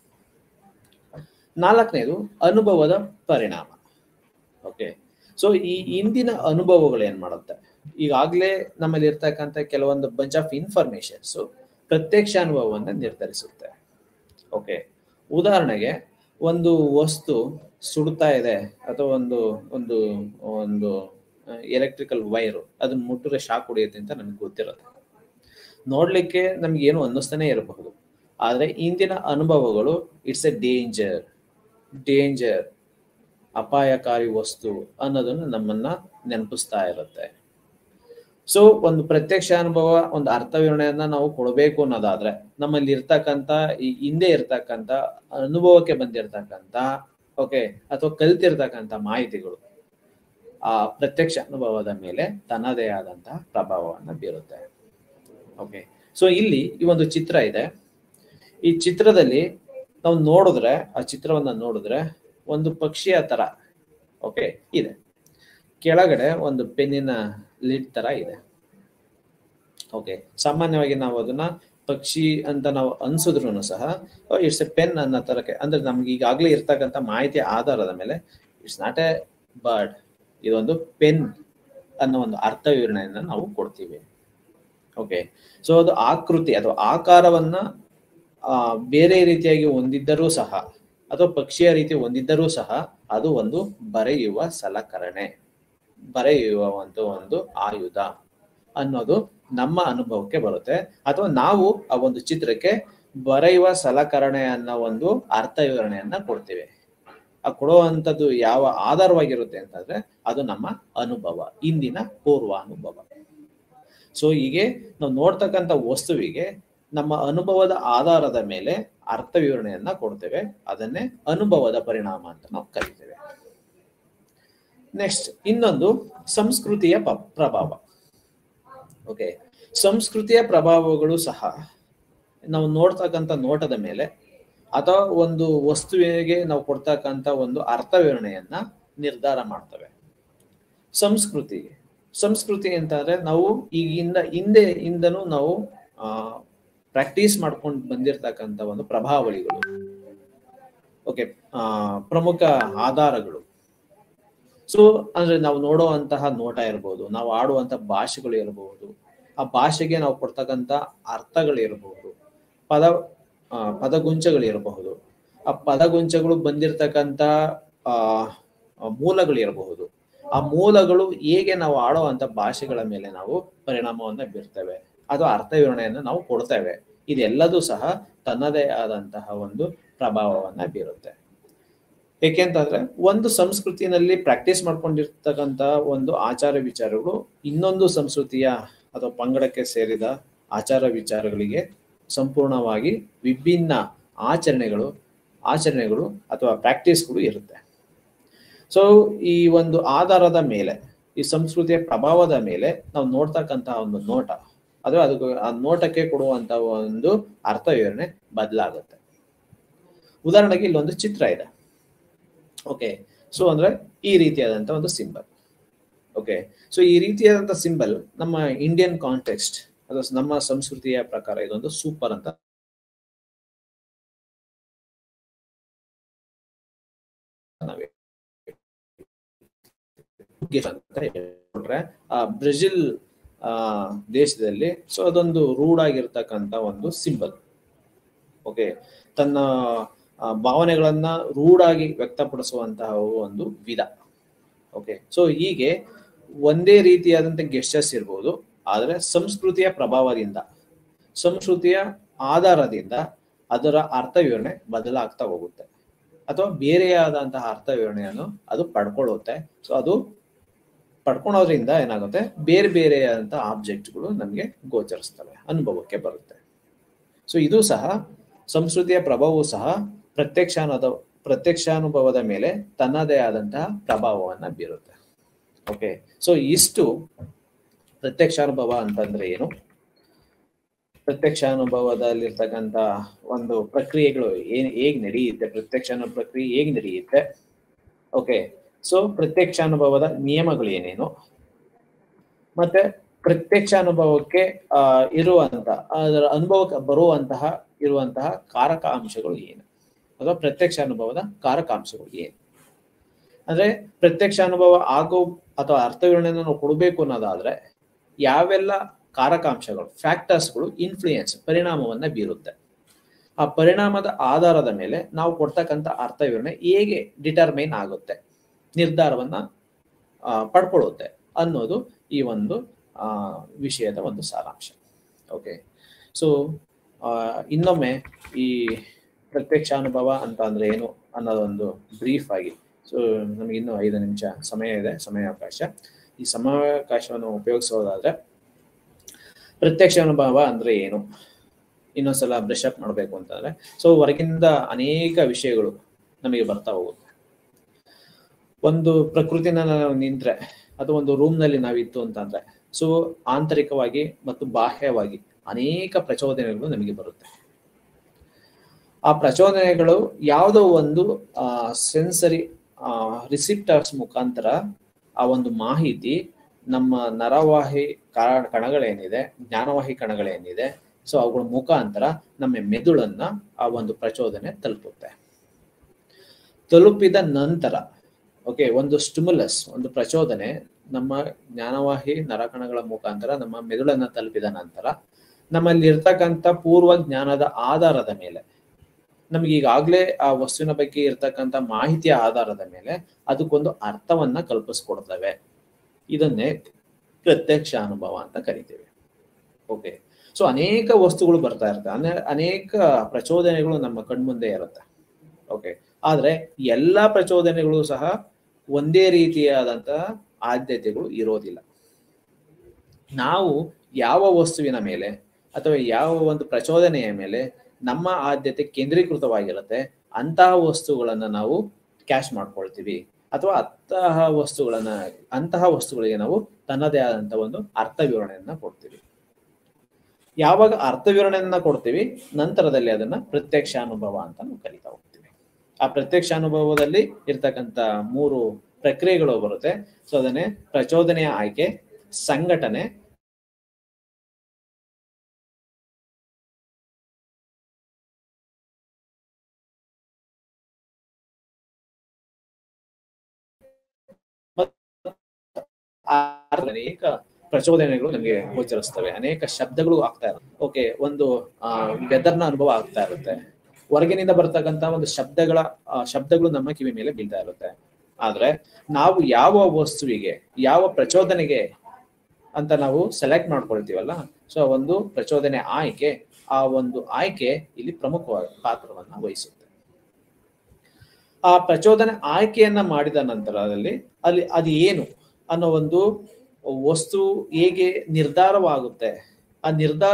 ನಾಲ್ಕನೇದು ಅನುಭವದ ಪರಿಣಾಮ ಓಕೆ ಸೊ ಈ ಇಂದಿನ ಅನುಭವಗಳು ಏನ್ ಮಾಡುತ್ತೆ ಈಗಾಗಲೇ ನಮ್ಮಲ್ಲಿ ಇರ್ತಕ್ಕಂಥ ಕೆಲವೊಂದು ಬಂಚ್ ಆಫ್ ಇನ್ಫಾರ್ಮೇಶನ್ಸ್ ಪ್ರತ್ಯಕ್ಷ ಅನುಭವವನ್ನ ನಿರ್ಧರಿಸುತ್ತೆ ಓಕೆ ಉದಾಹರಣೆಗೆ ಒಂದು ವಸ್ತು ಸುಡ್ತಾ ಇದೆ ಅಥವಾ ಒಂದು ಒಂದು ಒಂದು ಎಲೆಕ್ಟ್ರಿಕಲ್ ವೈರು ಅದನ್ನ ಮುಟ್ಟಿದ್ರೆ ಶಾಕ್ ಹೊಡೆಯುತ್ತೆ ಅಂತ ನಮ್ಗೆ ಗೊತ್ತಿರುತ್ತೆ ನೋಡ್ಲಿಕ್ಕೆ ನಮ್ಗೆ ಏನು ಅನ್ನಿಸ್ತಾನೆ ಇರಬಹುದು ಆದ್ರೆ ಇಂದಿನ ಅನುಭವಗಳು ಇಟ್ಸ್ ಎ ಡೇಂಜರ್ ಡೇಂಜರ್ ಅಪಾಯಕಾರಿ ವಸ್ತು ಅನ್ನೋದನ್ನು ನಮ್ಮನ್ನ ನೆನಪಿಸ್ತಾ ಇರುತ್ತೆ ಸೊ ಒಂದು ಪ್ರತ್ಯಕ್ಷ ಅನುಭವ ಒಂದು ಅರ್ಥ ವಿವರಣೆಯನ್ನ ನಾವು ಕೊಡಬೇಕು ಅನ್ನೋದಾದ್ರೆ ನಮ್ಮಲ್ಲಿ ಇರ್ತಕ್ಕಂಥ ಈ ಹಿಂದೆ ಇರ್ತಕ್ಕಂಥ ಅನುಭವಕ್ಕೆ ಬಂದಿರತಕ್ಕಂಥ ಓಕೆ ಅಥವಾ ಕಲ್ತಿರ್ತಕ್ಕಂಥ ಮಾಹಿತಿಗಳು ಆ ಪ್ರತ್ಯಕ್ಷ ಅನುಭವದ ಮೇಲೆ ತನ್ನದೇ ಆದಂತಹ ಪ್ರಭಾವವನ್ನು ಬೀರುತ್ತೆ ಓಕೆ ಸೊ ಇಲ್ಲಿ ಈ ಒಂದು ಚಿತ್ರ ಇದೆ ಈ ಚಿತ್ರದಲ್ಲಿ ನಾವು ನೋಡಿದ್ರೆ ಆ ಚಿತ್ರವನ್ನ ನೋಡಿದ್ರೆ ಒಂದು ಪಕ್ಷಿಯ ತರ ಓಕೆ ಇದೆ ಕೆಳಗಡೆ ಒಂದು ಪೆನ್ನಿನ ಲಿಡ್ ತರ ಇದೆ ಓಕೆ ಸಾಮಾನ್ಯವಾಗಿ ನಾವು ಅದನ್ನ ಪಕ್ಷಿ ಅಂತ ನಾವು ಅನ್ಸಿದ್ರು ಸಹ ಇಟ್ಸ್ ಎ ಪೆನ್ ಅನ್ನೋ ತರಕ್ಕೆ ಅಂದ್ರೆ ನಮ್ಗೆ ಈಗಾಗಲೇ ಇರ್ತಕ್ಕಂಥ ಮಾಹಿತಿ ಆಧಾರದ ಮೇಲೆ ಇಟ್ಸ್ ನಾಟ್ ಎ ಬರ್ಡ್ ಇದೊಂದು ಪೆನ್ ಅನ್ನೋ ಒಂದು ಅರ್ಥ ವಿವರಣೆಯನ್ನ ನಾವು ಕೊಡ್ತೀವಿ ಓಕೆ ಸೊ ಅದು ಆಕೃತಿ ಅಥವಾ ಆಕಾರವನ್ನ ಆ, ಬೇರೆ ರೀತಿಯಾಗಿ ಹೊಂದಿದ್ದರೂ ಸಹ ಅಥವಾ ಪಕ್ಷಿಯ ರೀತಿ ಹೊಂದಿದ್ದರೂ ಸಹ ಅದು ಒಂದು ಬರೆಯುವ ಸಲಕರಣೆ ಬರೆಯುವ ಒಂದು ಒಂದು ಆಯುಧ ಅನ್ನೋದು ನಮ್ಮ ಅನುಭವಕ್ಕೆ ಬರುತ್ತೆ ಅಥವಾ ನಾವು ಆ ಒಂದು ಚಿತ್ರಕ್ಕೆ ಬರೆಯುವ ಸಲಕರಣೆ ಅನ್ನೋ ಒಂದು ಅರ್ಥ ವಿವರಣೆಯನ್ನ ಕೊಡ್ತೀವಿ ಆ ಕೊಡುವಂಥದ್ದು ಯಾವ ಆಧಾರವಾಗಿರುತ್ತೆ ಅಂತಂದ್ರೆ ಅದು ನಮ್ಮ ಅನುಭವ ಇಂದಿನ ಪೂರ್ವಾನುಭವ ಸೊ ಹೀಗೆ ನಾವು ನೋಡ್ತಕ್ಕಂಥ ವಸ್ತುವಿಗೆ ನಮ್ಮ ಅನುಭವದ ಆಧಾರದ ಮೇಲೆ ಅರ್ಥ ವಿವರಣೆಯನ್ನ ಕೊಡ್ತೇವೆ ಅದನ್ನೇ ಅನುಭವದ ಪರಿಣಾಮ ಅಂತ ನಾವು ಕರಿತೇವೆ ನೆಕ್ಸ್ಟ್ ಇನ್ನೊಂದು ಸಂಸ್ಕೃತಿಯ ಪ- ಪ್ರಭಾವ ಓಕೆ ಸಂಸ್ಕೃತಿಯ ಪ್ರಭಾವಗಳು ಸಹ ನಾವು ನೋಡ್ತಕ್ಕಂಥ ನೋಟದ ಮೇಲೆ ಅಥವಾ ಒಂದು ವಸ್ತುವಿಗೆ ನಾವು ಕೊಡ್ತಕ್ಕಂಥ ಒಂದು ಅರ್ಥ ವಿವರಣೆಯನ್ನ ನಿರ್ಧಾರ ಮಾಡ್ತವೆ ಸಂಸ್ಕೃತಿ ಸಂಸ್ಕೃತಿ ಅಂತಂದ್ರೆ ನಾವು ಈಗಿಂದ ಹಿಂದೆ ಇಂದನೂ ನಾವು ಆ ಪ್ರಾಕ್ಟೀಸ್ ಮಾಡ್ಕೊಂಡು ಬಂದಿರತಕ್ಕಂಥ ಒಂದು ಪ್ರಭಾವಳಿಗಳು ಓಕೆ ಆ ಪ್ರಮುಖ ಆಧಾರಗಳು ಸೊ ಅಂದ್ರೆ ನಾವು ನೋಡುವಂತಹ ನೋಟ ಇರಬಹುದು ನಾವು ಆಡುವಂತಹ ಭಾಷೆಗಳು ಇರಬಹುದು ಆ ಭಾಷೆಗೆ ನಾವು ಕೊಡ್ತಕ್ಕಂಥ ಅರ್ಥಗಳು ಇರಬಹುದು ಪದ ಆ, ಪದಗುಂಚಗಳು ಇರಬಹುದು ಆ ಪದಗುಂಚಗಳು ಬಂದಿರತಕ್ಕಂಥ ಆ ಆ, ಮೂಲಗಳು ಇರಬಹುದು ಆ ಮೂಲಗಳು ಹೇಗೆ ನಾವು ಆಡುವಂತ ಭಾಷೆಗಳ ಮೇಲೆ ನಾವು ಪರಿಣಾಮವನ್ನ ಬೀರ್ತೇವೆ ಅದು ಅರ್ಥ ವಿವರಣೆಯನ್ನು ನಾವು ಕೊಡ್ತೇವೆ ಇದೆಲ್ಲದೂ ಸಹ ತನ್ನದೇ ಆದಂತಹ ಒಂದು ಪ್ರಭಾವವನ್ನ ಬೀರುತ್ತೆ ಏಕೆಂತಂದ್ರೆ ಒಂದು ಸಂಸ್ಕೃತಿನಲ್ಲಿ ಪ್ರಾಕ್ಟೀಸ್ ಮಾಡ್ಕೊಂಡಿರ್ತಕ್ಕಂಥ ಒಂದು ಆಚಾರ ವಿಚಾರಗಳು ಇನ್ನೊಂದು ಸಂಸ್ಕೃತಿಯ ಅಥವಾ ಪಂಗಡಕ್ಕೆ ಸೇರಿದ ಆಚಾರ ವಿಚಾರಗಳಿಗೆ ಸಂಪೂರ್ಣವಾಗಿ ವಿಭಿನ್ನ ಆಚರಣೆಗಳು ಆಚರಣೆಗಳು ಅಥವಾ ಪ್ರಾಕ್ಟೀಸ್ಗಳು ಇರುತ್ತೆ ಸೊ ಈ ಒಂದು ಆಧಾರದ ಮೇಲೆ ಈ ಸಂಸ್ಕೃತಿಯ ಪ್ರಭಾವದ ಮೇಲೆ ನಾವು ನೋಡ್ತಕ್ಕಂತಹ ಒಂದು ನೋಟ ಅಥವಾ ಅದಕ್ಕೆ ಆ ನೋಟಕ್ಕೆ ಕೊಡುವಂತ ಒಂದು ಅರ್ಥ ವಿವರಣೆ ಬದಲಾಗುತ್ತೆ ಉದಾಹರಣೆಗೆ ಇಲ್ಲೊಂದು ಚಿತ್ರ ಇದೆ ಓಕೆ ಸೊ ಅಂದ್ರೆ ಈ ರೀತಿಯಾದಂತ ಒಂದು ಸಿಂಬಲ್ ಓಕೆ ಸೊ ಈ ರೀತಿಯಾದಂತ ಸಿಂಬಲ್ ನಮ್ಮ ಇಂಡಿಯನ್ ಕಾಂಟೆಕ್ಸ್ಟ್ ಅದು ನಮ್ಮ ಸಂಸ್ಕೃತಿಯ ಪ್ರಕಾರ ಇದೊಂದು ಸೂಪರ್ ಅಂತ ನಾವೇ ಅಂತ ಹೇಳ್ಕೊಂಡ್ರೆ ಆ ಬ್ರೆಜಿಲ್ ಆ ದೇಶದಲ್ಲಿ ಸೊ ಅದೊಂದು ರೂಢ ಆಗಿರ್ತಕ್ಕಂಥ ಒಂದು ಸಿಂಬಲ್ ಓಕೆ ತನ್ನ ಆ, ಭಾವನೆಗಳನ್ನ ರೂಢಾಗಿ ವ್ಯಕ್ತಪಡಿಸುವಂತಹ ಒಂದು ವಿಧ ಓಕೆ ಸೊ ಹೀಗೆ ಒಂದೇ ರೀತಿಯಾದಂಥ ಗೆಸ್ಟರ್ಸ್ ಇರ್ಬೋದು ಆದರೆ ಸಂಸ್ಕೃತಿಯ ಪ್ರಭಾವದಿಂದ ಸಂಸ್ಕೃತಿಯ ಆಧಾರದಿಂದ ಅದರ ಅರ್ಥ ವಿವರಣೆ ಬದಲಾಗ್ತಾ ಹೋಗುತ್ತೆ ಅಥವಾ ಬೇರೆಯಾದಂತಹ ಅರ್ಥ ವಿವರಣೆಯನ್ನು ಅದು ಪಡ್ಕೊಳ್ಳುತ್ತೆ ಸೊ ಅದು ಪಡ್ಕೊಳೋದ್ರಿಂದ ಏನಾಗುತ್ತೆ ಬೇರೆ ಬೇರೆಯಾದಂತಹ ಆಬ್ಜೆಕ್ಟ್ಗಳು ನಮಗೆ ಗೋಚರಿಸ್ತವೆ ಅನುಭವಕ್ಕೆ ಬರುತ್ತೆ ಸೊ ಇದು ಸಹ ಸಂಸ್ಕೃತಿಯ ಪ್ರಭಾವವು ಸಹ ಪ್ರತ್ಯಕ್ಷಾನುಭವ ಪ್ರತ್ಯಕ್ಷಾನುಭವದ ಮೇಲೆ ತನ್ನದೇ ಆದಂತಹ ಪ್ರಭಾವವನ್ನ ಬೀರುತ್ತೆ ಓಕೆ ಸೊ ಇಷ್ಟು ಪ್ರತ್ಯಕ್ಷಾನುಭವ ಅಂತಂದ್ರೆ ಏನು ಪ್ರತ್ಯಕ್ಷಾನುಭವದಲ್ಲಿರ್ತಕ್ಕಂಥ ಒಂದು ಪ್ರಕ್ರಿಯೆಗಳು ಏನ್ ಹೇಗ್ ನಡೆಯುತ್ತೆ ಪ್ರತ್ಯಕ್ಷಾನು ಪ್ರಕ್ರಿಯೆ ಹೇಗ್ ನಡೆಯುತ್ತೆ ಓಕೆ ಸೊ ಪ್ರತ್ಯಕ್ಷಾನುಭವದ ನಿಯಮಗಳು ಏನೇನು ಮತ್ತೆ ಪ್ರತ್ಯಕ್ಷಾನುಭವಕ್ಕೆ ಆ ಇರುವಂತ ಅದರ ಅನುಭವಕ್ಕೆ ಬರುವಂತಹ ಇರುವಂತಹ ಕಾರಕ ಅಂಶಗಳು ಏನು ಅಥವಾ ಪ್ರತ್ಯಕ್ಷ ಅನುಭವದ ಕಾರಕಾಂಶಗಳು ಏನು ಅಂದ್ರೆ ಪ್ರತ್ಯಕ್ಷ ಅನುಭವ ಆಗೋ ಅಥವಾ ಅರ್ಥ ವಿವರಣೆಯನ್ನು ನಾವು ಕೊಡಬೇಕು ಅನ್ನೋದಾದ್ರೆ ಯಾವೆಲ್ಲ ಕಾರಕಾಂಶಗಳು ಫ್ಯಾಕ್ಟರ್ಸ್ಗಳು ಇನ್ಫ್ಲೂಯೆನ್ಸ್ ಪರಿಣಾಮವನ್ನ ಬೀರುತ್ತೆ ಆ ಪರಿಣಾಮದ ಆಧಾರದ ಮೇಲೆ ನಾವು ಕೊಡ್ತಕ್ಕಂಥ ಅರ್ಥ ವಿವರಣೆ ಹೇಗೆ ಡಿಟರ್ಮೈನ್ ಆಗುತ್ತೆ ನಿರ್ಧಾರವನ್ನ ಆ, ಪಡ್ಕೊಳ್ಳುತ್ತೆ ಅನ್ನೋದು ಈ ಒಂದು ಆ, ವಿಷಯದ ಒಂದು ಸಾರಾಂಶ ಓಕೆ ಸೊ ಇನ್ನೊಮ್ಮೆ ಈ ಪ್ರತ್ಯಕ್ಷ ಅನುಭವ ಅಂತ ಅಂದ್ರೆ ಏನು ಅನ್ನೋದೊಂದು ಬ್ರೀಫ್ ಆಗಿ ಸೊ ನಮಗೆ ಇನ್ನೂ ಐದು ನಿಮಿಷ ಸಮಯ ಇದೆ ಸಮಯಾವಕಾಶ ಈ ಸಮಯಾವಕಾಶವನ್ನು ಉಪಯೋಗಿಸೋದಾದ್ರೆ ಪ್ರತ್ಯಕ್ಷ ಅನುಭವ ಅಂದ್ರೆ ಏನು ಇನ್ನೊಂದ್ಸಲ ಬ್ರಷ್ ಅಪ್ ಮಾಡಬೇಕು ಅಂತಂದ್ರೆ ಸೊ ಹೊರಗಿಂದ ಅನೇಕ ವಿಷಯಗಳು ನಮಗೆ ಬರ್ತಾ ಹೋಗುತ್ತೆ ಒಂದು ಪ್ರಕೃತಿನ ನಾವು ನಿಂತ್ರೆ ಅಥವಾ ಒಂದು ರೂಮ್ ನಲ್ಲಿ ನಾವಿತ್ತು ಅಂತಂದ್ರೆ ಸೊ ಆಂತರಿಕವಾಗಿ ಮತ್ತು ಬಾಹ್ಯವಾಗಿ ಅನೇಕ ಪ್ರಚೋದನೆಗಳು ನಮಗೆ ಬರುತ್ತೆ ಆ ಪ್ರಚೋದನೆಗಳು ಯಾವುದೋ ಒಂದು ಆ ಸೆನ್ಸರಿ ರಿಸಿಪ್ಟರ್ಸ್ ಮುಖಾಂತರ ಆ ಒಂದು ಮಾಹಿತಿ ನಮ್ಮ ನರವಾಹಿ ಕ- ಕಣಗಳೇನಿದೆ ಜ್ಞಾನವಾಹಿ ಕಣಗಳೇನಿದೆ ಸೊ ಅವುಗಳ ಮುಖಾಂತರ ನಮ್ಮ ಮೆದುಳನ್ನ ಆ ಒಂದು ಪ್ರಚೋದನೆ ತಲುಪುತ್ತೆ ತಲುಪಿದ ನಂತರ ಓಕೆ ಒಂದು ಸ್ಟಿಮ್ಯುಲಸ್ ಒಂದು ಪ್ರಚೋದನೆ ನಮ್ಮ ಜ್ಞಾನವಾಹಿ ನರಕಣಗಳ ಮುಖಾಂತರ ನಮ್ಮ ಮೆದುಳನ್ನ ತಲುಪಿದ ನಂತರ ನಮ್ಮಲ್ಲಿ ಇರ್ತಕ್ಕಂಥ ಪೂರ್ವ ಜ್ಞಾನದ ಆಧಾರದ ಮೇಲೆ ನಮ್ಗೆ ಈಗಾಗ್ಲೇ ಆ ವಸ್ತುವಿನ ಬಗ್ಗೆ ಇರ್ತಕ್ಕಂಥ ಮಾಹಿತಿಯ ಆಧಾರದ ಮೇಲೆ ಅದಕ್ಕೊಂದು ಅರ್ಥವನ್ನ ಕಲ್ಪಿಸ್ಕೊಡ್ತವೆ ಇದನ್ನೇ ಪ್ರತ್ಯಕ್ಷ ಅನುಭವ ಅಂತ ಕರಿತೀವಿ ಓಕೆ ಸೊ ಅನೇಕ ವಸ್ತುಗಳು ಬರ್ತಾ ಇರ್ತವೆ ಅನೆ- ಅನೇಕ ಪ್ರಚೋದನೆಗಳು ನಮ್ಮ ಕಣ್ಮುಂದೆ ಇರುತ್ತೆ ಓಕೆ ಆದ್ರೆ ಎಲ್ಲಾ ಪ್ರಚೋದನೆಗಳು ಸಹ ಒಂದೇ ರೀತಿಯಾದಂತಹ ಆದ್ಯತೆಗಳು ಇರೋದಿಲ್ಲ ನಾವು ಯಾವ ವಸ್ತುವಿನ ಮೇಲೆ ಅಥವಾ ಯಾವ ಒಂದು ಪ್ರಚೋದನೆಯ ಮೇಲೆ ನಮ್ಮ ಆದ್ಯತೆ ಕೇಂದ್ರೀಕೃತವಾಗಿರುತ್ತೆ ಅಂತಹ ವಸ್ತುಗಳನ್ನ ನಾವು ಕ್ಯಾಶ್ ಮಾಡ್ಕೊಳ್ತೀವಿ ಅಥವಾ ಅಂತಹ ವಸ್ತುಗಳನ್ನ ಅಂತಹ ವಸ್ತುಗಳಿಗೆ ನಾವು ತನ್ನದೇ ಆದಂತ ಒಂದು ಅರ್ಥ ವಿವರಣೆಯನ್ನ ಕೊಡ್ತೀವಿ ಯಾವಾಗ ಅರ್ಥ ವಿವರಣೆಯನ್ನ ಕೊಡ್ತೀವಿ ನಂತರದಲ್ಲಿ ಅದನ್ನ ಪ್ರತ್ಯಕ್ಷ ಅನುಭವ ಅಂತ ನಾವು ಕರಿತಾ ಹೋಗ್ತೀವಿ ಆ ಪ್ರತ್ಯಕ್ಷ ಅನುಭವದಲ್ಲಿ ಇರ್ತಕ್ಕಂಥ ಮೂರು ಪ್ರಕ್ರಿಯೆಗಳು ಬರುತ್ತೆ ಸೊ ಅದನ್ನೇ ಪ್ರಚೋದನೆಯ ಆಯ್ಕೆ ಸಂಘಟನೆ ಆ ಅನೇಕ ಪ್ರಚೋದನೆಗಳು ನಮಗೆ ಗೋಚರಿಸ್ತವೆ ಅನೇಕ ಶಬ್ದಗಳು ಆಗ್ತಾ ಇರುತ್ತೆ ಓಕೆ ಒಂದು ಆ ವೆದರ್ನ ಅನುಭವ ಆಗ್ತಾ ಇರುತ್ತೆ ಹೊರಗಿನಿಂದ ಬರ್ತಕ್ಕಂತ ಒಂದು ಶಬ್ದಗಳ ಆ, ಶಬ್ದಗಳು ನಮ್ಮ ಕಿವಿ ಮೇಲೆ ಬೀಳ್ತಾ ಇರುತ್ತೆ ಆದ್ರೆ ನಾವು ಯಾವ ವಸ್ತುವಿಗೆ ಯಾವ ಪ್ರಚೋದನೆಗೆ ಅಂತ ನಾವು ಸೆಲೆಕ್ಟ್ ಮಾಡ್ಕೊಳ್ತೀವಲ್ಲ ಸೊ ಒಂದು ಪ್ರಚೋದನೆ ಆಯ್ಕೆ ಆ ಒಂದು ಆಯ್ಕೆ ಇಲ್ಲಿ ಪ್ರಮುಖವಾದ ಪಾತ್ರವನ್ನ ವಹಿಸುತ್ತೆ ಆ ಪ್ರಚೋದನೆ ಆಯ್ಕೆಯನ್ನ ಮಾಡಿದ ನಂತರದಲ್ಲಿ ಅಲ್ಲಿ ಅದು ಏನು ಅನ್ನೋ ಒಂದು ವಸ್ತು ಹೇಗೆ ನಿರ್ಧಾರವಾಗುತ್ತೆ ಆ ನಿರ್ಧಾರ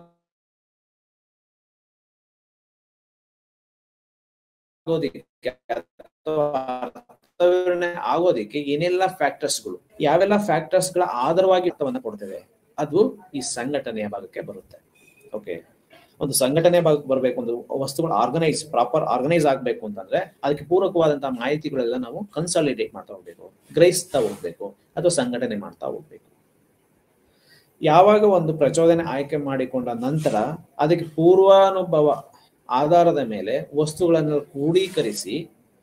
ಆಗೋದಿಕ್ಕೆ ಅಥವಾ ಅರ್ಥವಿವರಣೆ ಆಗೋದಿಕ್ಕೆ ಏನೆಲ್ಲ ಫ್ಯಾಕ್ಟರ್ಸ್ಗಳು ಯಾವೆಲ್ಲ ಫ್ಯಾಕ್ಟರ್ಸ್ ಗಳ ಆಧಾರವಾಗಿ ಅರ್ಥವನ್ನ ಕೊಡ್ತೇವೆ ಅದು ಈ ಸಂಘಟನೆಯ ಭಾಗಕ್ಕೆ ಬರುತ್ತೆ ಓಕೆ ಒಂದು ಸಂಘಟನೆ ಭಾಗಕ್ಕೆ ಬರಬೇಕು ಒಂದು ವಸ್ತುಗಳು ಆರ್ಗನೈಸ್ ಪ್ರಾಪರ್ ಆರ್ಗನೈಸ್ ಆಗ್ಬೇಕು ಅಂತಂದ್ರೆ ಅದಕ್ಕೆ ಪೂರಕವಾದಂತಹ ಮಾಹಿತಿಗಳೆಲ್ಲ ನಾವು ಕನ್ಸಾಲಿಡೇಟ್ ಮಾಡ್ತಾ ಹೋಗ್ಬೇಕು ಗ್ರಹಿಸ್ತಾ ಹೋಗ್ಬೇಕು ಅಥವಾ ಸಂಘಟನೆ ಮಾಡ್ತಾ ಹೋಗ್ಬೇಕು ಯಾವಾಗ ಒಂದು ಪ್ರಚೋದನೆ ಆಯ್ಕೆ ಮಾಡಿಕೊಂಡ ನಂತರ ಅದಕ್ಕೆ ಪೂರ್ವಾನುಭವ ಆಧಾರದ ಮೇಲೆ ವಸ್ತುಗಳನ್ನು ಕ್ರೋಢೀಕರಿಸಿ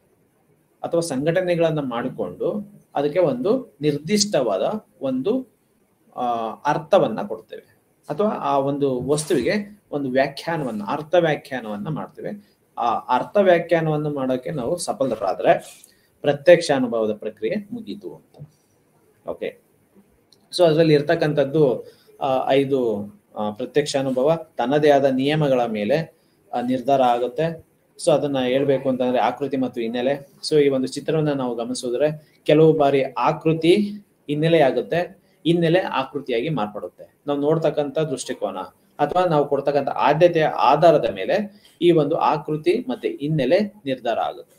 ಅಥವಾ ಸಂಘಟನೆಗಳನ್ನ ಮಾಡಿಕೊಂಡು ಅದಕ್ಕೆ ಒಂದು ನಿರ್ದಿಷ್ಟವಾದ ಒಂದು ಆ ಅರ್ಥವನ್ನ ಕೊಡ್ತೇವೆ ಅಥವಾ ಆ ಒಂದು ವಸ್ತುವಿಗೆ ಒಂದು ವ್ಯಾಖ್ಯಾನವನ್ನ ಅರ್ಥ ವ್ಯಾಖ್ಯಾನವನ್ನ ಮಾಡ್ತೇವೆ ಆ ಅರ್ಥ ವ್ಯಾಖ್ಯಾನವನ್ನು ಮಾಡೋಕೆ ನಾವು ಸಫಲರಾದ್ರೆ ಪ್ರತ್ಯಕ್ಷ ಅನುಭವದ ಪ್ರಕ್ರಿಯೆ ಮುಗೀತು ಅಂತ ಓಕೆ ಸೊ ಅದರಲ್ಲಿ ಇರ್ತಕ್ಕಂಥದ್ದು ಆ, ಐದು ಆ, ಪ್ರತ್ಯಕ್ಷ ಅನುಭವ ತನ್ನದೇ ಆದ ನಿಯಮಗಳ ಮೇಲೆ ಆ, ನಿರ್ಧಾರ ಆಗುತ್ತೆ ಸೊ ಅದನ್ನ ಹೇಳ್ಬೇಕು ಅಂತಂದ್ರೆ ಆಕೃತಿ ಮತ್ತು ಹಿನ್ನೆಲೆ ಸೊ ಈ ಒಂದು ಚಿತ್ರವನ್ನ ನಾವು ಗಮನಿಸಿದ್ರೆ ಕೆಲವು ಬಾರಿ ಆಕೃತಿ ಹಿನ್ನೆಲೆ ಆಗುತ್ತೆ ಹಿನ್ನೆಲೆ ಆಕೃತಿಯಾಗಿ ಮಾರ್ಪಡುತ್ತೆ ನಾವು ನೋಡ್ತಕ್ಕಂಥ ದೃಷ್ಟಿಕೋನ ಅಥವಾ ನಾವು ಕೊಡ್ತಕ್ಕಂಥ ಆದ್ಯತೆಯ ಆಧಾರದ ಮೇಲೆ ಈ ಒಂದು ಆಕೃತಿ ಮತ್ತೆ ಹಿನ್ನೆಲೆ ನಿರ್ಧಾರ ಆಗುತ್ತೆ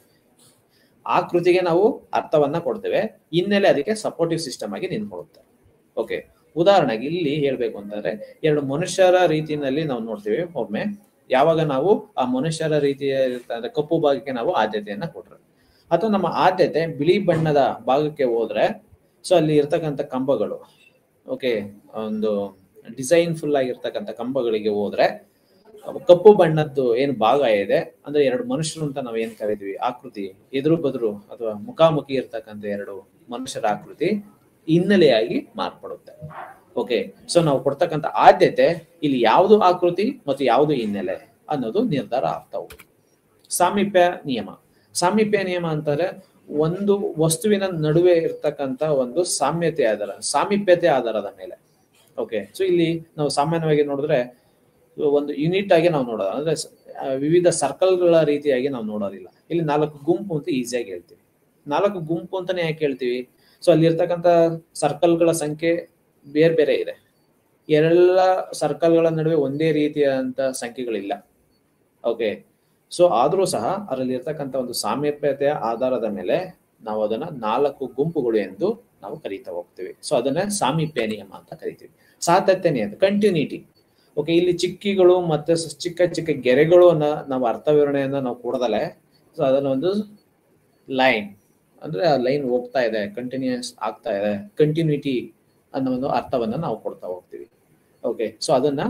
ಆಕೃತಿಗೆ ನಾವು ಅರ್ಥವನ್ನ ಕೊಡ್ತೇವೆ ಹಿನ್ನೆಲೆ ಅದಕ್ಕೆ ಸಪೋರ್ಟಿವ್ ಸಿಸ್ಟಮ್ ಆಗಿ ನಿಂತ್ಕೊಳ್ಳುತ್ತೆ ಓಕೆ ಉದಾಹರಣೆಗೆ ಇಲ್ಲಿ ಹೇಳ್ಬೇಕು ಅಂತಂದ್ರೆ ಎರಡು ಮನುಷ್ಯರ ರೀತಿಯಲ್ಲಿ ನಾವು ನೋಡ್ತೀವಿ ಒಮ್ಮೆ ಯಾವಾಗ ನಾವು ಆ ಮನುಷ್ಯರ ರೀತಿಯ ಅಂದ್ರೆ ಕಪ್ಪು ಭಾಗಕ್ಕೆ ನಾವು ಆದ್ಯತೆಯನ್ನ ಕೊಟ್ರೆ ಅಥವಾ ನಮ್ಮ ಆದ್ಯತೆ ಬಿಳಿ ಬಣ್ಣದ ಭಾಗಕ್ಕೆ ಹೋದ್ರೆ ಸೊ ಅಲ್ಲಿ ಇರ್ತಕ್ಕಂಥ ಕಂಬಗಳು ಓಕೆ ಒಂದು ಡಿಸೈನ್ ಫುಲ್ ಆಗಿರ್ತಕ್ಕಂಥ ಕಂಬಗಳಿಗೆ ಹೋದ್ರೆ ಕಪ್ಪು ಬಣ್ಣದ್ದು ಏನು ಭಾಗ ಇದೆ ಅಂದ್ರೆ ಎರಡು ಮನುಷ್ಯರು ಅಂತ ನಾವ್ ಏನ್ ಕರಿತೀವಿ ಆಕೃತಿ ಎದುರು ಬದುರು ಅಥವಾ ಮುಖಾಮುಖಿ ಇರ್ತಕ್ಕಂಥ ಎರಡು ಮನುಷ್ಯರ ಆಕೃತಿ ಹಿನ್ನೆಲೆಯಾಗಿ ಮಾರ್ಪಡುತ್ತೆ ಓಕೆ ಸೊ ನಾವು ಕೊಡ್ತಕ್ಕಂಥ ಆದ್ಯತೆ ಇಲ್ಲಿ ಯಾವುದು ಆಕೃತಿ ಮತ್ತು ಯಾವುದು ಹಿನ್ನೆಲೆ ಅನ್ನೋದು ನಿರ್ಧಾರ ಆಗ್ತಾ ಹೋಗುತ್ತೆ ಸಾಮೀಪ್ಯ ನಿಯಮ ಸಾಮೀಪ್ಯ ನಿಯಮ ಅಂತಂದ್ರೆ ಒಂದು ವಸ್ತುವಿನ ನಡುವೆ ಇರ್ತಕ್ಕಂಥ ಒಂದು ಸಾಮ್ಯತೆ ಆಧಾರ ಸಾಮೀಪ್ಯತೆ ಆಧಾರದ ಮೇಲೆ ಓಕೆ ಸೊ ಇಲ್ಲಿ ನಾವು ಸಾಮಾನ್ಯವಾಗಿ ನೋಡಿದ್ರೆ ಒಂದು ಯೂನಿಟ್ ಆಗಿ ನಾವು ನೋಡೋದು ಅಂದ್ರೆ ಸ- ಆ, ವಿವಿಧ ಸರ್ಕಲ್ಗಳ ರೀತಿಯಾಗಿ ನಾವು ನೋಡೋದಿಲ್ಲ ಇಲ್ಲಿ ನಾಲ್ಕು ಗುಂಪು ಅಂತ ಈಸಿಯಾಗಿ ಹೇಳ್ತೀವಿ ನಾಲ್ಕು ಗುಂಪು ಅಂತಾನೆ ಯಾಕೆ ಹೇಳ್ತೀವಿ ಸೊ ಅಲ್ಲಿ ಇರ್ತಕ್ಕಂಥ ಸರ್ಕಲ್ಗಳ ಸಂಖ್ಯೆ ಬೇರೆ ಬೇರೆ ಇದೆ ಎಲ್ಲ ಸರ್ಕಲ್ಗಳ ನಡುವೆ ಒಂದೇ ರೀತಿಯಾದಂತ ಸಂಖ್ಯೆಗಳಿಲ್ಲ ಓಕೆ ಸೊ ಆದ್ರೂ ಸಹ ಅದರಲ್ಲಿ ಇರ್ತಕ್ಕಂಥ ಒಂದು ಸಾಮೀಪ್ಯತೆಯ ಆಧಾರದ ಮೇಲೆ ನಾವು ಅದನ್ನ ನಾಲ್ಕು ಗುಂಪುಗಳು ಎಂದು ನಾವು ಕರೀತಾ ಹೋಗ್ತೀವಿ ಸೊ ಅದನ್ನ ಸಾಮೀಪ್ಯ ನಿಯಮ ಅಂತ ಕರಿತೀವಿ ಸಾತತ್ಯ ನಿಯಮ ಕಂಟಿನ್ಯೂಟಿ ಓಕೆ ಇಲ್ಲಿ ಚಿಕ್ಕಿಗಳು ಮತ್ತೆ ಸ- ಚಿಕ್ಕ ಚಿಕ್ಕ ಗೆರೆಗಳು ಅನ್ನ ನಾವು ಅರ್ಥ ವಿವರಣೆಯನ್ನ ನಾವು ಕೊಡದಲೆ ಸೊ ಅದನ್ನ ಒಂದು ಲೈನ್ ಅಂದ್ರೆ ಆ ಲೈನ್ ಹೋಗ್ತಾ ಇದೆ ಕಂಟಿನ್ಯೂಸ್ ಆಗ್ತಾ ಇದೆ ಕಂಟಿನ್ಯೂಟಿ ಅನ್ನೋ ಒಂದು ಅರ್ಥವನ್ನ ನಾವು ಕೊಡ್ತಾ ಹೋಗ್ತೀವಿ ಓಕೆ ಸೊ ಅದನ್ನ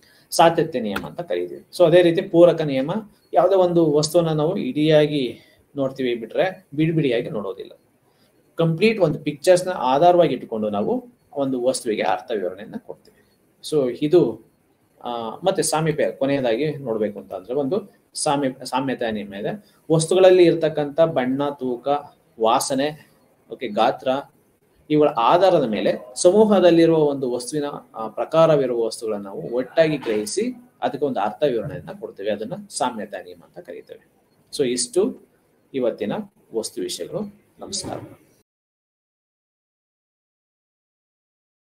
ಸಾತತ್ಯ ನಿಯಮ ಅಂತ ಕರೀತೀವಿ ಸೊ ಅದೇ ರೀತಿ ಪೂರಕ ನಿಯಮ ಯಾವುದೇ ಒಂದು ವಸ್ತುವನ್ನ ನಾವು ಇಡಿಯಾಗಿ ನೋಡ್ತೀವಿ ಬಿಟ್ರೆ ಬಿಡಿ ಬಿಡಿಯಾಗಿ ನೋಡೋದಿಲ್ಲ ಕಂಪ್ಲೀಟ್ ಒಂದು ಪಿಕ್ಚರ್ಸ್ ನ ಆಧಾರವಾಗಿ ಇಟ್ಟುಕೊಂಡು ನಾವು ಒಂದು ವಸ್ತುವಿಗೆ ಅರ್ಥ ವಿವರಣೆಯನ್ನ ಕೊಡ್ತೀವಿ ಸೊ ಇದು ಆ, ಮತ್ತೆ ಸಾಮೀಪ್ಯ ಕೊನೆಯದಾಗಿ ನೋಡ್ಬೇಕು ಅಂತ ಅಂದ್ರೆ ಒಂದು ಸಾಮ್ಯ ಸಾಮ್ಯತೆ ನಿಯಮ ಇದೆ ವಸ್ತುಗಳಲ್ಲಿ ಇರ್ತಕ್ಕಂಥ ಬಣ್ಣ ತೂಕ ವಾಸನೆ ಓಕೆ ಗಾತ್ರ ಇವುಗಳ ಆಧಾರದ ಮೇಲೆ ಸಮೂಹದಲ್ಲಿರುವ ಒಂದು ವಸ್ತುವಿನ ಆ, ಪ್ರಕಾರವಿರುವ ವಸ್ತುಗಳನ್ನ ನಾವು ಒಟ್ಟಾಗಿ ಗ್ರಹಿಸಿ ಅದಕ್ಕೆ ಒಂದು ಅರ್ಥ ವಿವರಣೆಯನ್ನ ಕೊಡ್ತೇವೆ ಅದನ್ನ ಸಾಮ್ಯತಾ ನಿಯಮ ಅಂತ ಕರೀತೇವೆ ಸೊ ಇಷ್ಟು ಇವತ್ತಿನ ವಸ್ತು ವಿಷಯಗಳು ನಮಸ್ಕಾರ